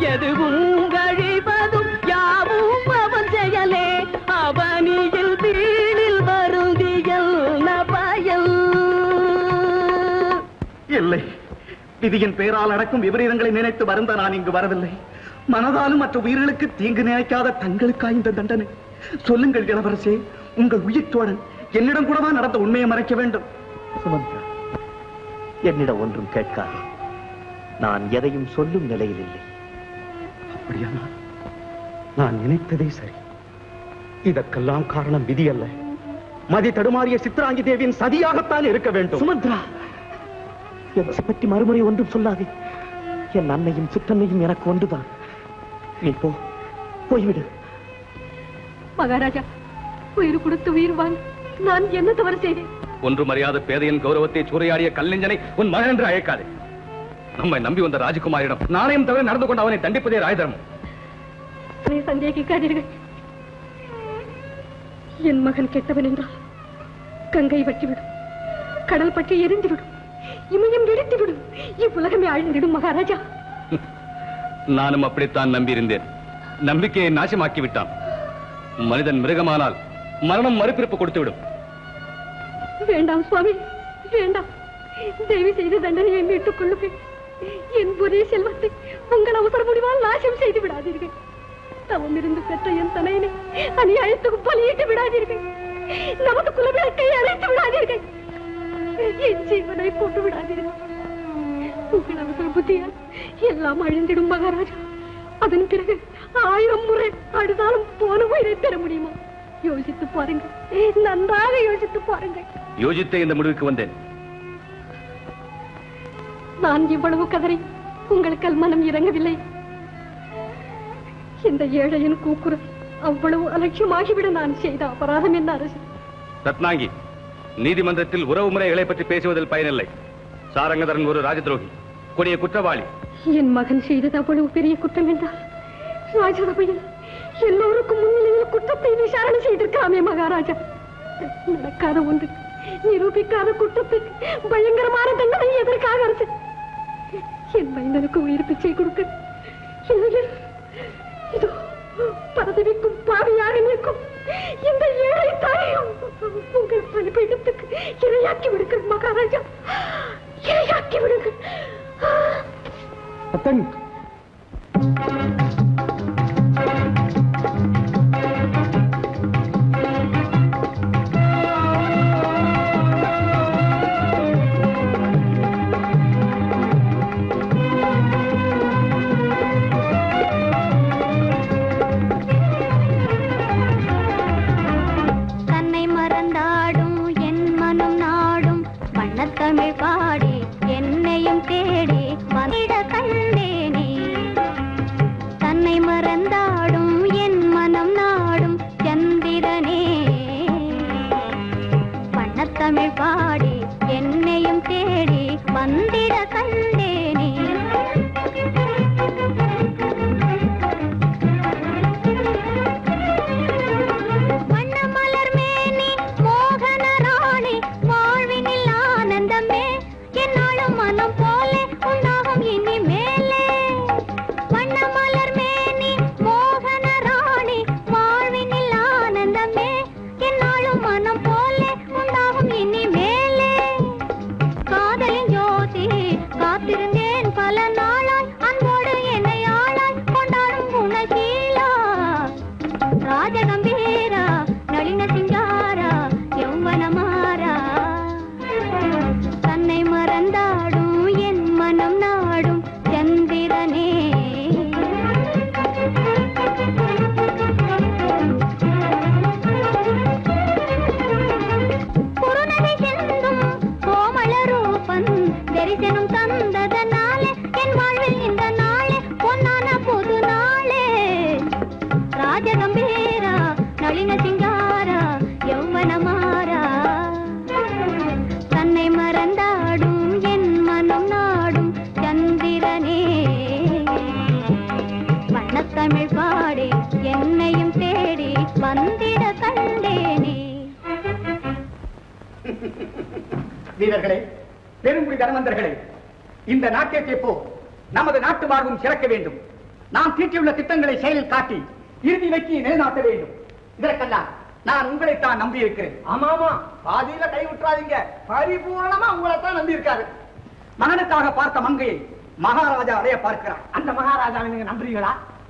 எதுவும் கழிவதும் யாவும் அவன் செயலே அவனியில் வீணில் வருந்தியல் நபயல் இல்லை விதியின் பெயரால் நடக்கும் விபரீதங்களை நினைத்து வருந்த நான் இங்கு வரவில்லை மனதாலும் மற்ற உயிர்களுக்கு தீங்கு நினைக்காத தங்களுக்கா இந்த தண்டனை சொல்லுங்கள் இளவரசே உங்கள் உயிர் தோழன் என்னிடம் கூடவா நடந்த உண்மையை மறைக்க வேண்டும் சுமந்திரா என்னிடம் ஒன்றும் கேட்காது நான் எதையும் சொல்லும் நிலையில் இல்லை அப்படியானால் நான் நினைத்ததே சரி இதற்கெல்லாம் காரணம் விதி அல்ல மதி தடுமாறிய சித்ராங்கி தேவியின் சதியாகத்தான் இருக்க வேண்டும் சுமந்திரா என்னை பற்றி மறுமுறை ஒன்றும் சொல்லாதே என் அன்னையும் சிற்றன்னையும் எனக்கு ஒன்றுதான் நீ போ போய்விடு மகாராஜா உயிர் கொடுத்து உயிர் வாங்க நான் என்ன தவறு செய்தேன் ஒன்றும் அறியாத பேதையின் கௌரவத்தை சூறையாடிய கல்நெஞ்சனை உன் மகன் என்று அழைக்காதே நம்மை நம்பி வந்த ராஜகுமாரிடம் நாணயம் தவிர நடந்து கொண்டு அவனை தண்டிப்பதே ராஜதர்மம் நீ சந்தேகிக்காதீர்கள் என் மகன் கெட்டவன் என்றால் கங்கை வற்றிவிடும் கடல் பற்றி எரிந்துவிடும் இமயம் வெடித்துவிடும் இவ்வுலகமே அழிந்திடும் மகாராஜா நானும் அப்படித்தான் நம்பியிருந்தேன் நம்பிக்கையை நாசமாக்கி விட்டான் மனிதன் மிருகமானால் மரணம் மறுபிறப்பு கொடுத்துவிடும் வேண்டாம் சுவாமி வேண்டாம் தேவி செய்த தண்டனையை மீட்டுக் கொள்ளுங்கள் என் ஒரே செல்வத்தை உங்கள் அவசர முடிவால் நாசம் செய்து விடாதீர்கள் தவம் இருந்து பெற்ற என் தனையினை அநியாயத்துக்கு பலியிட்டு விடாதீர்கள் நமது குலவிளக்கை அழைத்து விடாதீர்கள் என் ஜீவனை போட்டு விடாதீர்கள் உங்கள் அவசர புத்தியால் எல்லாம் அழிந்திடும் மகாராஜா அதன் பிறகு ஆயிரம் முறை அழுதாலும் போன உயிரை பெற முடியுமா யோசித்து பாருங்கள் நன்றாக யோசித்து பாருங்கள் யோசித்தே இந்த முடிவுக்கு வந்தேன் நான் இவ்வளவு கதறி உங்களுக்கு மனம் இறங்கவில்லை இந்த ஏழையின் கூக்குரல் அவ்வளவு அலட்சியமாகிவிட நான் செய்த அபராதம் என்ன அரசு ரத்னாங்கி நீதிமன்றத்தில் உறவு முறைகளை பற்றி பேசுவதில் பயனில்லை சாரங்கதரன் ஒரு ராஜதுரோகி கொடிய குற்றவாளி என் மகன் செய்தது அவ்வளவு பெரிய குற்றம் என்றால் ராஜசபையில் எல்லோருக்கும் முன்னிலையில் குற்றத்தை விசாரணை செய்திருக்கலாமே மகாராஜா நடக்காத ஒன்று நிரூபிக்காத குற்றத்துக்கு பயங்கரமான தண்டனை எதற்காக அரசு என் மைந்தனுக்கு உயிர் பிச்சை கொடுக்க இல்லையில் இதோ பதவிக்கும் பாவியாக நிற்கும் இந்த ஏழை தாயையும் உங்கள் பணிபீடத்துக்கு இரையாக்கி விடுங்கள் மகாராஜா இரையாக்கி விடுங்கள் தன்னை மறந்தாடும் என் மனம் நாடும் வண்ணத்தமிழ் பாடி என்னையும் தேடி வந்திட கண்டேனே தன்னை மறந்தாடும் என் மனம் நாடும் சந்திரனே வண்ணத்தமிழ் பாடி என்னையும் தேடி வந்திட கண்டேனே வண்ணமலர் மேனி மோகன ராணி வாழ்வினில் ஆனந்தமே என்னாலும் மனம் போலே உண்டாகும் இனி மேலே வண்ணமலர் மேனி மோகன ராணி வாழ்வினில் ஆனந்தமே என்னாலும் மனம் போலே உண்டாகும் இனி மேலே காதலின் ஜோதி காத்திருந்தேன் பல நாளாய் அன்போடு என்னை ஆளாய் கொண்டாடும் குணசீலா ராஜகம்பீரா நளின சிங்காரா யௌவனமாரா தன்னை மறந்தாடும் என் மனம் நாடும் சந்திரனே குறுநகை செந்தும் கோமள ரூபன் தரிசனம் தந்ததனாலே என் வாழ்வில் இந்த நாளே பொன்னான புது நாளே ராஜகம்பீரா நளின சிங்காரா யௌவனமாரா தன்னை மறந்தாடும் என் மனம் நாடும் சந்திரனே வண்ணத்தமிழ் பாடி என்னையும் தேடி வந்திட கண்டேனே வீரர்களே பெருங்குடி தனவந்தர்களே இந்த நாட்டியத்தை போ நமது நாட்டு வாழ்வும் சிறக்க வேண்டும் நாம் தீட்டியுள்ள திட்டங்களை செயலில் காட்டி இறுதி இலக்கியை நிலைநாட்ட வேண்டும் இதற்கெல்லாம் நான் உங்களைத்தான் நம்பி இருக்கிறேன் ஆமா ஆமா பாதியில கை விட்டுறாதீங்க பரிபூர்ணமா உங்களை தான் நம்பி இருக்காரு மகனுக்காக பார்த்த மங்கையை மகாராஜா அடைய பார்க்கிறார் அந்த மகாராஜாவை நீங்க நம்புறீங்களா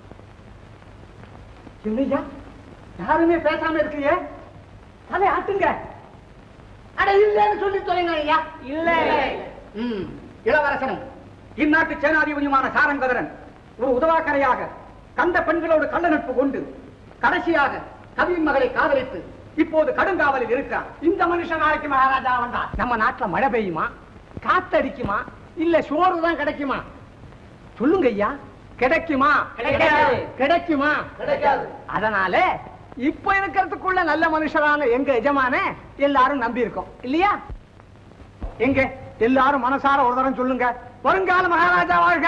இல்லையா யாருமே பேசாம இருக்கீங்க தலை ஆட்டுங்க அட இல்லன்னு சொல்லி தொலைங்க ஐயா இல்ல ம், இளவரசனும் இந்நாட்டு சேனாதிபதியுமான சாரங்கதரன் ஒரு உதவாக்கரையாக கந்த பெண்களோடு கள்ள நட்பு கொண்டு கடைசியாக கவியின் மகளை காதலித்து இப்போது கடுங்காவலில் இருக்கிறார் இந்த மனுஷன் நாளைக்கு மகாராஜா வந்தா நம்ம நாட்டுல மழை பெய்யுமா காத்தடிக்குமா இல்ல சோறு தான் கிடைக்குமா சொல்லுங்க ஐயா கிடைக்குமா கிடைக்காது. கிடைக்குமா கிடைக்காது. அதனால இப்ப இருக்கிறதுக்குள்ள நல்ல மனுஷரான எங்க எஜமான எல்லாரும் நம்பி இருக்கோம் இல்லையா எங்க எல்லாரும் மனசார ஒரு தரம் சொல்லுங்க வருங்கால மகாராஜா வாழ்க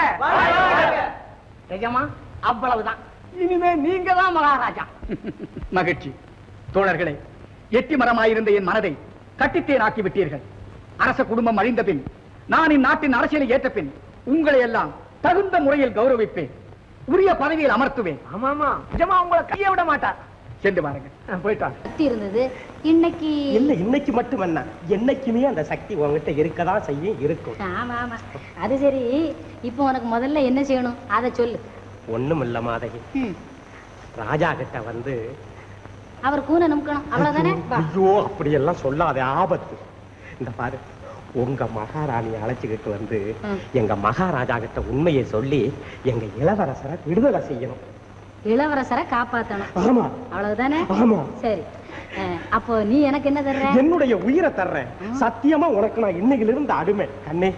எஜமா அவ்வளவுதான் இனிமே நீங்க தான் மகாராஜா மகிழ்ச்சி தோழர்களே எட்டி மரமாயிருந்த என் மனதை கட்டித்தேனாக்கி விட்டீர்கள் அரச குடும்பம் அழிந்த பின் நான் இந்நாட்டின் அரசியலை ஏற்ற பின் உங்களை எல்லாம் தகுந்த முறையில் கௌரவிப்பேன் உரிய பதவியில் அமர்த்துவேன் ஆமா ஆமா எஜமா உங்களை கைய விட மாட்டார் சென்று பாருங்கள் போயிட்டான் சக்தி இருந்தது இன்னைக்கு இல்ல இன்னைக்கு மட்டும் என்ன என்னைக்குமே அந்த சக்தி உங்ககிட்ட இருக்கதான் செய்யும் இருக்கும் ஆமா ஆமா அது சரி இப்போ உனக்கு முதல்ல என்ன செய்யணும் அதை சொல்லு ஒண்ணும் இல்ல மாதகி ராஜா கிட்ட வந்து அவர் கூனை நமுக்கணும் அவ்வளவுதானே வா. ஐயோ அப்படியெல்லாம் சொல்லாத ஆபத்து இந்த பாரு உங்க மகாராணியை அழைச்சுக்கிட்டு வந்து ம். எங்க மகாராஜா கிட்ட உண்மையை சொல்லி எங்க இளவரசரை விடுதலை செய்யணும் இளவரசரை காப்பாத்தணும் ஆமா அவ்வளவுதானே ஆமா சரி அஹ், அப்போ நீ எனக்கு என்ன தர்ற என்னுடைய உயிரை தர்றேன் சத்தியமா உனக்கு நான் இன்னையில இருந்து அடிமை கண்ணே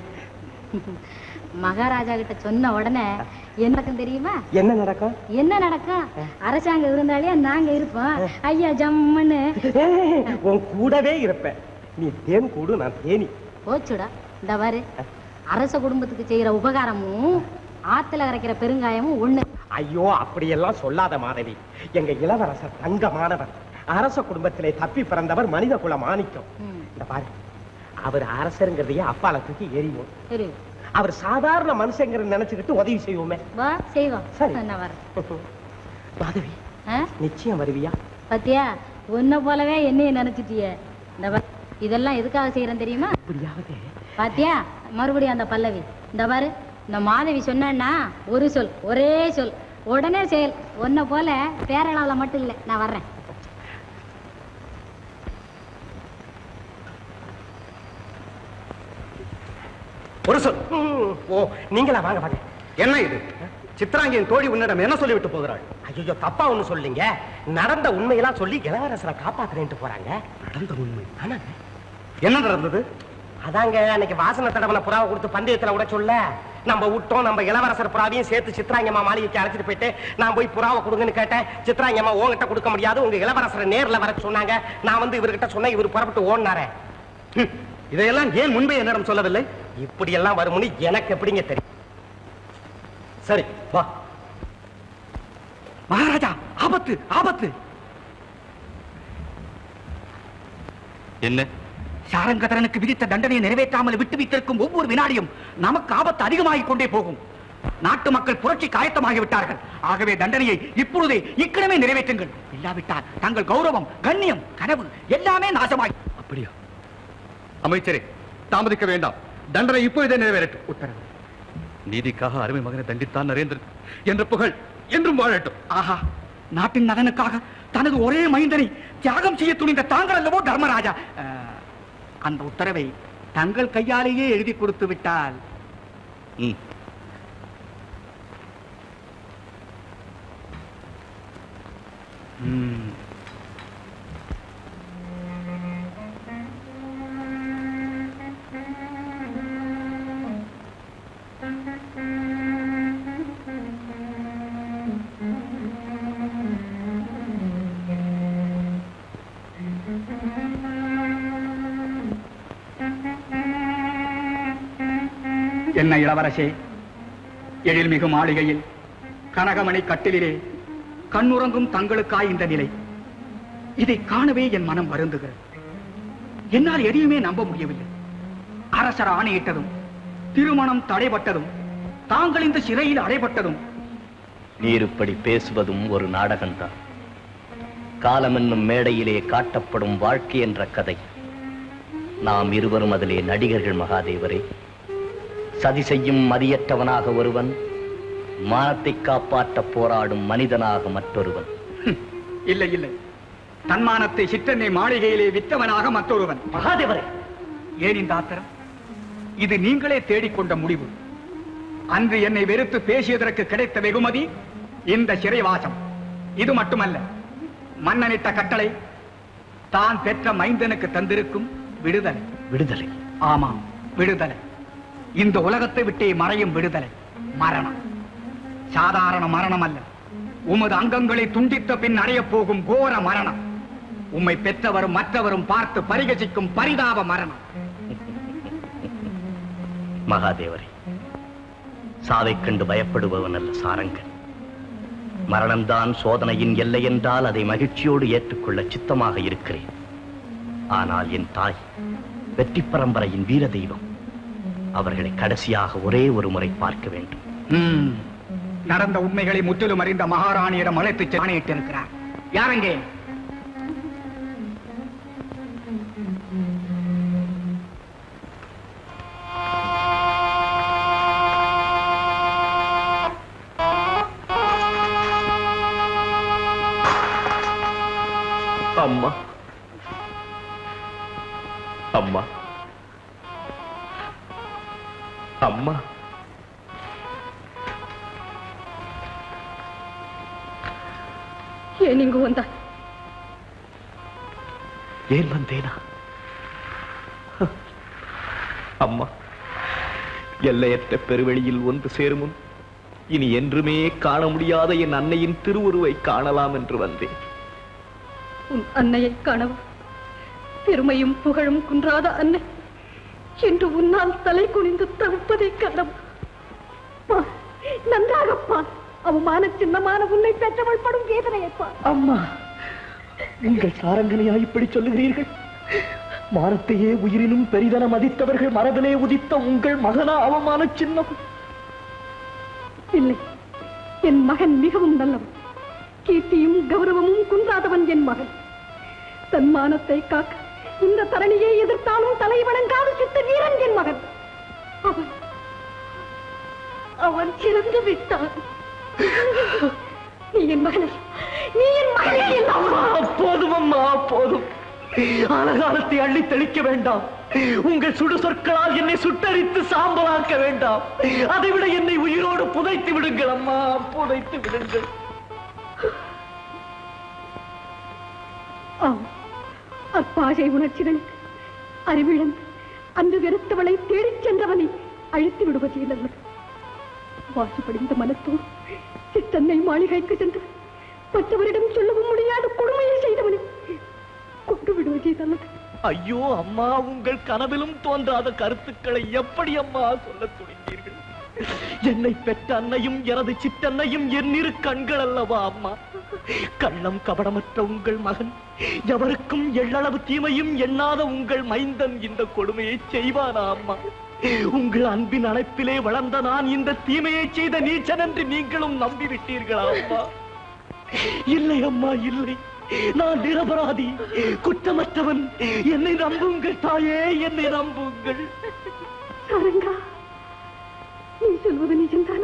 மகாராஜா கிட்ட சொன்ன உடனே என்ன நடக்கும் தெரியுமா என்ன நடக்கும் என்ன நடக்கும் அரசாங்கம் இருந்தாலே நாங்க இருப்போம் ஐயா ஜம்முன்னு ஏய், உன் கூடவே இருப்பேன் நீ தேன் கூடு நான் தேனி போச்சுடா இந்த பாரு அரச குடும்பத்துக்கு செய்யற உபகாரமும் ஆத்துல கரைக்கிற பெருங்காயமும் ஒண்ணு ஐயோ அப்படியெல்லாம் சொல்லாத மாதவி எங்க இளவரசர் தங்கமானவர் அரச குடும்பத்திலே தப்பி பிறந்தவர் மனித குல மாணிக்கம் ம், இந்த பாரு அவர் அரசருங்கிறதையே அப்பால தூக்கி எறிவோம் சரி அவர் சாதாரண மனுஷங்கிற நினைச்சுக்கிட்டு உதவி செய்வோமே வா செய்வோம் சரி. நான் வரேன் மாதவி ஆ? நிச்சயம் வருவியா பாத்தியா உன்னை போலவே என்னைய நினைச்சிட்டிய இந்த பாரு, இதெல்லாம் எதுக்காக செய்யறேன் தெரியுமா இப்படியாவது பாத்தியா மறுபடியும் அந்த பல்லவி இந்த பாரு இந்த மாதவி சொன்னா ஒரு சொல் ஒரே சொல் உடனே செயல் உன்னை போல பேரளவுல மட்டும் இல்லை நான் வர்றேன் ஒரு சொல் ம், ஓ நீங்களா வாங்க வாங்க என்ன இது சித்ராங்கியின் தோழி உன்னிடம் என்ன சொல்லிவிட்டு போகிறாள் ஐயோ தப்பா ஒண்ணு சொல்லிங்க நடந்த உண்மையெல்லாம் சொல்லி இளவரசரை காப்பாத்துறேன்ட்டு போறாங்க நடந்த உண்மை ஆனாங்க என்ன நடந்தது அதாங்க அன்னைக்கு வாசனை தடவன புறாவை கொடுத்து பந்தயத்துல விட சொல்ல நம்ம விட்டோம் நம்ம இளவரசர் புறாவையும் சேர்த்து சித்ராங்கம்மா மாளிகைக்கு அழைச்சிட்டு போயிட்டு நான் போய் புறாவை கொடுங்கன்னு கேட்டேன் சித்ராங்கம்மா உங்ககிட்ட கொடுக்க முடியாது உங்க இளவரசரை நேர்ல வர சொன்னாங்க நான் வந்து இவர்கிட்ட சொன்னேன் இவர் புறப்பட்டு ஓடினாரே ஹம், இதையெல்லாம் ஏன் முன்பே என்னிடம் சொல்லவில்லை இப்படி எல்லாம் வரும்னு எனக்கு எப்படிங்க தெரியும் சரி வா மகாராஜா ஆபத்து ஆபத்து என்ன சாரங்கதரனுக்கு விதித்த தண்டனையை நிறைவேற்றாமல் விட்டு வைத்திருக்கும் ஒவ்வொரு வினாடியும் நமக்கு ஆபத்து அதிகமாகிக் கொண்டே போகும் நாட்டு மக்கள் புரட்சி காயத்தமாகி விட்டார்கள் ஆகவே தண்டனையை இப்பொழுதே இக்கணமே நிறைவேற்றுங்கள் இல்லாவிட்டால் தங்கள் கௌரவம் கண்ணியம் கனவு எல்லாமே நாசமாய் அப்படியா அமைச்சரே தாமதிக்க வேண்டாம் தண்டனை இப்பொழுதே நிறைவேறட்டும் உத்தரவு நீதிக்காக அருமை மகனை தண்டித்தான் நரேந்திரன் என்ற புகழ் என்றும் வாழட்டும் ஆஹா நாட்டின் நலனுக்காக தனது ஒரே மைந்தனை தியாகம் செய்ய துணிந்த தாங்கள் அல்லவோ தர்மராஜா அஹ், அந்த உத்தரவை தங்கள் கையாலேயே எழுதி கொடுத்து விட்டால் ம். ம், என்ன இளவரசே எழில்மிகு மாளிகையில் கனகமணி கட்டிலிலே கண்ணுறங்கும் தங்களுக்காய் இந்த நிலை இதை காணவே என் மனம் வருந்துகிறது என்னால் எதையுமே நம்ப முடியவில்லை அரசர் ஆணையிட்டதும் திருமணம் தடைபட்டதும் தாங்கள் இந்த சிறையில் அடைபட்டதும் நீர் இப்படி பேசுவதும் ஒரு நாடகம்தான் காலம் என்னும் மேடையிலே காட்டப்படும் வாழ்க்கை என்ற கதை நாம் இருவரும் அதிலே நடிகர்கள் மகாதேவரே சதி செய்யும் மதியற்றவனாக ஒருவன் மானத்தை காப்பாற்ற போராடும் மனிதனாக மற்றொருவன் இல்லை இல்லை தன்மானத்தை சிற்றன்னை மாளிகையிலே வித்தவனாக மற்றொருவன் மகாதேவரே ஏன் இந்த ஆத்திரம் இது நீங்களே தேடிக்கொண்ட முடிவு அன்று என்னை வெறுத்து பேசியதற்கு கிடைத்த வெகுமதி இந்த சிறைவாசம் இது மட்டுமல்ல மன்னனிட்ட கட்டளை தான் பெற்ற மைந்தனுக்கு தந்திருக்கும் விடுதலை விடுதலை ஆமாம் விடுதலை இந்த உலகத்தை விட்டே மறையும் விடுதலை மரணம் சாதாரண மரணம் அல்ல உமது அங்கங்களை துண்டித்த பின் அடையப் போகும் கோர மரணம் உம்மை பெற்றவரும் மற்றவரும் பார்த்து பரிகசிக்கும் பரிதாப மரணம் மகாதேவரே சாவைக் கண்டு பயப்படுபவன் அல்ல சாரங்கன் மரணம்தான் சோதனையின் எல்லை என்றால் அதை மகிழ்ச்சியோடு ஏற்றுக்கொள்ள சித்தமாக இருக்கிறேன் ஆனால் என் தாய் வெற்றி பரம்பரையின் வீர தெய்வம் அவர்களை கடைசியாக ஒரே ஒரு முறை பார்க்க வேண்டும் ம். நடந்த உண்மைகளை முற்றிலும் அறிந்த மகாராணியிடம் அழைத்துச் சென்று ஆணையிட்டிருக்கிறார் யாரங்கே அம்மா அம்மா அம்மா ஏன் இங்கு வந்தாய் ஏன் வந்தேனா அம்மா எல்லையற்ற பெருவெளியில் ஒன்று சேருமுன் இனி என்றுமே காண முடியாத என் அன்னையின் திருவுருவை காணலாம் என்று வந்தேன் உன் அன்னையை காணவா பெருமையும் புகழும் குன்றாத அன்னை என்று உன்னால் தலை குனிந்து தவிப்பதை காணவா பார், நன்றாக பார் அவமான சின்னமான உன்னை பெற்றவள் படும் வேதனையை பார் அம்மா உங்கள் சாரங்கனையா இப்படி சொல்லுகிறீர்கள் மானத்தையே உயிரினும் பெரிதன மதித்தவர்கள் மரபிலே உதித்த உங்கள் மகனா அவமான சின்னம் இல்லை என் மகன் மிகவும் நல்லவன் கீர்த்தியும் கௌரவமும் குன்றாதவன் என் மகன் தன் மானத்தை காக்க இந்த தரணியை எதிர்த்தாலும் தலை வணங்காத சித்த வீரன் என் மகன் அவன் அவன் சிறந்து விட்டான் நீ என் மகனை நீ என் மகனே என் அம்மா போதும் அம்மா போதும் அலகாலத்தை அள்ளி தெளிக்க வேண்டாம் உங்கள் சுடு சொற்களால் என்னை சுட்டரித்து சாம்பலாக்க வேண்டாம் அதைவிட என்னை உயிரோடு புதைத்து விடுங்கள் அம்மா புதைத்து விடுங்கள் ஆம் அப்பாசை உணர்ச்சிகளுக்கு அறிவிழந்து அன்று வெறுத்தவளை தேடிச் சென்றவனை அழித்து விடுவது நல்லது வாசுபடிந்த மனத்தோடு சித்தன்னை மாளிகைக்கு சென்று மற்றவரிடம் சொல்லவும் முடியாத கொடுமையை செய்தவனை கொண்டு விடுவதே நல்லது ஐயோ அம்மா உங்கள் கனவிலும் தோன்றாத கருத்துக்களை எப்படி அம்மா சொல்லத் துணிந்தீர்கள் என்னை பெற்ற அன்னையும் எனது சிற்றன்னையும் என் இரு கண்கள் அல்லவா அம்மா கள்ளம் கபடமற்ற உங்கள் மகன் எவருக்கும் எள்ளளவு தீமையும் எண்ணாத உங்கள் மைந்தன் இந்த கொடுமையை செய்வானா அம்மா உங்கள் அன்பின் அழைப்பிலே வளர்ந்த நான் இந்த தீமையை செய்த நீச்சன் என்று நீங்களும் நம்பிவிட்டீர்களா அம்மா இல்லை அம்மா இல்லை நான் நிரபராதி குற்றமற்றவன் என்னை நம்புங்கள் தாயே என்னை நம்புங்கள் சாரங்கா நீ சொல்வது நிஜம்தானா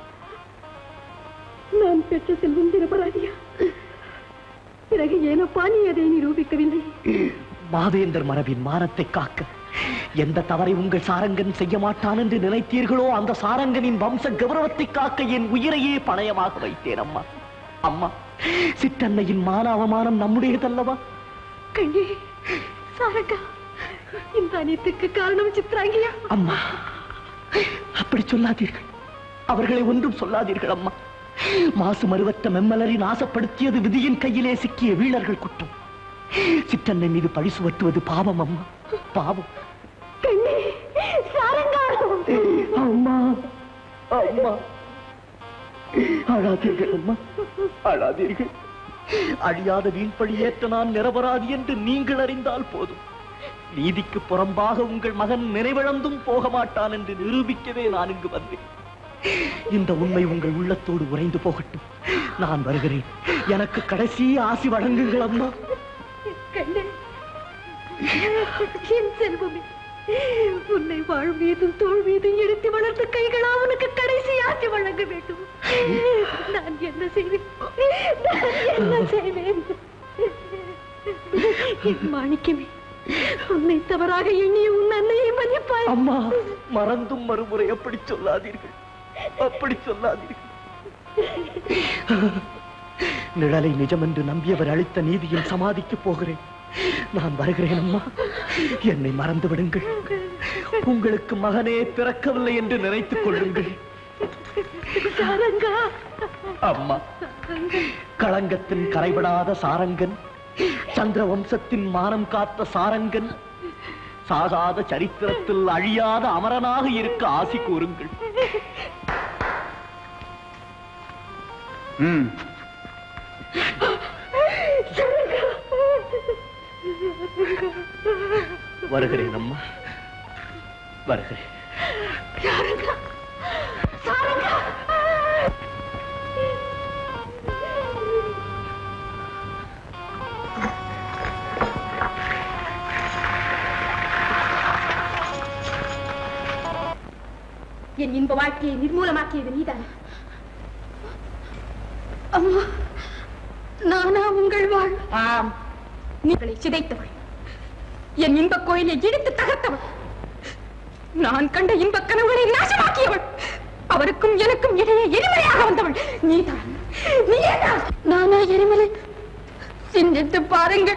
நான் பெற்ற செல்வம் நிரபராதியா பிறகு ஏனப்பா நீ அதை நிரூபிக்கவில்லை மாவேந்தர் மரபின் மானத்தை காக்க எந்த தவறை உங்கள் சாரங்கன் செய்ய மாட்டான் என்று நினைத்தீர்களோ அந்த சாரங்கனின் வம்ச கௌரவத்தை காக்க என் உயிரையே பணயமாக வைத்தேன் அம்மா அம்மா சிற்றன்னையின் மான அவமானம் நம்முடையதல்லவா கண்ணே சாரங்கா இந்த அனைத்துக்கு காரணம் சித்ராங்கியா அம்மா அப்படி சொல்லாதீர்கள் அவர்களை ஒன்றும் சொல்லாதீர்கள் அம்மா மாசு மறுவற்ற மெம்மலரின் ஆசைப்படுத்தியது விதியின் கையிலே சிக்கிய வீரர்கள் குற்றம் சிற்றன்னை மீது பழி சுமத்துவது பாவம் அம்மா பாவம் கண்ணே சாரங்கா அம்மா அம்மா அழாதீர்கள் அம்மா அழாதீர்கள் அழியாத வீண்பழி ஏற்ற நான் நிரபராதி என்று நீங்கள் அறிந்தால் போதும் நீதிக்கு புறம்பாக உங்கள் மகன் நினைவிழந்தும் போக மாட்டான் என்று நிரூபிக்கவே நான் இங்கு வந்தேன் இந்த உண்மை உங்கள் உள்ளத்தோடு உறைந்து போகட்டும் நான் வருகிறேன் எனக்கு கடைசி ஆசி வழங்குங்கள் அம்மா கண்ணே என் செல்வமே உன்னை வாழ் மீதும் தோல் மீதும் எடுத்து வளர்த்த கைகளா உனக்கு கடைசி ஆட்சி வழங்க வேண்டும் நான் என்ன செய்வேன் நான் என்ன செய்வேன் என் மாணிக்கமே உன்னை தவறாக எண்ணிய உன் அன்னையை மன்னிப்பாய் அம்மா மறந்தும் மறுமுறை அப்படி சொல்லாதீர்கள் அப்படி சொல்லாதீர்கள் நிழலை நிஜமென்று நம்பியவர் அளித்த நீதியின் சமாதிக்கு போகிறேன் நான் வருகிறேன் அம்மா என்னை மறந்து விடுங்கள் உங்களுக்கு மகனே பிறக்கவில்லை என்று நினைத்துக் கொள்ளுங்கள் சாரங்கா அம்மா களங்கத்தின் கரைபடாத சாரங்கன் சந்திர வம்சத்தின் மானம் காத்த சாரங்கன் சாகாத சரித்திரத்தில் அழியாத அமரனாக இருக்க ஆசி கூறுங்கள் ம் வருகிறேன் அம்மா வருகிறேன் என் இன்ப வாழ்க்கையை நிர்மூலமாக்கியது நீதான் அம்மா நானா உங்கள் வாழ் ஆம் நீங்களை சிதைத்தவள் என் இன்ப கோயிலை இடித்து தகர்த்தவள் நான் கண்ட இன்ப கனவுகளை நாசமாக்கியவள் அவருக்கும் எனக்கும் இடையே எரிமலையாக வந்தவள் நீதான் நீதான் நானா எரிமலை சிந்தித்து பாருங்கள்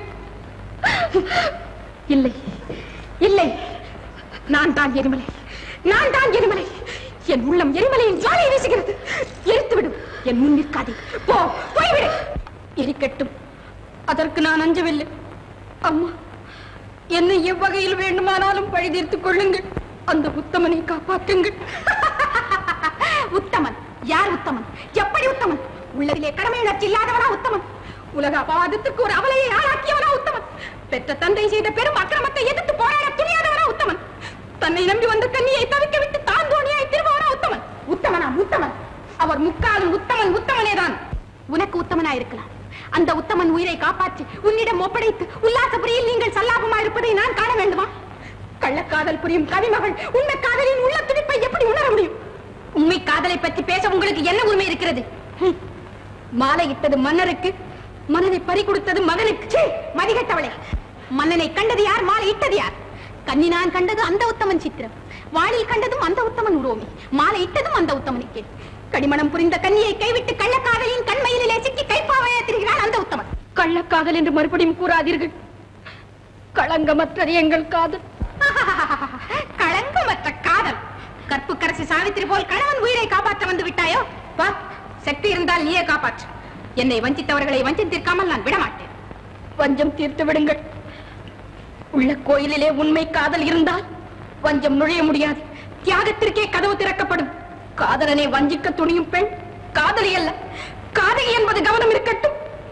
இல்லை இல்லை நான் தான் எரிமலை நான் தான் எரிமலை என் உள்ளம் எரிமலையின் ஜாலை வீசுகிறது எரித்து விடும் என் முன் நிற்காதே போ போய்விடு எரிக்கட்டும் அதற்கு நான் அஞ்சவில்லை அம்மா என்னை எவ்வகையில் வேண்டுமானாலும் பழி தீர்த்துக் கொள்ளுங்கள் அந்த உத்தமனை காப்பாற்றுங்கள் உத்தமன் யார் உத்தமன் எப்படி உத்தமன் உள்ளதிலே கடமை உணர்ச்சி இல்லாதவனா உத்தமன் உலக அபாதத்துக்கு ஒரு அவலையை ஆளாக்கியவனா உத்தமன் பெற்ற தந்தை செய்த பெரும் அக்கிரமத்தை எதிர்த்து போராட துணியாதவனா உத்தமன் தன்னை நம்பி வந்த கன்னியை தவிக்க விட்டு தான் தோணியாய் திரும்பவனா உத்தமன் உத்தமனா உத்தமன் அவர் முக்காலும் உத்தமன் உத்தமனேதான் உனக்கு உத்தமனா இருக்கலாம் அந்த உத்தமன் உயிரை காப்பாற்றி உன்னிடம் ஒப்படைத்து உல்லாசபுரியில் நீங்கள் சல்லாபமா இருப்பதை நான் காண வேண்டுமா கள்ளக்காதல் புரியும் கவிமகள் உண்மை காதலின் உள்ள துடிப்பை எப்படி உணர முடியும் உண்மை காதலை பற்றி பேச உங்களுக்கு என்ன உரிமை இருக்கிறது ஹம். மாலை இட்டது மன்னருக்கு மனதை பறி கொடுத்தது மகனுக்கு சீ, மதிகட்டவளே மன்னனை கண்டது யார் மாலை இட்டது யார் கண்ணி நான் கண்டது அந்த உத்தமன் சித்திரம் வாளில் கண்டதும் அந்த உத்தமன் உருவமே மாலை இட்டதும் அந்த உத்தமனுக்கே கடிமணம் புரிந்த கன்னியை கைவிட்டு கள்ளக்காதலின் கண்மையிலே சிக்கி கைப்பாவையா திரிகிறான் அந்த உத்தமன் கள்ளக்காதல் என்று மறுபடியும் கூறாதீர்கள் களங்கமற்றது எங்கள் காதல் களங்கமற்ற காதல் கற்புக்கரசி சாவித்திரி போல் கணவன் உயிரை காப்பாற்ற வந்து விட்டாயோ வா சக்தி இருந்தால் நீயே காப்பாற்று என்னை வஞ்சித்தவர்களை வஞ்சித்திருக்காமல் நான் விடமாட்டேன் வஞ்சம் தீர்த்து விடுங்கள் உள்ள கோயிலிலே உண்மை காதல் இருந்தால் வஞ்சம் நுழைய முடியாது தியாகத்திற்கே கதவு திறக்கப்படும் காதலனை வஞ்சிக்க துணியும் பெண் காதலி அல்ல காதலி என்பது கவனம் இருக்கட்டும்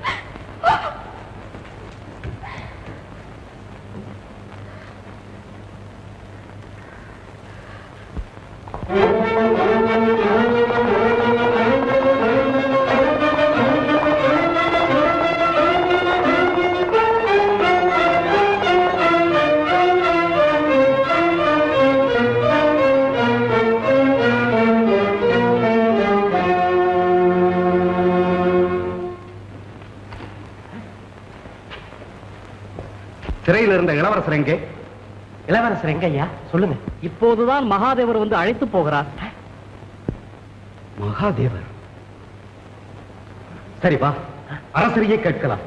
சிறையில் இருந்த இளவரசர் எங்கே இளவரசர் எங்கய்யா சொல்லுங்க இப்போதுதான் மகாதேவர் வந்து அழைத்து போகிறார் மகாதேவர் சரி வா அரசரையே கேட்கலாம்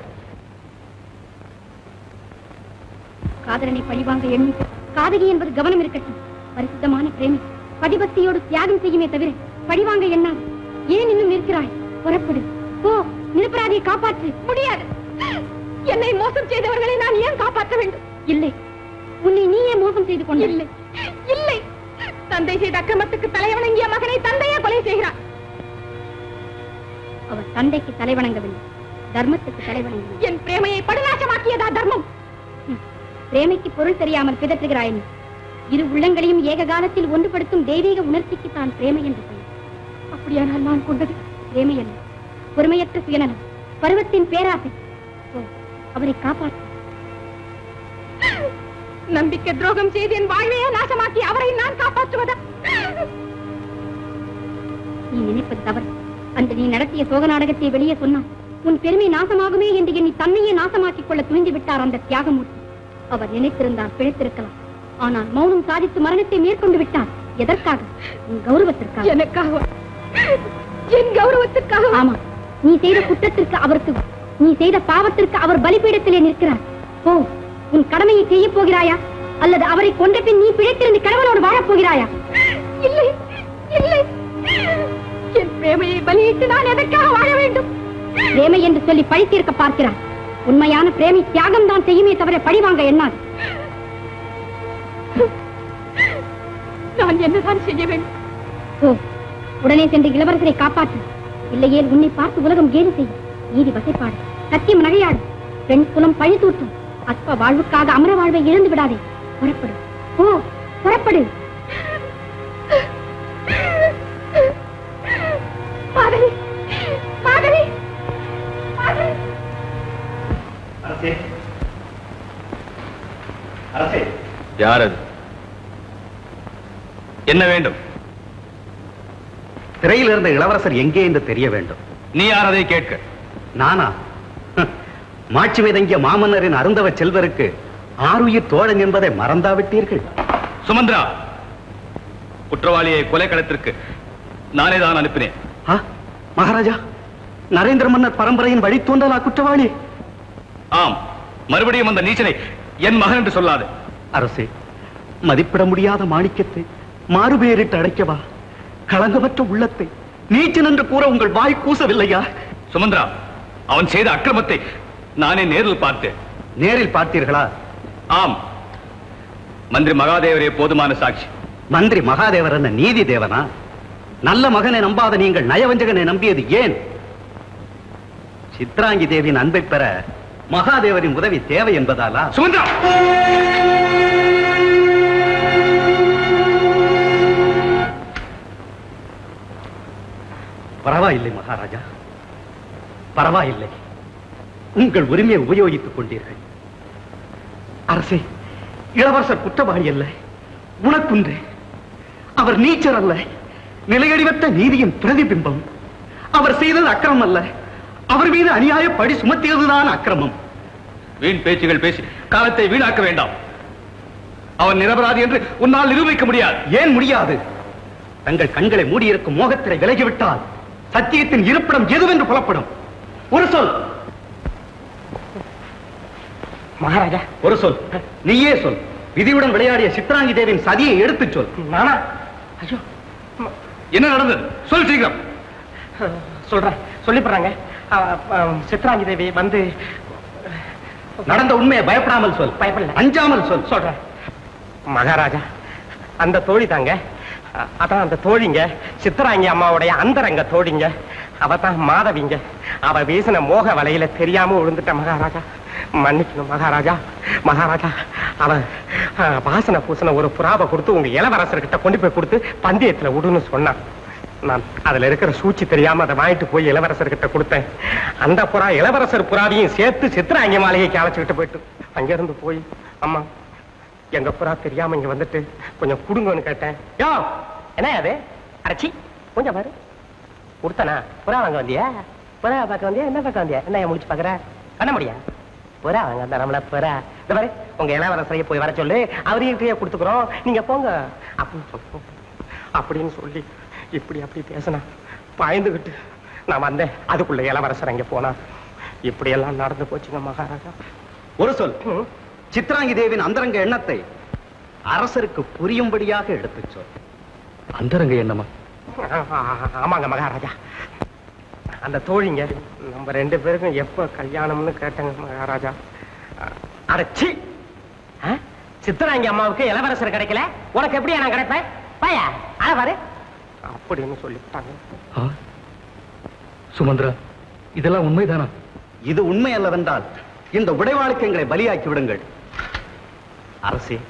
காதலனை பழிவாங்க எண்ணி காதகி என்பது கவனம் இருக்கட்டும் பரிசுத்தமான பிரேமி பதிபக்தியோடு தியாகம் செய்யுமே தவிர பழிவாங்க எண்ணாது ஏன் இன்னும் நிற்கிறாய் புறப்படு போ நிரபராதியை காப்பாற்று முடியாது என்னை மோசம் செய்தவர்களை நான் ஏன் காப்பாற்ற வேண்டும் இல்லை உன்னை நீயே மோசம் செய்து கொண்டு இல்லை இல்லை தந்தை செய்த அக்கிரமத்துக்கு தலைவணங்கிய மகனை தந்தையே கொலை செய்கிறார் அவர் தந்தைக்கு தலைவணங்கவில்லை தர்மத்துக்கு தலைவணங்க என் பிரேமையை படுநாசமாக்கியதா தர்மம் ம், பிரேமைக்கு பொருள் தெரியாமல் பிதற்றுகிறாய் இரு உள்ளங்களையும் ஏக காலத்தில் ஒன்றுபடுத்தும் தெய்வீக உணர்ச்சிக்கு தான் பிரேமை என்று பெயர் அப்படியானால் நான் கொண்டது பிரேமையல்ல பொறுமையற்ற சுயநலம் பருவத்தின் பேராசை ஓ, அவரை காப்பாற்று நம்பிக்கை துரோகம் செய்து என் வாழ்வையே நாசமாக்கி அவரை நான் காப்பாற்றுவதா நீ நினைப்பது தவறு அன்று நீ நடத்திய சோக நாடகத்தை வெளியே சொன்னான் உன் பெருமை நாசமாகுமே என்று எண்ணி தன்னையே நாசமாக்கிக் கொள்ள துணிந்து விட்டார் அந்த தியாகமூர்த்தி அவர் நினைத்திருந்தால் பிழைத்திருக்கலாம் ஆனால் மௌனம் சாதித்து மரணத்தை மேற்கொண்டு விட்டார் எதற்காக உன் கௌரவத்திற்காக எனக்காக என் கௌரவத்திற்காக ஆமா நீ செய்த குற்றத்திற்கு அவருக்கு நீ செய்த பாவத்திற்கு அவர் பலிபீடத்திலே நிற்கிறார் ஓ உன் கடமையை செய்ய போகிறாயா அல்லது அவரை கொண்ட பின் நீ பிழைத்திருந்து கணவனோடு வாழப் போகிறாயா இல்லை இல்லை என் பிரேமையை பலியிட்டு நான் எதற்காக வாழ வேண்டும் பிரேமை என்று சொல்லி பழி தீர்க்க பார்க்கிறான் உண்மையான பிரேமை தியாகம் தான் செய்யுமே தவிர பழி வாங்க எண்ணாது நான் என்னதான் செய்ய வேண்டும் ஓ உடனே சென்று இளவரசரை காப்பாற்று இல்லையே உன்னை பார்த்து உலகம் கேலி செய்யும் நீதி வசைப்பாடு சத்தியம் நகையாடு பெண் குலம் பழி தூற்றும் அற்ப வாழ்வுக்காக அமர வாழ்வை இழந்து விடாதே புறப்படு ஓ புறப்படு மாதவி மாதவி மாதவி அரசே அரசே யார் அது என்ன வேண்டும் சிறையில் இருந்த இளவரசர் எங்கே என்று தெரிய வேண்டும் நீ யார் அதை கேட்க நானா மாட்சி மீதங்கிய மாமன்னரின் அருந்தவ செல்வருக்கு ஆருயிர் தோழன் என்பதை மறந்தாவிட்டீர்கள் சுமந்திரா குற்றவாளியை கொலைக்களத்திற்கு நானே தான் அனுப்பினேன் ஆ, மகாராஜா நரேந்திர மன்னர் பரம்பரையின் வழித்தோன்றலா குற்றவாளி ஆம் மறுபடியும் அந்த நீச்சனை என் மகன் என்று சொல்லாது அரசே மதிப்பிட முடியாத மாணிக்கத்தை மாறுபேறிட்டு அடைக்கவா களங்கமற்ற உள்ளத்தை நீச்சன் என்று கூற உங்கள் வாய் கூசவில்லையா சுமந்திரா அவன் செய்த அக்கிரமத்தை நானே நேரில் பார்த்தேன் நேரில் பார்த்தீர்களா ஆம் மந்திரி மகாதேவரே போதுமான சாட்சி மந்திரி மகாதேவர் என்ன நீதி தேவனா நல்ல மகனை நம்பாத நீங்கள் நயவஞ்சகனை நம்பியது ஏன் சித்ராங்கி தேவியின் அன்பை பெற மகாதேவரின் உதவி தேவை என்பதாலா சுமந்திரா பரவாயில்லை மகாராஜா பரவாயில்லை உங்கள் உரிமையை உபயோகித்துக் கொண்டீர்கள் அரசே இளவரசர் குற்றவாளி அல்ல உனக்குன்று அவர் நீச்சர் அல்ல நிலையடிவற்ற நீதியின் பிரதிபிம்பம் அவர் செய்தது அக்கிரமம் அல்ல அவர் மீது அநியாய படி சுமத்தியதுதான் அக்கிரமம் வீண் பேச்சுகள் பேசி காலத்தை வீணாக்க வேண்டாம் அவன் நிரபராதி என்று உன்னால் நிரூபிக்க முடியாது ஏன் முடியாது தங்கள் கண்களை மூடியிருக்கும் மோகத்திரை விலகிவிட்டால் சத்தியத்தின் இருப்பிடம் எதுவென்று புலப்படும் ஒரு சொல் மகாராஜா ஒரு சொல் நீயே சொல் விதியுடன் விளையாடிய சித்ராங்கி தேவின் சதியை எடுத்துச் சொல் நானா ஐயோ என்ன நடந்தது சொல் சீக்கிரம் சொல்றேன் சொல்லிப்படுறாங்க சித்ராங்கி தேவி வந்து நடந்த உண்மையை பயப்படாமல் சொல் பயப்படல அஞ்சாமல் சொல் சொல்றேன் மகாராஜா அந்த தோழி தாங்க அ- அதான் அந்த தோழிங்க சித்தராங்கி அம்மாவுடைய அந்தரங்க தோழிங்க அவ தான் மாதவிங்க அவ வீசின மோக வலையில தெரியாம விழுந்துட்ட மகாராஜா மன்னிக்கணும் மகாராஜா மகாராஜா அவ அ, வாசனை பூசன ஒரு புறாவை கொடுத்து உங்க இளவரசர்கிட்ட கொண்டு போய் கொடுத்து பந்தயத்துல விடுன்னு சொன்னான் நான் அதுல இருக்கிற சூழ்ச்சி தெரியாம அதை வாங்கிட்டு போய் இளவரசர்கிட்ட கொடுத்தேன் அந்த புறா இளவரசர் புறாவையும் சேர்த்து சித்திராங்கி மாளிகைக்கு அழைச்சுக்கிட்டு போயிட்டு அங்கிருந்து போய் அம்மா எங்க புறா தெரியாம இங்க வந்துட்டு கொஞ்சம் குடுங்கன்னு கேட்டேன் யோ என்ன அது அரைச்சி கொஞ்சம் பாரு கொடுத்தனா புறா வாங்க வந்தியா புறா பார்க்க வந்தியா என்ன பார்க்க வந்தியா என்ன முடிச்சு பாக்குற பண்ண முடியா புறா வாங்க அந்த நம்மள புறா இந்த பாரு உங்க இளவரசரைய போய் வர சொல்லு அவரையும் கொடுத்துக்கிறோம் நீங்க போங்க அப்படின்னு சொல்லு அப்படின்னு சொல்லி இப்படி அப்படி பேசினா பாய்ந்துகிட்டு நான் வந்தேன் அதுக்குள்ள இளவரசர் அங்க போனா இப்படி எல்லாம் நடந்து போச்சுங்க மகாராஜா ஒரு சொல் ம். சித்ராங்கி தேவின் அந்தரங்க எண்ணத்தை அரசருக்கு புரியும்படியாக எடுத்துச் சொல் அந்தரங்க என்னமா ஆ- ஆ- ஆமாங்க மகாராஜா அந்த தோழிங்க நம்ம ரெண்டு பேருக்கும் எப்ப கல்யாணம்னு கேட்டாங்க மகாராஜா அரைச்சி சித்தராங்கி அம்மாவுக்கு இளவரசர் கிடைக்கல உனக்கு எப்படியா நான் கிடைப்பேன் பாயா அத பாரு அப்படின்னு சொல்லிவிட்டாங்க சுமந்திரா இதெல்லாம் உண்மைதானா இது உண்மை அல்லவென்றால் இந்த உடைவாளுக்கு எங்களை பலியாக்கி விடுங்கள் அரசே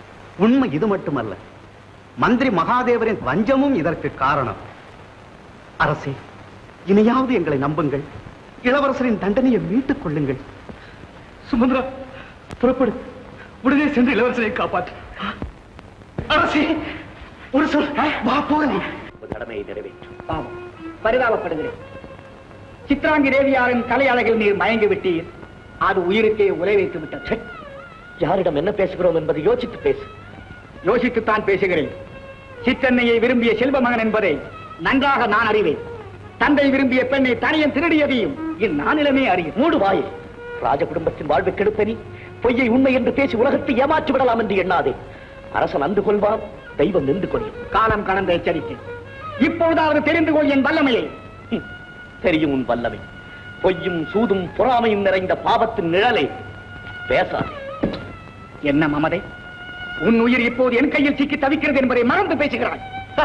உண்மை இது மட்டுமல்ல மந்திரி மகாதேவரின் வஞ்சமும் இதற்கு காரணம் அரசே இனியாவது எங்களை நம்புங்கள் இளவரசரின் தண்டனையை மீட்டுக் கொள்ளுங்கள் சுமந்திரா புறப்படு உடனே சென்று இளவரசரை காப்பாற்று அரசே ஒரு சொல் வா போகலாம் கடமையை நிறைவேற்றும் ஆமாம் பரிதாபப்படுகிறேன் சித்ராங்கி தேவியாரின் கலை அழகில் நீர் மயங்கி விட்டீர் அது உயிருக்கே உலை வைத்து விட்டது யாரிடம் என்ன பேசுகிறோம் என்பதை யோசித்து பேசு யோசித்துத்தான் பேசுகிறேன் சித்தன்னையை விரும்பிய செல்வ மகன் என்பதை நன்றாக நான் அறிவேன் தந்தை விரும்பிய பெண்ணை தனியன் திருடியதையும் இந்நானிலமே அறியும் மூடு வாயை ராஜ குடும்பத்தின் வாழ்வை கெடுப்பனி பொய்யை உண்மை என்று பேசி உலகத்தை ஏமாற்றி விடலாம் என்று எண்ணாதே அரசன் அந்து கொள்வான் தெய்வம் நின்று கொள்ளும் காலம் கடந்த எச்சரிக்கை இப்பொழுதாவது தெரிந்து கொள் என் வல்லமையை ஹம், தெரியும் உன் வல்லமை பொய்யும் சூதும் பொறாமையும் நிறைந்த பாவத்தின் நிழலை பேசாதே என்ன மமதை உன் உயிர் இப்போது என் கையில் சிக்கி தவிக்கிறது என்பதை மறந்து பேசுகிறாய்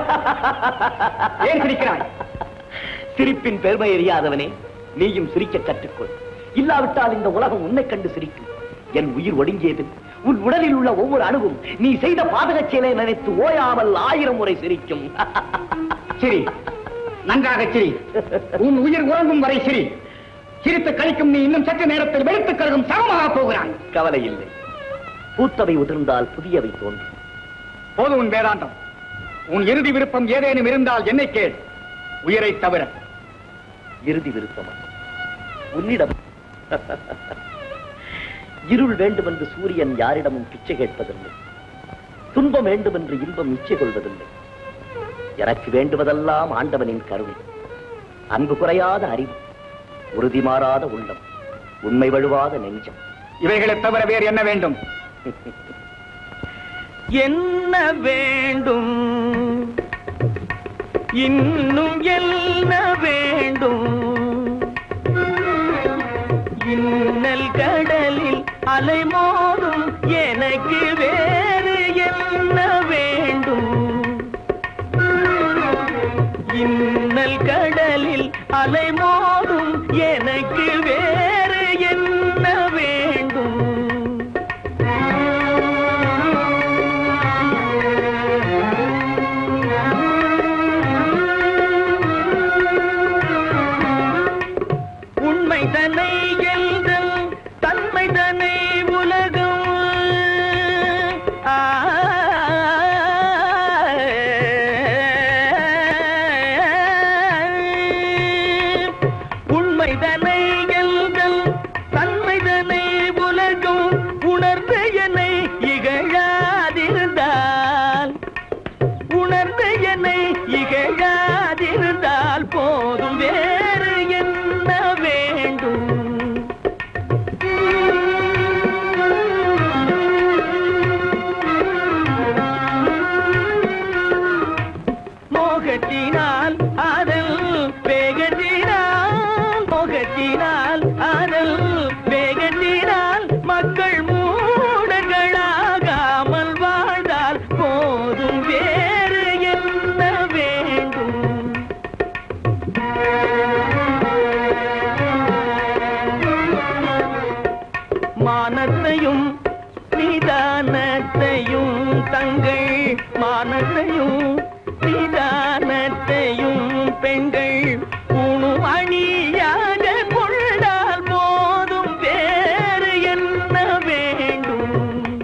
ஏன் சிரிக்கிறாய் சிரிப்பின் பெருமை எறியாதவனே நீயும் சிரிக்க கற்றுக்கொள் இல்லாவிட்டால் இந்த உலகம் உன்னை கண்டு சிரிக்கும் என் உயிர் ஒடுங்கியது உன் உடலில் உள்ள ஒவ்வொரு அணுவும் நீ செய்த பாதகச் செயலை நினைத்து ஓயாமல் ஆயிரம் முறை சிரிக்கும் சிரி நன்றாக சிரி உன் உயிர் உறங்கும் வரை சிரி சிரித்து கழிக்கும் நீ இன்னும் சற்று நேரத்தில் வெளுத்துக் கருகும் சமமாக போகிறான் கவலை இல்லை பூத்தவை உதிர்ந்தால் புதியவை தோன்றும் போது உன் வேதாந்தம் உன் இறுதி விருப்பம் ஏதேனும் இருந்தால் என்னை கேள் உயிரை தவிர இறுதி விருப்பமா உன்னிடம் இருள் வேண்டுமென்று சூரியன் யாரிடமும் பிச்சை கேட்பதில்லை துன்பம் வேண்டுமென்று இன்பம் இச்சை கொள்வதில்லை எனக்கு வேண்டுவதெல்லாம் ஆண்டவனின் கருணை அன்பு குறையாத அறிவு உறுதி மாறாத உள்ளம் உண்மை வழுவாத நெஞ்சம் இவைகளை தவிர வேறு என்ன வேண்டும் என்ன வேண்டும் இன்னும் என்ன வேண்டும் இன்னல் கடலில் அலைமோதும் எனக்கு வேறு என்ன வேண்டும் இன்னல் கடலில் அலைமோதும் எனக்கு வேறு என்ன வேண்டும் உண்மை தன்னை எல்தல் தன்மை தன்னை உலகம் ஆ, உண்மை தன்னை எல்தல் தன்மை தன்னை உலகம் உணர்ந்த என்னை இகழாதிருந்தால் உணர்ந்த என்னை இகழாதிருந்தால் போதும் வேறு என்ன வேண்டும் மோகத்தினால் அதல் வேகத்தினால் மோகத்தினால் அதல் வேகத்தினால் மக்கள் மூடர்களாகாமல் வாழ்ந்தால் போதும் வேறு என்ன வேண்டும் மானத்தையும் நிதானத்தையும் தங்கள் மானத்தையும் நிதானத்தையும் பெண்கள் உணும் அணியாக கொண்டால் போதும் வேறு என்ன வேண்டும்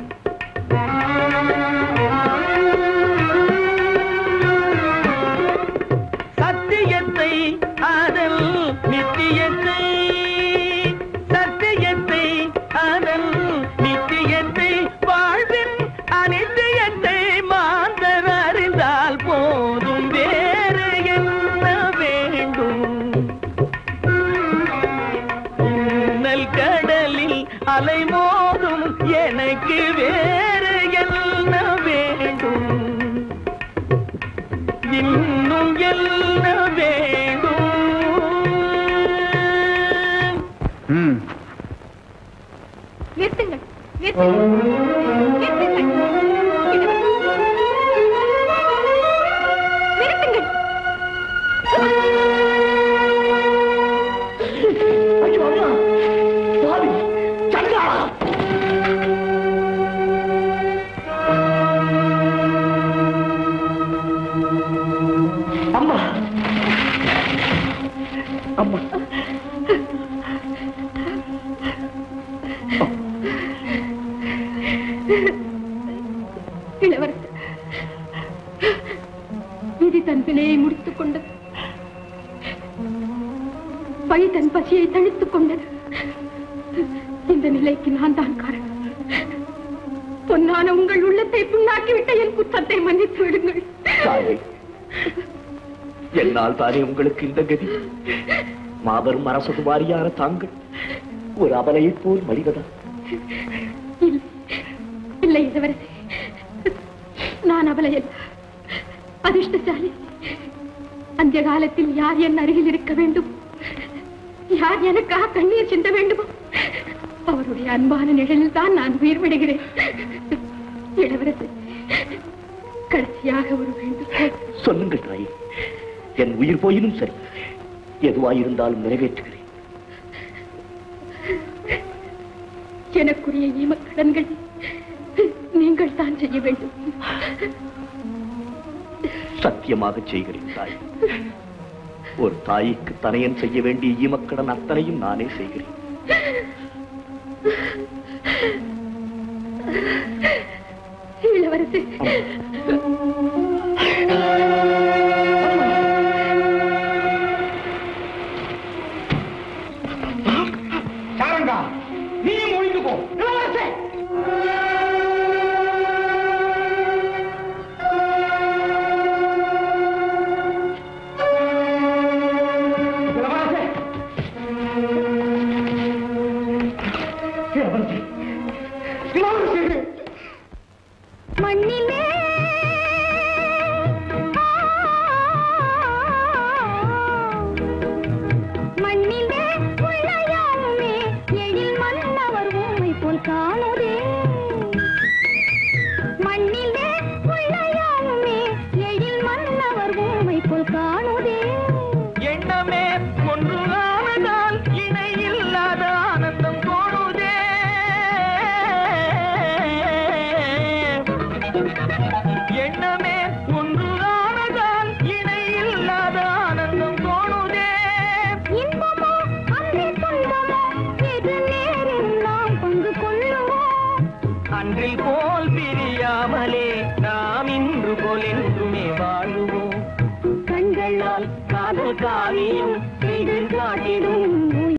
சத்தியத்தை அதல் நித்தியத்தை சத்தியத்தை அதல் நித்தியத்தை வாழ்வின் அனித்தியத்தை மாந்தர் அறிந்தால் போதும் வேறு என்ன வேண்டும் இன்னல் கடலில் அலைமோதும் எனக்கு வேறு என்ன வேண்டும் இன்னும் என்ன வேண்டும் நிறுத்துங்கள் நிறுத்துங்கள் நிறுத்துங்கள் நிறுத்துங்கள் அம்மா அம்மா இளவரசர் விதி தன் வினையை முடித்துக் கொண்டது பழி தன் பசியை தணித்துக் கொண்டது இந்த நிலைக்கு நான் தான் காரணம் பொன்னான உங்கள் உள்ளத்தை புண்ணாக்கிவிட்ட என் குற்றத்தை மன்னித்து விடுங்கள் தாயே என்னால் தானே உங்களுக்கு இந்த கதி மாபெரும் அரசகுமாரியான தாங்கள் ஒரு அபலையைப் போல் மடிவதா இல்லை இல்லை இளவரசி நான் அவளை அல்ல அதிர்ஷ்டசாலி அந்த காலத்தில் யார் என் அருகில் இருக்க வேண்டும் யார் எனக்காக கண்ணீர் சிந்த வேண்டுமோ அவருடைய அன்பான நிழலில் தான் நான் உயிர் விடுகிறேன் இளவரசி கடைசியாக ஒரு வேண்டுகோள் சொல்லுங்கள் தாயே என் உயிர் போயினும் சரி எதுவாயிருந்தாலும் நிறைவேற்றுகிறேன் எனக்குரிய ஈமக்கடன்கள் நீங்கள் தான் செய்ய வேண்டும் சத்தியமாக செய்கிறேன் தாய் ஒரு தாய்க்கு தனையன் செய்ய வேண்டிய ஈமக்கடன் அத்தனையும் நானே செய்கிறேன் இளவரசி சாரங்கா நீ ஒழிந்து போ இளவரசே இளவரசே இளவரசி இளவரசி மண்ணிலே மண்ணிலே உள்ளயாவுமே எழில் மன்னவர் ஊமை போல் காணுதே மண்ணிலே உள்ளயாவுமே எழில் மன்னவர் ஊமை போல் காணுதே எண்ணமே ஒன்று ஆனதால் இணை இல்லாத ஆனந்தம் தோணுதே எண்ணமே ஒன்று ஆனதால் இணை இல்லாத ஆனந்தம் தோணுதே இன்பமோ அன்றே துன்பமோ எது நேரில் நாம் பங்கு கொள்ளுவோம் அன்றில் போல் பிரியாமலே நாம் இன்று போல் என்றுமே வாழுவோம் கண்களால் காதல் காவியம் செய்து காட்டிடும்